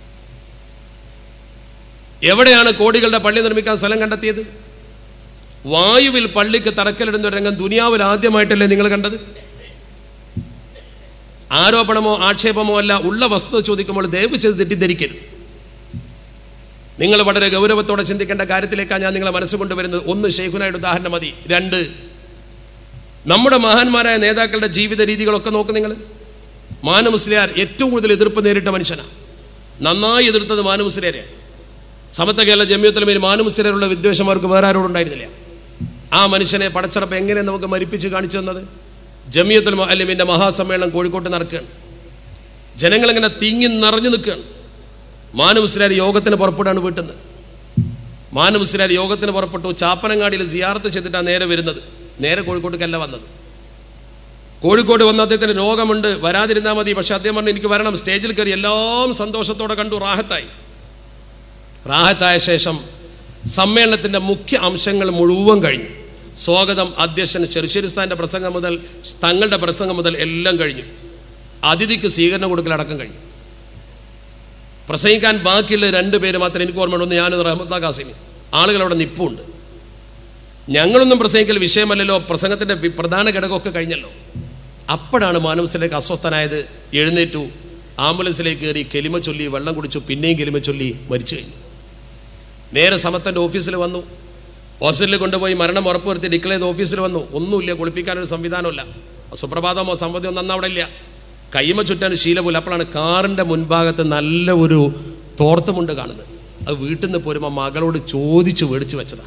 എവിടെയാണ് കോടികളുടെ പള്ളി നിർമ്മിക്കാൻ സ്ഥലം കണ്ടെത്തിയത് വായുവിൽ പള്ളിക്ക് തറക്കലിടുന്ന ഒരു രംഗം ദുനിയാവിൽ ആദ്യമായിട്ടല്ലേ നിങ്ങൾ കണ്ടത് ആരോപണമോ ആക്ഷേപമോ അല്ല ഉള്ള വസ്തുത ചോദിക്കുമ്പോൾ ദയവ് ചെയ്ത് തെറ്റിദ്ധരിക്കരുത് നിങ്ങൾ വളരെ ഗൗരവത്തോടെ ചിന്തിക്കേണ്ട കാര്യത്തിലേക്കാണ് ഞാൻ നിങ്ങളെ മനസ്സുകൊണ്ടുവരുന്നത് ഒന്ന് ഷെയ്ഖുനായുടെ ഉദാഹരണം മതി രണ്ട് നമ്മുടെ മഹാന്മാരായ നേതാക്കളുടെ ജീവിത രീതികളൊക്കെ നോക്ക് നിങ്ങൾ മാനു മുസ്ലിയാർ ഏറ്റവും കൂടുതൽ എതിർപ്പ് നേരിട്ട മനുഷ്യനാണ് നന്നായി എതിർത്തത് മാനു മുസ്ലിയാരെ സമത്ത കേരള ജമ്യത്തിലുമേൽ മാനു മുസ്ലിയാരുള്ള വിദ്വേഷം അവർക്ക് വേറെ ആരോടും ഉണ്ടായിരുന്നില്ല ആ മനുഷ്യനെ പടച്ചറപ്പ് എങ്ങനെ നമുക്ക് മരിപ്പിച്ച് കാണിച്ചു തന്നത് ജമിയത്തുൽ അലിമിൻ്റെ മഹാസമ്മേളനം കോഴിക്കോട്ട് നടക്കുകയാണ് ജനങ്ങളിങ്ങനെ തിങ്ങി നിറഞ്ഞു നിൽക്കുകയാണ് മാനു മുസ്ലിയാർ യോഗത്തിന് പുറപ്പെടാണ് വീട്ടിൽ നിന്ന് മാനു മുസ്ലിയാർ യോഗത്തിന് പുറപ്പെട്ടു ചാപ്പനങ്ങാടിയിൽ സിയാർത്ത് ചെയ്തിട്ടാണ് നേരെ വരുന്നത് നേരെ കോഴിക്കോട്ടേക്കല്ല വന്നത് കോഴിക്കോട് വന്ന അദ്ദേഹത്തിന് രോഗമുണ്ട് വരാതിരുന്നാൽ മതി പക്ഷെ അദ്ദേഹം പറഞ്ഞു എനിക്ക് വരണം സ്റ്റേജിൽ കയറി എല്ലാം സന്തോഷത്തോടെ കണ്ടു റാഹത്തായി റാഹത്തായ ശേഷം സമ്മേളനത്തിൻ്റെ മുഖ്യ അംശങ്ങൾ മുഴുവൻ കഴിഞ്ഞു സ്വാഗതം അധ്യക്ഷൻ ചെറുശ്ശേരിസ്ഥാൻ്റെ പ്രസംഗം മുതൽ തങ്ങളുടെ പ്രസംഗം മുതൽ എല്ലാം കഴിഞ്ഞു അതിഥിക്ക് സ്വീകരണം കൊടുക്കലടക്കം കഴിഞ്ഞു പ്രസംഗിക്കാൻ ബാക്കിയുള്ള രണ്ട് പേര് മാത്രമേ എനിക്ക് ഓർമ്മയുള്ളൂ ഒന്ന് ഞാനും റഹ്മത്ത കാസിമി ആളുകൾ അവിടെ നിപ്പുണ്ട് ഞങ്ങളൊന്നും പ്രസംഗിക്കൽ വിഷയമല്ലല്ലോ പ്രസംഗത്തിൻ്റെ വി- പ്രധാന ഘടകമൊക്കെ കഴിഞ്ഞല്ലോ അപ്പോഴാണ് മാനവസിലേക്ക് അസ്വസ്ഥനായത് എഴുന്നേറ്റു ആംബുലൻസിലേക്ക് കയറി കെലിമ ചൊല്ലി വെള്ളം കുടിച്ചു പിന്നെയും കെലിമ ചൊല്ലി മരിച്ചു കഴിഞ്ഞു നേരെ സമത്തൻ്റെ ഓഫീസിൽ വന്നു ഓഫീസിൽ കൊണ്ടുപോയി മരണം ഉറപ്പുവരുത്തി ഡിക്ലെയർ ചെയ്ത് ഓഫീസിൽ വന്നു ഒന്നുമില്ല കുളിപ്പിക്കാനൊരു സംവിധാനമില്ല സുപ്രഭാതമോ സമ്മതിയോ ഒന്നും അവിടെ ഇല്ല കൈമ ചുറ്റാൻ ശീലമില്ല അപ്പോഴാണ് കാറിൻ്റെ മുൻഭാഗത്ത് നല്ല ഒരു തോർത്തുമുണ്ട് കാണുന്നത് അത് വീട്ടിൽ നിന്ന് പോരുമ്പോൾ മകളോട് ചോദിച്ച് മേടിച്ച് വെച്ചതാണ്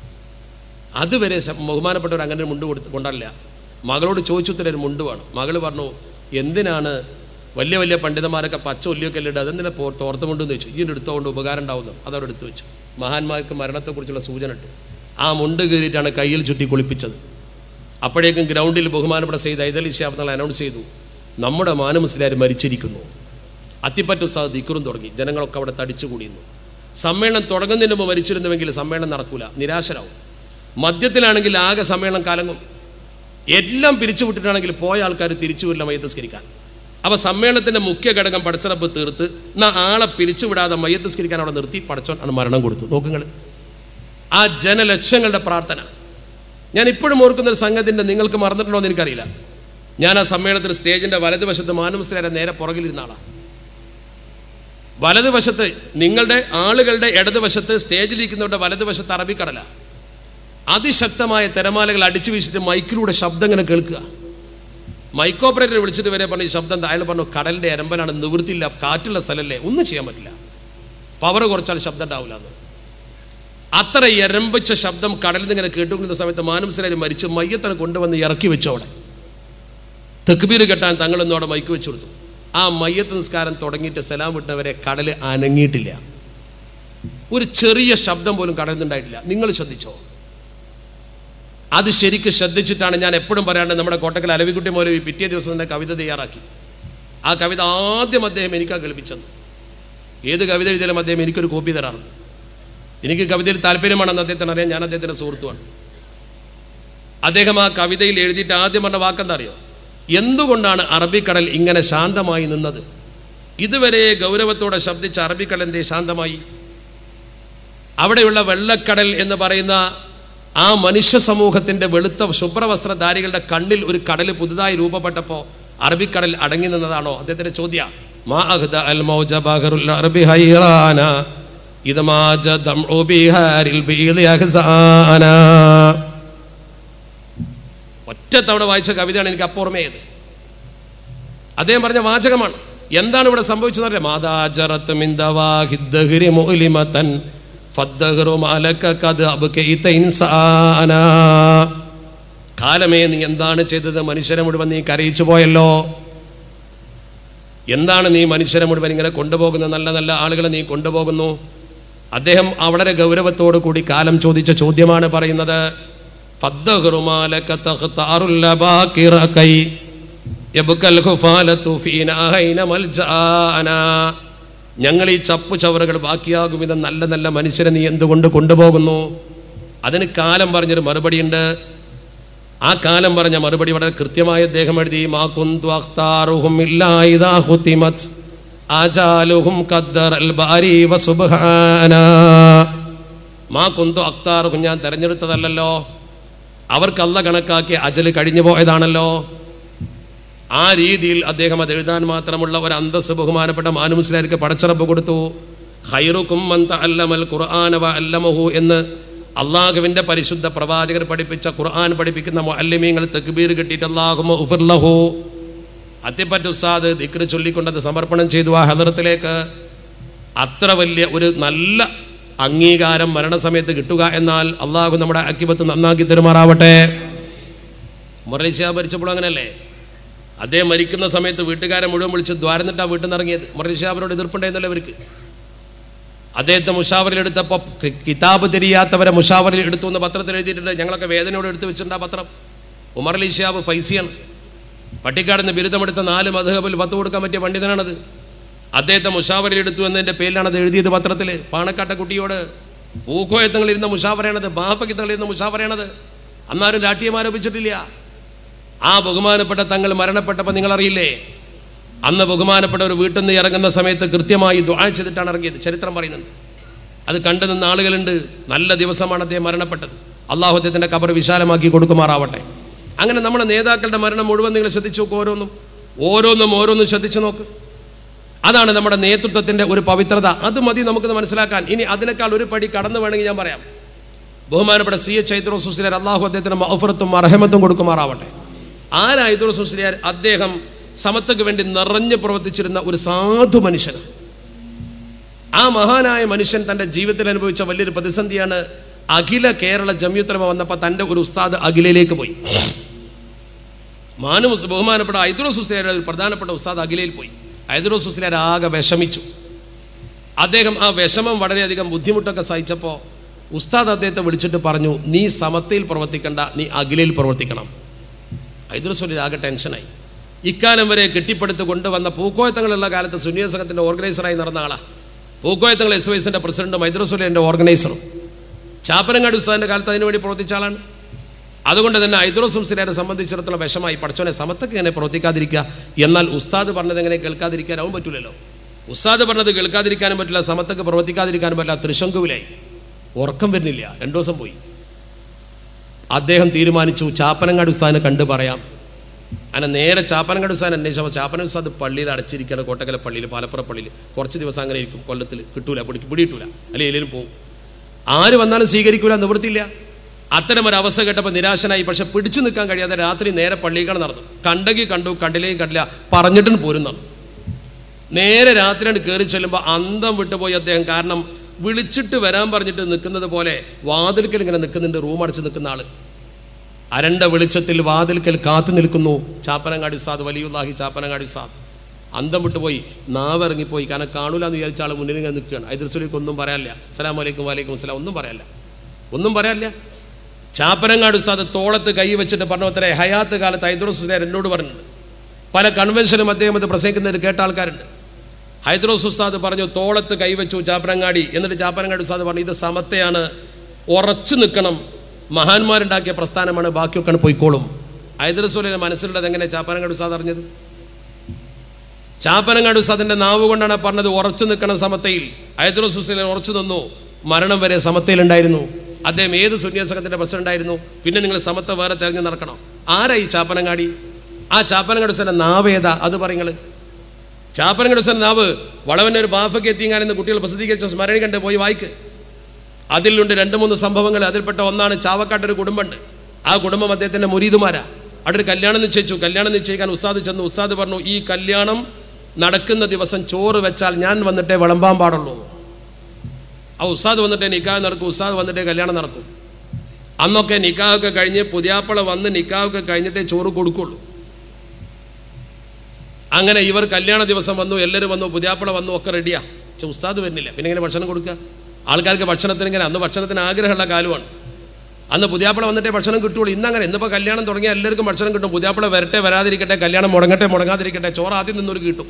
അതുവരെ സ- ബഹുമാനപ്പെട്ടവർ അങ്ങനെ ഒരു മുണ്ട് കൊടുത്ത് കൊണ്ടല്ല മകളോട് ചോദിച്ചുത്തരം ഒരു മുണ്ട് വേണം മകൾ പറഞ്ഞു എന്തിനാണ് വലിയ വലിയ പണ്ഡിതന്മാരൊക്കെ പച്ച ഒല്ലിയൊക്കെ അല്ലേ ഇടുക അതെന്തിനാ പോ തോർത്ത് മുണ്ടെന്ന് ചോദിച്ചു ഇതിൻ്റെ എടുത്തുകൊണ്ട് ഉപകാരം ഉണ്ടാവുന്നു അതവിടെ എടുത്തു വെച്ചു മഹാന്മാർക്ക് മരണത്തെക്കുറിച്ചുള്ള സൂചന ഇട്ടു ആ മുണ്ട് കയറിയിട്ടാണ് കയ്യിൽ ചുറ്റി കുളിപ്പിച്ചത് അപ്പോഴേക്കും ഗ്രൗണ്ടിൽ ബഹുമാനപ്പെട്ട സെയ്ത് ഐതലി ഷാബ്ദങ്ങൾ അനൗൺസ് ചെയ്തു നമ്മുടെ മാനമുസ്ലിയാർ മരിച്ചിരിക്കുന്നു അത്തിപ്പറ്റു സാഹ് ദിക്കറും തുടങ്ങി ജനങ്ങളൊക്കെ അവിടെ തടിച്ചു കൂടിയിരുന്നു സമ്മേളനം തുടങ്ങുന്നതിന് മുമ്പ് മരിച്ചിരുന്നുവെങ്കിൽ സമ്മേളനം നടക്കൂല നിരാശരാവും മദ്യത്തിലാണെങ്കിൽ ആകെ സമ്മേളനം കാലങ്ങും എല്ലാം പിരിച്ചുവിട്ടിട്ടാണെങ്കിൽ പോയ ആൾക്കാർ തിരിച്ചു വരില്ല മയ്യത്തസ്കരിക്കാൻ അപ്പോൾ സമ്മേളനത്തിൻ്റെ മുഖ്യ ഘടകം പടച്ചറപ്പ് തീർത്ത് എന്നാ ആളെ പിരിച്ചുവിടാതെ മയ്യത്തസ്കരിക്കാൻ അവിടെ നിർത്തി പടച്ചോൻ ആണ് മരണം കൊടുത്തു നോക്കുങ്ങൾ ആ ജനലക്ഷങ്ങളുടെ പ്രാർത്ഥന ഞാൻ ഇപ്പോഴും ഓർക്കുന്ന ഒരു സംഗതിൻ്റെ നിങ്ങൾക്ക് മറന്നിട്ടുണ്ടോ എന്ന് എനിക്കറിയില്ല ഞാൻ ആ സമ്മേളനത്തിൽ സ്റ്റേജിൻ്റെ വലതുവശത്ത് മാനവസ്ലേരെ നേരെ പുറകിലിരുന്ന ആളാണ് വലതുവശത്ത് നിങ്ങളുടെ ആളുകളുടെ ഇടതുവശത്ത് സ്റ്റേജിലിരിക്കുന്നവരുടെ വലതുവശത്ത് അറബിക്കടല അതിശക്തമായ തിരമാലകൾ അടിച്ചു വീശിട്ട് മൈക്കിലൂടെ ശബ്ദം ഇങ്ങനെ കേൾക്കുക മൈക്ക് ഓപ്പറേറ്റർ വിളിച്ചിട്ട് വരെ പറഞ്ഞു ഈ ശബ്ദം എന്താ?" അയാൾ പറഞ്ഞു കടലിൻ്റെ എരമ്പനാണ് നിവൃത്തിയില്ല കാറ്റുള്ള സ്ഥലമല്ലേ ഒന്നും ചെയ്യാൻ പറ്റില്ല പവർ കുറച്ചാൽ ശബ്ദം ഉണ്ടാവില്ല എന്ന് അത്ര എരമ്പിച്ച ശബ്ദം കടലിൽ നിന്ന് ഇങ്ങനെ കേട്ടുകൊണ്ടിരുന്ന സമയത്ത് മാനംസരാജ് മരിച്ച് മയ്യത്തിനെ കൊണ്ടുവന്ന് ഇറക്കി വെച്ചു അവിടെ തെക്കുബീർ കെട്ടാൻ തങ്ങളൊന്നും അവിടെ മൈക്ക് വെച്ചു കൊടുത്തു ആ മയ്യത്ത് നിസ്കാരം തുടങ്ങിയിട്ട് സലാം വിട്ടവരെ കടൽ അനങ്ങിയിട്ടില്ല ഒരു ചെറിയ ശബ്ദം പോലും കടലിൽ നിന്നുണ്ടായിട്ടില്ല നിങ്ങൾ ശ്രദ്ധിച്ചോ അത് ശരിക്ക് ശ്രദ്ധിച്ചിട്ടാണ് ഞാൻ എപ്പോഴും പറയാണ്ട് നമ്മുടെ കോട്ടക്കൽ അലവിക്കുട്ടി മൗലവി പിറ്റേ ദിവസം തന്നെ കവിത തയ്യാറാക്കി ആ കവിത ആദ്യം അദ്ദേഹം എനിക്കാ കേൾപ്പിച്ചത് ഏത് കവിത എഴുതിയാലും അദ്ദേഹം എനിക്കൊരു കോപ്പി തരാറുണ്ട് എനിക്ക് കവിതയിൽ താല്പര്യമാണെന്ന് അദ്ദേഹത്തിന് അറിയാം ഞാൻ അദ്ദേഹത്തിൻ്റെ സുഹൃത്തുമാണ് അദ്ദേഹം ആ കവിതയിൽ എഴുതിയിട്ട് ആദ്യം പറഞ്ഞ വാക്കെന്താ അറിയോ എന്തുകൊണ്ടാണ് അറബിക്കടൽ ഇങ്ങനെ ശാന്തമായി നിന്നത് ഇതുവരെ ഗൗരവത്തോടെ ശബ്ദിച്ച അറബിക്കടൽ എന്തേ ശാന്തമായി അവിടെയുള്ള വെള്ളക്കടൽ എന്ന് പറയുന്ന ആ മനുഷ്യ സമൂഹത്തിൻ്റെ വെളുത്ത ശുഭ്രവസ്ത്രധാരികളുടെ കണ്ണിൽ ഒരു കടൽ പുതുതായി രൂപപ്പെട്ടപ്പോൾ അറബിക്കടൽ അടങ്ങി നിന്നതാണോ അദ്ദേഹത്തിൻ്റെ ചോദ്യ മാ അഹ്ദ അൽ മൗജ ബഹറുൽ അറബി ഹൈറാന ഇത് മാജ ദംഉ ബിഹാരിൽ ബീദി അഹ്സാന ഒറ്റ തവണ വായിച്ച കവിതയാണ് എനിക്ക് അപ്പോൾ ഓർമ്മയത് അദ്ദേഹം പറഞ്ഞ വാചകമാണ് എന്താണ് ഇവിടെ സംഭവിച്ചത് മാതാജറത്ത് മിന്തവാഹിദ്ദഹ്രി മുഅ്ലിമതൻ ഫദ്ദഹ്റു മാലക ഖദ് അബ്കൈത ഇൻസാനാ കാലമേ നീ എന്താണ് ചെയ്തത് മനുഷ്യരെ മുഴുവൻ നീ കരയിച്ചു പോയല്ലോ എന്താണ് നീ മനുഷ്യരെ മുഴുവൻ ഇങ്ങനെ കൊണ്ടുപോകുന്ന നല്ല നല്ല ആളുകളെ നീ കൊണ്ടുപോകുന്നു അദ്ദേഹം വളരെ ഗൗരവത്തോടു കൂടി കാലം ചോദിച്ച ചോദ്യമാണ് പറയുന്നത് ഫദ്ദഹ്റു മാലക തഖ്താറുൽ ലബാകിറകൈ യബ്കൽ ഖുഫാലത്തു ഫീനാ ഹൈന മൽജാനാ ഞങ്ങൾ ഈ ചപ്പു ചവറുകൾ ബാക്കിയാകും വിധം നല്ല നല്ല മനുഷ്യരെ നീ എന്തുകൊണ്ട് കൊണ്ടുപോകുന്നു അതിന് കാലം പറഞ്ഞൊരു മറുപടിയുണ്ട് ആ കാലം പറഞ്ഞ മറുപടി വളരെ കൃത്യമായി അദ്ദേഹം എഴുതി മാ കുന്തു അഖ്താറുഹും ഇല്ലാ ഇദാ ഖുതിമത് ആജാലുഹും ഖദ്ദറൽ ബാരി വസുബ്ഹാന മാ കുന്തു അഖ്താറുഹും ഞാൻ തെരഞ്ഞെടുത്തതല്ലല്ലോ അവർക്ക് അല്ല കണക്കാക്കി അജല് കഴിഞ്ഞു പോയതാണല്ലോ ആ രീതിയിൽ അദ്ദേഹം അത് എഴുതാൻ മാത്രമുള്ള ഒരു അന്തസ് ബഹുമാനപ്പെട്ട മാനുമുസ്ലാർക്ക് പടച്ചറപ്പ് കൊടുത്തു ഖൈറുക്കും മൻ തഅല്ലമൽ ഖുർആന വ അല്ലമഹു എന്ന് അള്ളാഹുവിൻ്റെ പരിശുദ്ധ പ്രവാചകർ പഠിപ്പിച്ച ഖുർആൻ പഠിപ്പിക്കുന്ന മുഅല്ലിമീങ്ങൾ തക്ബീർ കിട്ടിയിട്ട് അള്ളാഹുമ ഉഫിർലഹു അത്തിപ്പറ്റ ഉസ്താദ് ദിക്ർ ചൊല്ലിക്കൊണ്ടത് സമർപ്പണം ചെയ്തു ആ ഹദറത്തിലേക്ക് അത്ര വലിയ ഒരു നല്ല അംഗീകാരം മരണസമയത്ത് കിട്ടുക എന്നാൽ അള്ളാഹു നമ്മുടെ അക്കിബത്ത് നന്നാക്കി തെരുമാറാവട്ടെ മുറലിശ ഭരിച്ചപ്പോൾ അങ്ങനെയല്ലേ അദ്ദേഹം മരിക്കുന്ന സമയത്ത് വീട്ടുകാരെ മുഴുവൻ വിളിച്ച് ദ്വാരന്നിട്ടാണ് വീട്ടിൽ നിന്ന് ഇറങ്ങിയത് മുറലിശാബിനോട് എതിർപ്പുണ്ടായിരുന്നല്ലോ അവർക്ക് അദ്ദേഹത്തെ മുഷാവറിൽ എടുത്തപ്പോൾ കി- കിതാബ് തിരിയാത്തവരെ മുഷാവറിൽ എടുത്തു എന്ന് പത്രത്തിൽ എഴുതിയിട്ടുണ്ട് ഞങ്ങളൊക്കെ വേദനയോട് എടുത്തു വെച്ചിട്ടുണ്ട് ആ പത്രം ഉമർ അലി ഷിയാബ് ഫൈസിയാണ് പട്ടിക്കാട് നിന്ന് ബിരുദമെടുത്ത നാല് മധുഹബിൽ പത്ത് കൊടുക്കാൻ പറ്റിയ പണ്ഡിതനാണത് അദ്ദേഹത്തെ മുഷാവറിൽ എടുത്തു എന്നതിൻ്റെ പേരിലാണ് അത് എഴുതിയത് പത്രത്തിൽ പാണക്കാട്ട കുട്ടിയോട് പൂക്കോയത്തങ്ങളിരുന്ന മുഷാവറയാണത് ബാപ്പക്കിത്തങ്ങളിരുന്ന മുഷാവറയാണത് അന്നാരും രാഷ്ട്രീയം ആരോപിച്ചിട്ടില്ല ആ ബഹുമാനപ്പെട്ട തങ്ങൾ മരണപ്പെട്ടപ്പോൾ നിങ്ങളറിയില്ലേ അന്ന് ബഹുമാനപ്പെട്ട ഒരു വീട്ടിൽ നിന്ന് ഇറങ്ങുന്ന സമയത്ത് കൃത്യമായി ദ്വാഴ ചെയ്തിട്ടാണ് ഇറങ്ങിയത് ചരിത്രം പറയുന്നുണ്ട് അത് കണ്ടു നിന്ന ആളുകളുണ്ട് നല്ല ദിവസമാണ് അദ്ദേഹം മരണപ്പെട്ടത് അള്ളാഹു അദ്ദേഹത്തിൻ്റെ കബർ വിശാലമാക്കി കൊടുക്കുമാറാവട്ടെ അങ്ങനെ നമ്മുടെ നേതാക്കളുടെ മരണം മുഴുവൻ നിങ്ങൾ ശ്രദ്ധിച്ചു നോക്ക് ഓരോന്നും ഓരോന്നും ഓരോന്നും ശ്രദ്ധിച്ചു നോക്ക് അതാണ് നമ്മുടെ നേതൃത്വത്തിൻ്റെ ഒരു പവിത്രത അത് മതി നമുക്കത് മനസ്സിലാക്കാൻ ഇനി അതിനേക്കാൾ ഒരു പടി കടന്നു വേണമെങ്കിൽ ഞാൻ പറയാം ബഹുമാനപ്പെട്ട സി എച്ച് ഐദ്രോ സുസ്ലിയാർ അള്ളാഹു അദ്ദേഹത്തിന് മഹഫറത്തും അർഹമത്തും കൊടുക്കുമാറാവട്ടെ ആരാ ഐദ്രോ സുസ്ലിയാർ അദ്ദേഹം സമത്വക്ക് വേണ്ടി നിറഞ്ഞു പ്രവർത്തിച്ചിരുന്ന ഒരു സാധു മനുഷ്യൻ ആ മഹാനായ മനുഷ്യൻ തൻ്റെ ജീവിതത്തിൽ അനുഭവിച്ച വലിയൊരു പ്രതിസന്ധിയാണ് അഖില കേരള ജമ്യുത്തരമ വന്നപ്പോൾ തൻ്റെ ഒരു ഉസ്താദ് അഖിലയിലേക്ക് പോയി മാനു മുസ് ബഹുമാനപ്പെട്ട ഐദ്രോസ് ഹുസ്ലിയാരുടെ ഒരു പ്രധാനപ്പെട്ട ഉസ്താദ് അഖിലയിൽ പോയി ഐദ്രോസ് ഹുസ്ലിയാർ ആകെ വിഷമിച്ചു അദ്ദേഹം ആ വിഷമം വളരെയധികം ബുദ്ധിമുട്ടൊക്കെ സഹിച്ചപ്പോൾ ഉസ്താദ് അദ്ദേഹത്തെ വിളിച്ചിട്ട് പറഞ്ഞു നീ സമത്തയിൽ പ്രവർത്തിക്കണ്ട നീ അഖിലയിൽ പ്രവർത്തിക്കണം ഐദ്രോസ് ആകെ ടെൻഷനായി ഇക്കാലം വരെ കെട്ടിപ്പടുത്ത് കൊണ്ടുവന്ന പൂക്കോയത്തങ്ങളുള്ള കാലത്ത് സുന്നിയ സംഘത്തിൻ്റെ ഓർഗനൈസറായി നടന്ന ആളാണ് പൂക്കോയത്തങ്ങൾ എസ് വൈസിൻ്റെ പ്രസിഡന്റും ഐദ്രോസുലിൻ്റെ ഓർഗനൈസറും ചാപ്പനങ്ങാട് ഉസ്താദിൻ്റെ കാലത്ത് അതിനുവേണ്ടി പ്രവർത്തിച്ച ആളാണ് അതുകൊണ്ട് തന്നെ ഐദ്രോസ് മുസ്ലിയാരെ സംബന്ധിച്ചിടത്തോളം വിഷമായി പഠിച്ചോനെ സമത്തൊക്കെ എങ്ങനെ പ്രവർത്തിക്കാതിരിക്കുക എന്നാൽ ഉസ്താദ് പറഞ്ഞത് എങ്ങനെ കേൾക്കാതിരിക്കാനാവും പറ്റൂലല്ലോ ഉസ്താദ് പറഞ്ഞത് കേൾക്കാതിരിക്കാനും പറ്റില്ല സമത്തൊക്കെ പ്രവർത്തിക്കാതിരിക്കാനും പറ്റില്ല തൃശങ്കുവിലായി ഉറക്കം വരുന്നില്ല രണ്ടു ദിവസം പോയി അദ്ദേഹം തീരുമാനിച്ചു ചാപ്പനങ്ങാട് ഉസ്താദിനെ കണ്ടു പറയാം അങ്ങനെ നേരെ ചാപ്പനങ്ങാട് ഉസ്താദിനെ അന്വേഷിച്ചപ്പോൾ ചാപ്പന ഉസ്താദ് പള്ളിയിൽ അടച്ചിരിക്കുകയാണ് കോട്ടക്കല പള്ളിയിൽ പാലപ്പുറം പള്ളിയിൽ കുറച്ച് ദിവസം അങ്ങനെ ഇരിക്കും കൊല്ലത്തിൽ കിട്ടൂല പിടിക്ക് പിടിയിട്ടൂല അല്ലെങ്കിൽ എല്ലാം പോകും ആര് വന്നാലും സ്വീകരിക്കൂല നിവൃത്തിയില്ല അത്തരം ഒരു അവസ്ഥ കേട്ടപ്പോൾ നിരാശനായി പക്ഷെ പിടിച്ചു നിൽക്കാൻ കഴിയാതെ രാത്രി നേരെ പള്ളികൾ നടന്നു കണ്ടെങ്കിൽ കണ്ടു കണ്ടില്ലെങ്കിൽ കണ്ടില്ല പറഞ്ഞിട്ടും പോരുന്നു നേരെ രാത്രിയാണ് കയറി ചെല്ലുമ്പോൾ അന്തം വിട്ടുപോയി അദ്ദേഹം കാരണം വിളിച്ചിട്ട് വരാൻ പറഞ്ഞിട്ട് നിൽക്കുന്നത് പോലെ വാതിൽക്കൽ ഇങ്ങനെ നിൽക്കുന്നുണ്ട് റൂം അടച്ച് നിൽക്കുന്ന ആള് അരണ്ട വെളിച്ചത്തിൽ വാതിൽക്കൽ കാത്തു നിൽക്കുന്നു ചാപ്പനങ്ങാടി സാദ് വലിയുല്ലാഹി ചാപ്പനങ്ങാടി സാദ് അന്തം വിട്ടുപോയി നാവ് ഇറങ്ങിപ്പോയി കാരണം കാണൂല എന്ന് വിചാരിച്ച ആൾ മുന്നിൽ ഇങ്ങനെ നിൽക്കുകയാണ് ഐദർസുലിക്ക് ഒന്നും പറയാനില്ല അസ്സലാം വലൈക്കും വലൈക്കും അസ്സലാം ഒന്നും പറയാനില്ല ഒന്നും പറയാനില്ല ചാപ്പനങ്ങാട് ഉസ്താദ് തോളത്ത് കൈ വെച്ചിട്ട് പറഞ്ഞു അത്രേ ഹയാത്ത് കാലത്ത് ഹൈദ്രോസുലാർ എന്നോട് പറഞ്ഞിട്ടുണ്ട് പല കൺവെൻഷനും അദ്ദേഹം അത് പ്രസംഗിക്കുന്നതിന് കേട്ട ആൾക്കാരുണ്ട് ഹൈദ്രോസ് ഉസ്താദ് പറഞ്ഞു തോളത്ത് കൈവച്ചു ചാപ്പനങ്ങാടി എന്നിട്ട് ചാപ്പനങ്ങാടി ഉസ്താദ് പറഞ്ഞു ഇത് സമത്തെയാണ് ഉറച്ചു നിൽക്കണം മഹാന്മാരുണ്ടാക്കിയ പ്രസ്ഥാനമാണ് ബാക്കിയൊക്കെ പോയിക്കോളും ഹൈദ്രസുലിന്റെ മനസ്സിലുള്ളത് എങ്ങനെ ചാപ്പനങ്ങാടി ഉസ്താദ് അറിഞ്ഞത് ചാപ്പനങ്ങാട് ഉസ്താദിന്റെ നാവ് കൊണ്ടാണ് പറഞ്ഞത് ഉറച്ചു നിൽക്കണം സമത്തയിൽ ഹൈദ്രോസ് ഹുസൈൻ ഉറച്ചു നിന്നു മരണം വരെ സമത്തയിലുണ്ടായിരുന്നു അദ്ദേഹം ഏത് സുന്യ സംഘത്തിന്റെ പ്രസിഡന്റ് ആയിരുന്നു പിന്നെ നിങ്ങൾ സമത്ത വേറെ തെരഞ്ഞു നടക്കണം ആരാ ഈ ചാപ്പനങ്ങാടി ആ ചാപ്പനങ്ങാട് ഉസ്താദിന്റെ നാവ് ഏതാ അത് പറയുങ്ങൾ ചാപ്പനങ്ങാട് ഉസ്താദിന്റെ നാവ് വളവന്റെ ഒരു ബാഫയ്ക്ക് എത്തിങ്ങാനെന്ന് കുട്ടികൾ പ്രസിദ്ധീകരിച്ച സ്മരണ കണ്ട് പോയി വായിക്ക് അതിലുണ്ട് രണ്ട് മൂന്ന് സംഭവങ്ങൾ അതിൽപ്പെട്ട ഒന്നാണ് ചാവക്കാട്ട് ഒരു കുടുംബമുണ്ട് ആ കുടുംബം അദ്ദേഹത്തിന്റെ മുരീതുമാരാ അവിടെ ഒരു കല്യാണം നിശ്ചയിച്ചു കല്യാണം നിശ്ചയിക്കാൻ ഉസ്താദ് ചെന്നു ഉസ്താദ് പറഞ്ഞു ഈ കല്യാണം നടക്കുന്ന ദിവസം ചോറ് വെച്ചാൽ ഞാൻ വന്നിട്ടേ വിളമ്പാൻ പാടുള്ളൂ ആ ഉസ്താദ് വന്നിട്ടേ നിക്കാഹ് നടക്കും ഉസ്താദ് വന്നിട്ടേ കല്യാണം നടക്കും അന്നൊക്കെ നിക്കാഹൊക്കെ കഴിഞ്ഞ് പുതിയാപ്പള വന്ന് നിക്കാഹൊക്കെ കഴിഞ്ഞിട്ടേ ചോറ് കൊടുക്കുള്ളൂ അങ്ങനെ ഇവർ കല്യാണ ദിവസം വന്നു എല്ലാവരും വന്നു പുതിയാപ്പള വന്നു ഒക്കെ റെഡിയാ പക്ഷെ ഉസ്താദ് വരുന്നില്ല പിന്നെ ഇങ്ങനെ ഭക്ഷണം കൊടുക്കുക ആൾക്കാർക്ക് ഭക്ഷണത്തിന് ഇങ്ങനെ അന്ന് ഭക്ഷണത്തിന് ആഗ്രഹമുള്ള കാലമാണ് അന്ന് പുതിയാപ്പള വന്നിട്ടേ ഭക്ഷണം കിട്ടുള്ളൂ ഇന്നങ്ങനെ ഇന്നിപ്പോൾ കല്യാണം തുടങ്ങിയ എല്ലാവർക്കും ഭക്ഷണം കിട്ടും പുതിയാപ്പള വരട്ടെ വരാതിരിക്കട്ടെ കല്യാണം മുടങ്ങട്ടെ മുടങ്ങാതിരിക്കട്ടെ ചോറ് ആദ്യം നിന്നൊരു കിട്ടും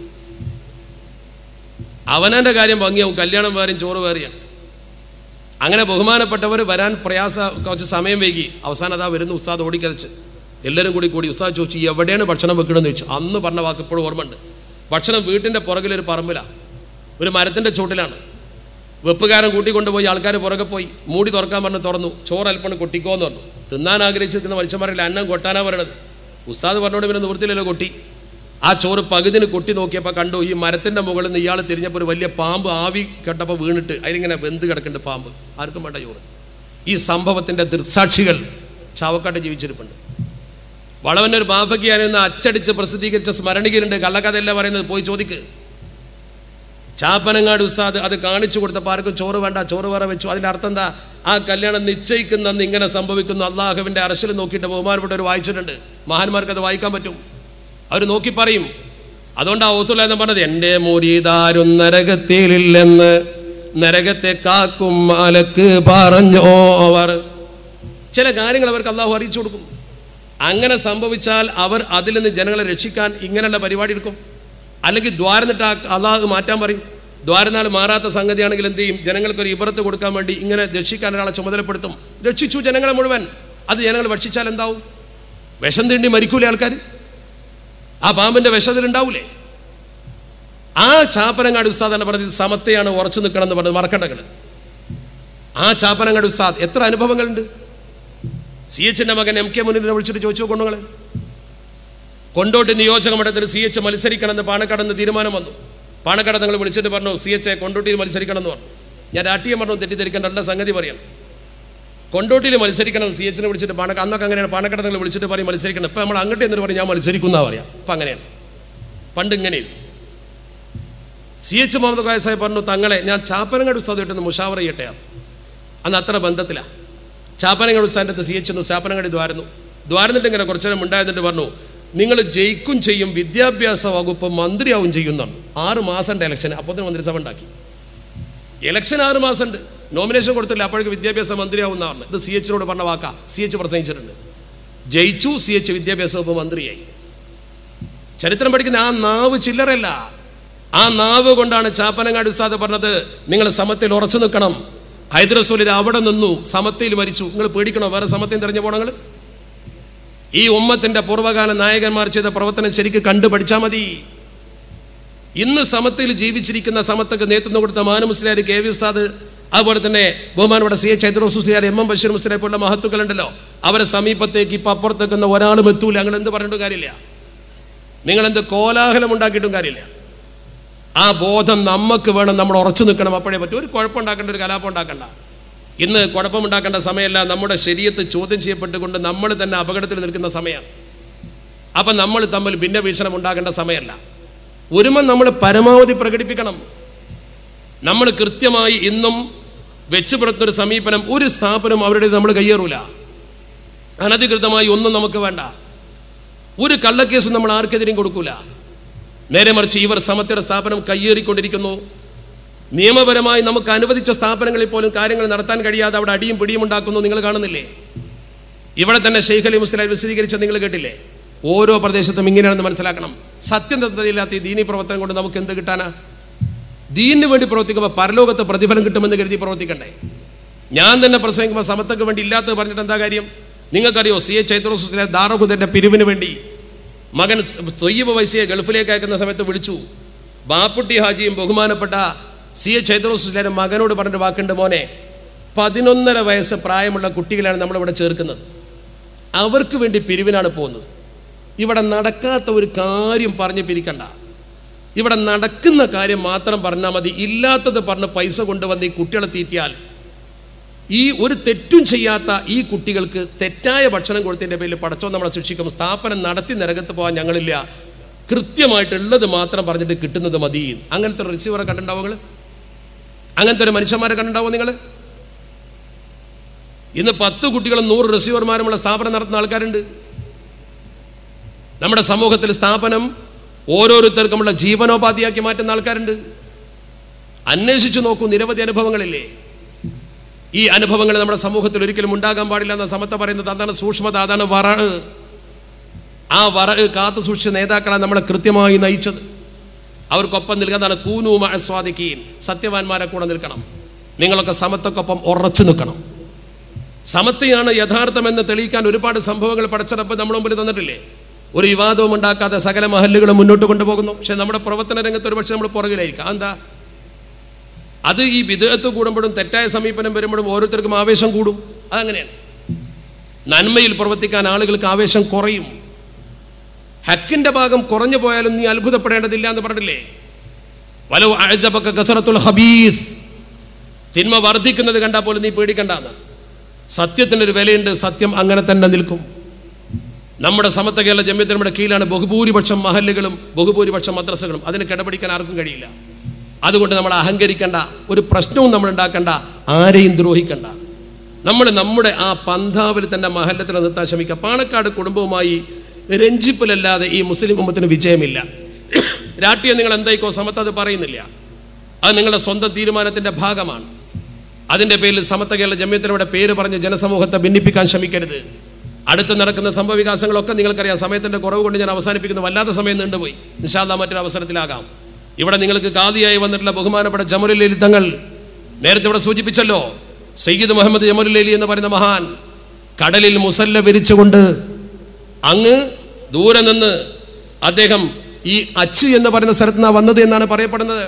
അവനൻ്റെ കാര്യം ഭംഗിയാവും കല്യാണം വേറെയും ചോറ് വേറെയാണ് അങ്ങനെ ബഹുമാനപ്പെട്ടവർ വരാൻ പ്രയാസ കുറച്ച് സമയം വൈകി അവസാനം അതാ വരുന്ന ഉസ്താദ് ഓടിക്കതച്ച് എല്ലാവരും കൂടി കൂടി ഉസ്താദ് ചോദിച്ചു എവിടെയാണ് ഭക്ഷണം വെക്കണമെന്ന് ചോദിച്ചു അന്ന് പറഞ്ഞ വാക്ക് ഇപ്പോഴും ഓർമ്മയുണ്ട് ഭക്ഷണം വീട്ടിൻ്റെ പുറകിലൊരു പറമ്പിലാണ് ഒരു മരത്തിൻ്റെ ചുവട്ടിലാണ് വെപ്പുകാരൻ കൂട്ടിക്കൊണ്ടുപോയി ആൾക്കാർ പുറകെ പോയി മൂടി തുറക്കാൻ പറഞ്ഞ് തുറന്നു ചോറ് അല്പം കൊട്ടിക്കോന്ന് പറഞ്ഞു തിന്നാൻ ആഗ്രഹിച്ച് തിന്ന മനുഷ്യന്മാരില്ല അന്നം കൊട്ടാനാ പറയണത് ഉസ്താദ് പറഞ്ഞോണ്ട് പിന്നെ നിവൃത്തിയില്ലല്ലോ കൊട്ടി ആ ചോറ് പകുതിന് കൊട്ടി നോക്കിയപ്പോൾ കണ്ടു ഈ മരത്തിൻ്റെ മുകളിൽ നിന്ന് ഇയാൾ തിരിഞ്ഞപ്പോൾ ഒരു വലിയ പാമ്പ് ആവി കെട്ടപ്പോൾ വീണിട്ട് അതിലിങ്ങനെ വെന്ത് കിടക്കുന്നുണ്ട് പാമ്പ് ആർക്കും വേണ്ട ചോറ് ഈ സംഭവത്തിൻ്റെ ദൃക്സാക്ഷികൾ ചാവക്കാട്ട് ജീവിച്ചിരിപ്പുണ്ട് വളവനൊരു ബാഫക്കിയാനെന്ന് അച്ചടിച്ച് പ്രസിദ്ധീകരിച്ച സ്മരണികരുണ്ട് കള്ളക്കഥയല്ല പറയുന്നത് പോയി ചോദിക്ക് ചാപ്പനങ്ങാട് ഉസ്താദ് അത് കാണിച്ചു കൊടുത്തപ്പോൾ ആർക്കും ചോറ് വേണ്ട ചോറ് വേറെ വെച്ചു അതിൻ്റെ അർത്ഥം എന്താ ആ കല്യാണം നിശ്ചയിക്കുന്ന ഇങ്ങനെ സംഭവിക്കുന്നു അള്ളാഹുവിൻ്റെ അറശിൽ നോക്കിയിട്ട് ബഹുമാനപ്പെട്ടവർ വായിച്ചിട്ടുണ്ട് മഹാന്മാർക്ക് അത് വായിക്കാൻ പറ്റും അവർ നോക്കി പറയും അതുകൊണ്ട് ആ ഓസുല എന്ന് പറഞ്ഞത് എൻ്റെ മുരീതാരും നരകത്തിലില്ലെന്ന് നരകത്തെ കാക്കും മലക്ക് പറഞ്ഞോ അവർ ചില കാര്യങ്ങൾ അവർക്ക് അള്ളാഹു അറിയിച്ചു കൊടുക്കും അങ്ങനെ സംഭവിച്ചാൽ അവർ അതിൽ നിന്ന് ജനങ്ങളെ രക്ഷിക്കാൻ ഇങ്ങനെയുള്ള പരിപാടി എടുക്കും അല്ലെങ്കിൽ ദ്വാരന്നിട്ട് ആ അള്ളാഹ് മാറ്റാൻ പറയും ദ്വാരനാൾ മാറാത്ത സംഗതിയാണെങ്കിൽ എന്ത് ചെയ്യും ജനങ്ങൾക്ക് ഒരു ഇബറത്ത് കൊടുക്കാൻ വേണ്ടി ഇങ്ങനെ രക്ഷിക്കാൻ ഒരാളെ ചുമതലപ്പെടുത്തും രക്ഷിച്ചു ജനങ്ങളെ മുഴുവൻ അത് ജനങ്ങൾ ഭക്ഷിച്ചാൽ എന്താവും വിഷം തീണ്ടി മരിക്കൂലേ ആൾക്കാർ ആ പാമ്പിന്റെ വിഷത്തിലുണ്ടാവൂലേ ആ ചാപ്പനങ്ങാടി ഉസ്താദ് തന്നെ പറഞ്ഞത് സമത്തെയാണ് ഉറച്ചു നിൽക്കണം എന്ന് പറഞ്ഞത് മറക്കണ്ടങ്ങൾ ആ ചാപ്പനങ്ങാടി ഉസ്താദ് എത്ര അനുഭവങ്ങളുണ്ട് സി എച്ചിന്റെ മകൻ എം കെ മുന്നിനെ വിളിച്ചിട്ട് ചോദിച്ചു കൊണ്ടുങ്ങളെ കൊണ്ടോട്ടി നിയോജക മണ്ഡലത്തിൽ സി എച്ച് മത്സരിക്കണമെന്ന് പാണക്കാട് നിന്ന് തീരുമാനം വന്നു പാണക്കാട് നിങ്ങൾ വിളിച്ചിട്ട് പറഞ്ഞു സി എച്ച് കൊണ്ടോട്ടിയിൽ മത്സരിക്കണം എന്ന് പറഞ്ഞു ഞാൻ രാഷ്ട്രീയം പറഞ്ഞു തെറ്റിദ്ധരിക്കേണ്ട രണ്ട് സംഗതി പറയണം കൊണ്ടോട്ടിയിൽ മത്സരിക്കണം സി എച്ചിനെ വിളിച്ചിട്ട് പാണക്ക അന്നൊക്കെ അങ്ങനെയാണ് പാണക്കാട് നിങ്ങൾ വിളിച്ചിട്ട് പറയും മത്സരിക്കണം ഇപ്പം നമ്മൾ അങ്ങോട്ട് എന്നിട്ട് പറയും ഞാൻ മത്സരിക്കുന്ന പറയാം ഇപ്പം അങ്ങനെയാണ് പണ്ട് ഇങ്ങനെയാണ് സി എച്ച് മുഹമ്മദ് കോയ സാഹിബ് പറഞ്ഞു തങ്ങളെ ഞാൻ ചാപ്പനങ്ങാട് ഉസ്താദായിട്ടൊന്ന് മുഷാവറ ചെയ്യട്ടെ അന്ന് അത്ര ബന്ധത്തിലാണ് ചാപ്പനങ്ങാട് ഉസ്താദിൻ്റെ അടുത്ത് സി എച്ച് ഒന്ന് ചാപ്പനങ്ങാടി ദ്വാരുന്നു ദ്വാരന്നിട്ട് ഇങ്ങനെ കുറച്ചു നേരം ഉണ്ടായിരുന്നിട്ട് പറഞ്ഞു നിങ്ങൾ ജയിക്കും ചെയ്യും വിദ്യാഭ്യാസ വകുപ്പ് മന്ത്രിയാവും ചെയ്യുന്നതാണ് ആറ് മാസമുണ്ട് ഇലക്ഷൻ അപ്പോൾ തന്നെ മന്ത്രിസഭ ഉണ്ടാക്കി ഇലക്ഷൻ ആറ് മാസമുണ്ട് നോമിനേഷൻ കൊടുത്തില്ല അപ്പോഴേക്ക് വിദ്യാഭ്യാസ മന്ത്രിയാവും എന്നാണ് ഇത് സി എച്ചിനോട് പറഞ്ഞ വാക്കാ സി എച്ച് പ്രസംഗിച്ചിട്ടുണ്ട് ജയിച്ചു സി എച്ച് വിദ്യാഭ്യാസ വകുപ്പ് മന്ത്രിയായി ചരിത്രം പഠിക്കുന്ന ആ നാവ് ചില്ലറല്ല ആ നാവ് കൊണ്ടാണ് ചാപ്പനങ്ങാടി ഉസ്താദ് പറഞ്ഞത് നിങ്ങൾ സമത്തിൽ ഉറച്ചു നിൽക്കണം ഹൈദരസൂലിൽ അവിടെ നിന്നു സമത്തയിൽ മരിച്ചു നിങ്ങൾ പേടിക്കണോ വേറെ സമത്തിൽ തെരഞ്ഞു പോണങ്ങൾ ഈ ഉമ്മത്തിന്റെ പൂർവ്വകാല നായകന്മാർ ചെയ്ത പ്രവർത്തനം ശരിക്ക് കണ്ടു പഠിച്ചാൽ മതി ഇന്ന് സമത്തിൽ ജീവിച്ചിരിക്കുന്ന സമത്തക്ക് നേതൃത്വം കൊടുത്ത മാനു മുസ്ലിയാർ കെ വി ഉസ്താദ് അതുപോലെ തന്നെ ബഹുമാനപ്പെട്ട C H Haidros Musliyar M M Basheer മുസ്ലിയെ പോലുള്ള മഹത്തുക്കളുണ്ടല്ലോ അവരെ സമീപത്തേക്ക് ഇപ്പം അപ്പുറത്തേക്കുന്ന ഒരാളും എത്തൂല അങ്ങനെ എന്ത് പറഞ്ഞിട്ടും കാര്യമില്ല നിങ്ങളെന്ത് കോലാഹലം ഉണ്ടാക്കിയിട്ടും കാര്യമില്ല ആ ബോധം നമുക്ക് വേണം നമ്മൾ ഉറച്ചു നിൽക്കണം അപ്പോഴേ പറ്റും ഒരു കുഴപ്പമുണ്ടാക്കേണ്ട ഒരു കലാപം ഉണ്ടാക്കണ്ട ഇന്ന് കുഴപ്പമുണ്ടാക്കേണ്ട സമയമല്ല നമ്മുടെ ശരീരത്ത് ചോദ്യം ചെയ്യപ്പെട്ടുകൊണ്ട് നമ്മൾ തന്നെ അപകടത്തിൽ നിൽക്കുന്ന സമയമാണ് അപ്പം നമ്മൾ തമ്മിൽ ഭിന്നവീക്ഷണം ഉണ്ടാക്കേണ്ട സമയമല്ല ഒരുമ നമ്മൾ പരമാവധി പ്രകടിപ്പിക്കണം നമ്മൾ കൃത്യമായി ഇന്നും വെച്ചു പുറത്തൊരു സമീപനം ഒരു സ്ഥാപനം അവരുടെ നമ്മൾ കയ്യേറൂല അനധികൃതമായി ഒന്നും നമുക്ക് വേണ്ട ഒരു കള്ളക്കേസ് നമ്മൾ ആർക്കെതിരെയും കൊടുക്കൂല നേരെ മറിച്ച് ഇവർ സമത്വയുടെ സ്ഥാപനം കയ്യേറിക്കൊണ്ടിരിക്കുന്നു നിയമപരമായി നമുക്ക് അനുവദിച്ച സ്ഥാപനങ്ങളിൽ പോലും കാര്യങ്ങൾ നടത്താൻ കഴിയാതെ അവിടെ അടിയും പിടിയും ഉണ്ടാക്കുന്നു നിങ്ങൾ കാണുന്നില്ലേ ഇവിടെ തന്നെ ഷെയ്ഖ് അലി മുസ്ലാം വിശദീകരിച്ചത് നിങ്ങൾ കേട്ടില്ലേ ഓരോ പ്രദേശത്തും ഇങ്ങനെയാണെന്ന് മനസ്സിലാക്കണം സത്യനിഷ്ഠതയില്ലാത്ത ഈ ദീനി പ്രവർത്തനം കൊണ്ട് നമുക്ക് എന്ത് കിട്ടാനാ ദീനിന് വേണ്ടി പ്രവർത്തിക്കുമ്പോൾ പരലോകത്ത് പ്രതിഫലം കിട്ടുമെന്ന് കരുതി പ്രവർത്തിക്കണ്ടേ ഞാൻ തന്നെ പ്രസംഗിക്കുമ്പോൾ സമത്വക്ക് വേണ്ടി ഇല്ലാത്തത് പറഞ്ഞിട്ട് എന്താ കാര്യം നിങ്ങൾക്കറിയോ സി എ ചൈത്രോസിലെ ദാറഹുദന്റെ പിരിവിന് വേണ്ടി മകൻ സൊയ്യബ് വൈസിയെ ഗൾഫിലേക്ക് അയക്കുന്ന സമയത്ത് വിളിച്ചു ബാപ്പുട്ടി ഹാജിയും ബഹുമാനപ്പെട്ട സി എ ചൈത്രോസിലെ മകനോട് പറഞ്ഞൊരു വാക്കുണ്ട് മോനെ പതിനൊന്നര വയസ്സ് പ്രായമുള്ള കുട്ടികളാണ് നമ്മളിവിടെ ചേർക്കുന്നത് അവർക്ക് വേണ്ടി പിരിവിനാണ് പോകുന്നത് ഇവിടെ നടക്കാത്ത ഒരു കാര്യം പറഞ്ഞ് പിരിക്കണ്ട ഇവിടെ നടക്കുന്ന കാര്യം മാത്രം പറഞ്ഞാൽ മതി ഇല്ലാത്തത് പറഞ്ഞ് പൈസ കൊണ്ടുവന്ന് ഈ കുട്ടികളെ തീറ്റിയാൽ ഈ ഒരു തെറ്റും ചെയ്യാത്ത ഈ കുട്ടികൾക്ക് തെറ്റായ ഭക്ഷണം കൊടുത്തതിൻ്റെ പേരിൽ പടച്ചോ നമ്മളെ ശിക്ഷിക്കും സ്ഥാപനം നടത്തി നരകത്ത് പോകാൻ ഞങ്ങളില്ല കൃത്യമായിട്ടുള്ളത് മാത്രം പറഞ്ഞിട്ട് കിട്ടുന്നത് മതി അങ്ങനത്തെ ഒരു റിസീവറെ കണ്ടിട്ടുണ്ടാവും നിങ്ങൾ അങ്ങനത്തെ ഒരു മനുഷ്യന്മാരെ കണ്ടിട്ടുണ്ടാവും നിങ്ങൾ ഇന്ന് പത്ത് കുട്ടികളും നൂറ് റിസീവർമാരുമുള്ള സ്ഥാപനം നടത്തുന്ന ആൾക്കാരുണ്ട് നമ്മുടെ സമൂഹത്തിൽ സ്ഥാപനം ഓരോരുത്തർക്കുമുള്ള ജീവനോപാധിയാക്കി മാറ്റുന്ന ആൾക്കാരുണ്ട് അന്വേഷിച്ചു നോക്കൂ നിരവധി അനുഭവങ്ങളില്ലേ ഈ അനുഭവങ്ങൾ നമ്മുടെ സമൂഹത്തിൽ ഒരിക്കലും ഉണ്ടാകാൻ പാടില്ല എന്ന സമത്ത പറയുന്നത് അതാണ് സൂക്ഷ്മത അതാണ് വറ ആ വറ കാത്തു സൂക്ഷിച്ച നേതാക്കളാണ് നമ്മളെ കൃത്യമായി നയിച്ചത് അവർക്കൊപ്പം നിൽക്കുന്നതാണ് കൂനു സ്വാദിക്കീൻ സത്യവാന്മാരെ കൂടെ നിൽക്കണം നിങ്ങളൊക്കെ സമത്വക്കൊപ്പം ഉറച്ചു നിൽക്കണം സമത്വയാണ് യഥാർത്ഥമെന്ന് തെളിയിക്കാൻ ഒരുപാട് സംഭവങ്ങൾ പടച്ചറപ്പ് നമ്മുടെ മുമ്പിൽ തന്നിട്ടില്ലേ ഒരു വിവാദവും ഉണ്ടാക്കാതെ സകല മഹല്ലുകളും മുന്നോട്ട് കൊണ്ടുപോകുന്നു പക്ഷെ നമ്മുടെ പ്രവർത്തന രംഗത്ത് ഒരുപക്ഷെ നമ്മൾ പുറകിലായിരിക്കാം എന്താ അത് ഈ വിദേഹത്ത് കൂടുമ്പോഴും തെറ്റായ സമീപനം വരുമ്പോഴും ഓരോരുത്തർക്കും ആവേശം കൂടും അതങ്ങനെയാണ് നന്മയിൽ പ്രവർത്തിക്കാൻ ആളുകൾക്ക് ആവേശം കുറയും ഹക്കിന്റെ ഭാഗം കുറഞ്ഞു പോയാലും നീ അത്ഭുതപ്പെടേണ്ടതില്ല എന്ന് പറഞ്ഞില്ലേ വലവ് അഴജപക്ക കസറത്തുൽ ഹബീസ് തിന്മ വർദ്ധിക്കുന്നത് കണ്ടാൽ പോലും നീ പേടിക്കണ്ടെന്ന് സത്യത്തിനൊരു വിലയുണ്ട് സത്യം അങ്ങനെ തന്നെ നിൽക്കും നമ്മുടെ സമത്വ കേരള ജമ്യത്തിന് നമ്മുടെ കീഴിലാണ് ബഹുഭൂരിപക്ഷം മഹല്ലുകളും ബഹുഭൂരിപക്ഷം മദ്രസകളും അതിന് കിടപിടിക്കാൻ ആർക്കും കഴിയില്ല അതുകൊണ്ട് നമ്മൾ അഹങ്കരിക്കണ്ട ഒരു പ്രശ്നവും നമ്മൾ ഉണ്ടാക്കണ്ട ആരെയും ദ്രോഹിക്കണ്ട നമ്മൾ നമ്മുടെ ആ പന്ഥാവിൽ തന്നെ മഹല്ലത്തിൽ നിർത്താൻ ശ്രമിക്കുക പാണക്കാട് കുടുംബവുമായി രഞ്ജിപ്പിലല്ലാതെ ഈ മുസ്ലിം ഉമ്മത്തിന് വിജയമില്ല രാഷ്ട്രീയം നിങ്ങൾ എന്തായിക്കോ സമത്വം അത് പറയുന്നില്ല അത് നിങ്ങളുടെ സ്വന്തം തീരുമാനത്തിൻ്റെ ഭാഗമാണ് അതിൻ്റെ പേരിൽ സമത്വ കേരള ജമ്യത്തിനോടെ പേര് പറഞ്ഞ് ജനസമൂഹത്തെ ഭിന്നിപ്പിക്കാൻ ശ്രമിക്കരുത് അടുത്ത് നടക്കുന്ന സംഭവവികാസങ്ങളൊക്കെ നിങ്ങൾക്കറിയാം സമയത്തിൻ്റെ കുറവ് കൊണ്ട് ഞാൻ അവസാനിപ്പിക്കുന്നു വല്ലാത്ത സമയം നീണ്ടുപോയി നിശാന്ത മറ്റൊരു അവസരത്തിലാകാം ഇവിടെ നിങ്ങൾക്ക് കാതിയായി വന്നിട്ടുള്ള ബഹുമാനപ്പെട്ട ജമലുലേലി തങ്ങൾ നേരത്തെ ഇവിടെ സൂചിപ്പിച്ചല്ലോ സയ്യിദ് മുഹമ്മദ് ജമലുലേലി എന്ന് പറയുന്ന മഹാൻ കടലിൽ മുസല്ല വിരിച്ചുകൊണ്ട് അങ്ങ് ദൂരെ നിന്ന് അദ്ദേഹം ഈ അച്ച് എന്ന് പറയുന്ന സ്ഥലത്ത് നിന്നാണ് വന്നത് എന്നാണ് പറയപ്പെടുന്നത്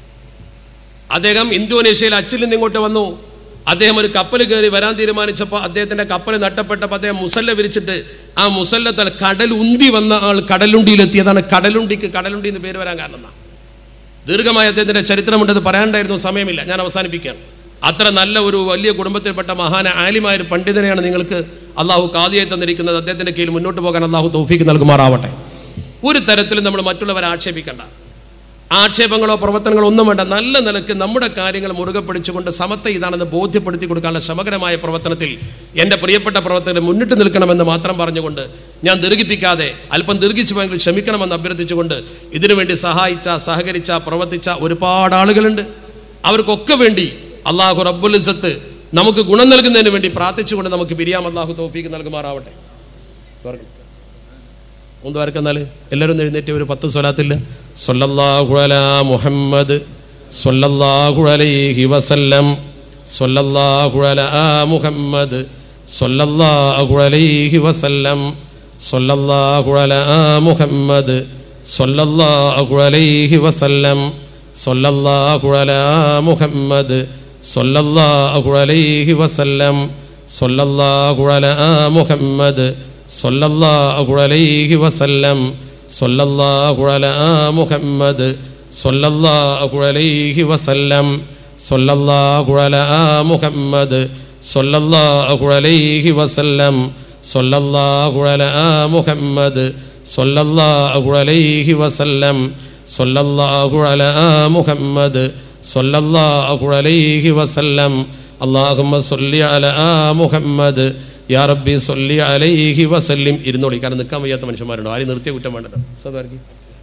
അദ്ദേഹം ഇന്തോനേഷ്യയിൽ അച്ചിൽ നിന്ന് ഇങ്ങോട്ട് വന്നു അദ്ദേഹം ഒരു കപ്പൽ കയറി വരാൻ തീരുമാനിച്ചപ്പോൾ അദ്ദേഹത്തിന്റെ കപ്പൽ നട്ടപ്പെട്ടപ്പോൾ അദ്ദേഹം മുസല്ല വിരിച്ചിട്ട് ആ മുസല്ലത്തിൽ കടൽ ഉന്തി വന്ന ആൾ കടലുണ്ടിയിലെത്തിയതാണ് കടലുണ്ടിക്ക് കടലുണ്ടി എന്ന് പേര് വരാൻ കാരണം എന്നാ. ദീർഘമായ അദ്ദേഹത്തിന്റെ ചരിത്രമുണ്ടെന്ന് പറയാണ്ടായിരുന്നു സമയമില്ല ഞാൻ അവസാനിപ്പിക്കുകയാണ് അത്ര നല്ല ഒരു വലിയ കുടുംബത്തിൽപ്പെട്ട മഹാന ആലിമായ ഒരു പണ്ഡിതനെയാണ് നിങ്ങൾക്ക് അള്ളാഹു കാതിയായി തന്നിരിക്കുന്നത് അദ്ദേഹത്തിന്റെ കീഴിൽ മുന്നോട്ട് പോകാൻ അള്ളാഹു തൗഫീക്ക് നൽകുമാറാവട്ടെ ഒരു തരത്തിലും നമ്മൾ മറ്റുള്ളവരെ ആക്ഷേപിക്കണ്ട ആക്ഷേപങ്ങളോ പ്രവർത്തനങ്ങളോ ഒന്നും വേണ്ട നല്ല നിലക്ക് നമ്മുടെ കാര്യങ്ങൾ മുറുകെ പിടിച്ചുകൊണ്ട് സമത്തെ ഇതാണെന്ന് ബോധ്യപ്പെടുത്തി കൊടുക്കാനുള്ള സമഗ്രമായ പ്രവർത്തനത്തിൽ എൻ്റെ പ്രിയപ്പെട്ട പ്രവർത്തകർ മുന്നിട്ട് നിൽക്കണമെന്ന് മാത്രം പറഞ്ഞുകൊണ്ട് ഞാൻ ദീർഘിപ്പിക്കാതെ അല്പം ദീർഘിച്ചു പോയെങ്കിൽ ക്ഷമിക്കണമെന്ന് അഭ്യർത്ഥിച്ചുകൊണ്ട് ഇതിനുവേണ്ടി സഹായിച്ച സഹകരിച്ച പ്രവർത്തിച്ച ഒരുപാട് ആളുകളുണ്ട് അവർക്കൊക്കെ വേണ്ടി അള്ളാഹു റബ്ബുൽ ഇസ്സത്ത് നമുക്ക് ഗുണം നൽകുന്നതിന് വേണ്ടി പ്രാർത്ഥിച്ചുകൊണ്ട് നമുക്ക് പിരിയാം അള്ളാഹു തോഫീക്ക് നൽകുമാറാവട്ടെ തുറക്ക്. ഒന്ന് വരക്കെന്നാൽ എല്ലാവരും ഒന്ന് എഴുന്നേറ്റ് ഒരു പത്ത് സ്വലാത്തില്ല സൊല്ലല്ലാഹു അലാ മുഹമ്മദ് സൊല്ലല്ലാഹു അലൈഹി വസല്ലം സൊല്ലല്ലാഹു അലാ മുഹമ്മദ് സൊല്ലല്ലാഹു അലൈഹി വസല്ലം സൊല്ലല്ലാഹു അലാ മുഹമ്മദ് സൊല്ലല്ലാഹു അലൈഹി വസല്ലം സൊല്ലല്ലാഹു അലാ മുഹമ്മദ് സൊല്ലല്ലാഹു അലൈഹി വസല്ലം സൊല്ലല്ലാഹു അലാ മുഹമ്മദ് സൊല്ലല്ലാഹു അലൈഹി വസല്ലം സൊല്ലല്ലാഹു അലാ മുഹമ്മദ് സൊല്ലല്ലാഹു അലൈഹി വസല്ലം സൊല്ലല്ലാഹു അലാ മുഹമ്മദ് സൊല്ലല്ലാഹു അലൈഹി വസല്ലം സൊല്ലല്ലാഹു അലാ മുഹമ്മദ് സൊല്ലല്ലാഹു അലൈഹി വസല്ലം സൊല്ലല്ലാഹു അലാ മുഹമ്മദ് സൊല്ലല്ലാഹു അലൈഹി വസല്ലം അള്ളാഹുമ്മ സൊല്ലി അലാ മുഹമ്മദ് യാ റബ്ബി സൊല്ലി അലൈഹി വസല്ലിം ഇരുന്നോളി കാരണം നിൽക്കാൻ വയ്യാത്ത മനുഷ്യന്മാരുണ്ടോ ആരും നിർത്തിയ കുറ്റം വേണ്ടല്ലോ സദാർക്കി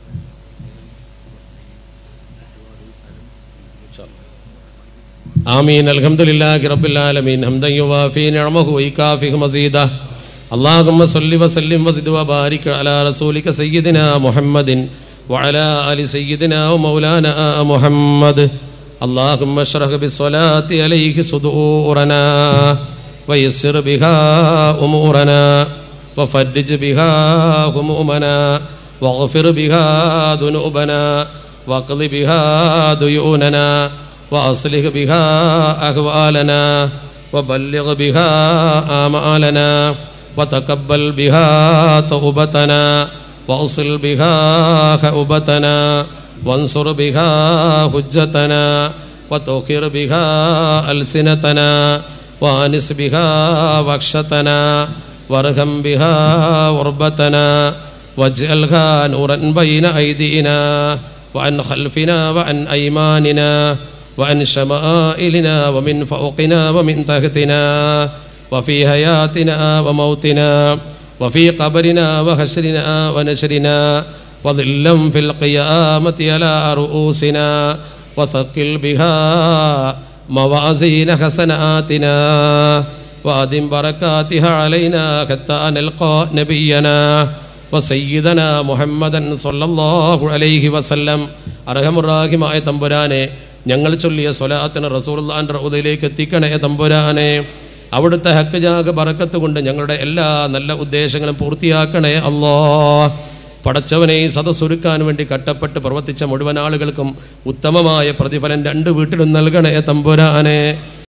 آمين الحمد لله رب العالمين حمدا يوافي نعمه ويكافئ مزيدا اللهم صل وسلم وزد وبارك على رسولك سيدنا محمد وعلى آل سيدنا ومولانا محمد اللهم اشرح بالصلاة عليه صدورنا ويسر بها أمورنا وفرج بها همومنا واغفر بها ذنوبنا واقض بها ديوننا وأصلح بها أهوالنا وبلغ بها آمالنا وتقبل بها توبتنا وأصل بها خوبتنا وانصر بها حجتنا وتوخر بها ألسنتنا وانس بها وكشتنا وارحم بها غربتنا واجعلها نورا بين أيدينا وعن خلفنا وعن أيماننا وعن شمائلنا ومن فوقنا ومن تحتنا وفي حياتنا وموتنا وفي قبرنا وحشرنا ونشرنا وظلا في القيامة على رؤوسنا وثقل بها موازين حسناتنا وادم بركاتها علينا حتى نلقى نبينا വസയ്യിദന മുഹമ്മദൻ സല്ലല്ലാഹു അലൈഹി വസല്ലം അർഹമുറാഹിമായ തമ്പുരാനെ ഞങ്ങൾ ചൊല്ലിയ സ്വലാത്തിന് റസൂലുള്ളാന്റെ റൗദയിലേക്ക് എത്തിക്കണേ തമ്പുരാനെ അവിടുത്തെ ഹക്ക് ജാഗ ബറക്കത്ത് കൊണ്ട് ഞങ്ങളുടെ എല്ലാ നല്ല ഉദ്ദേശങ്ങളും പൂർത്തിയാക്കണേ അല്ലാ പടച്ചവനെ ഈ സദസ്സൊരുക്കാൻ വേണ്ടി കട്ടപ്പെട്ട് പ്രവർത്തിച്ച മുഴുവൻ ആളുകൾക്കും ഉത്തമമായ പ്രതിഫലം രണ്ട് വീട്ടിലും നൽകണേ തമ്പുരാനെ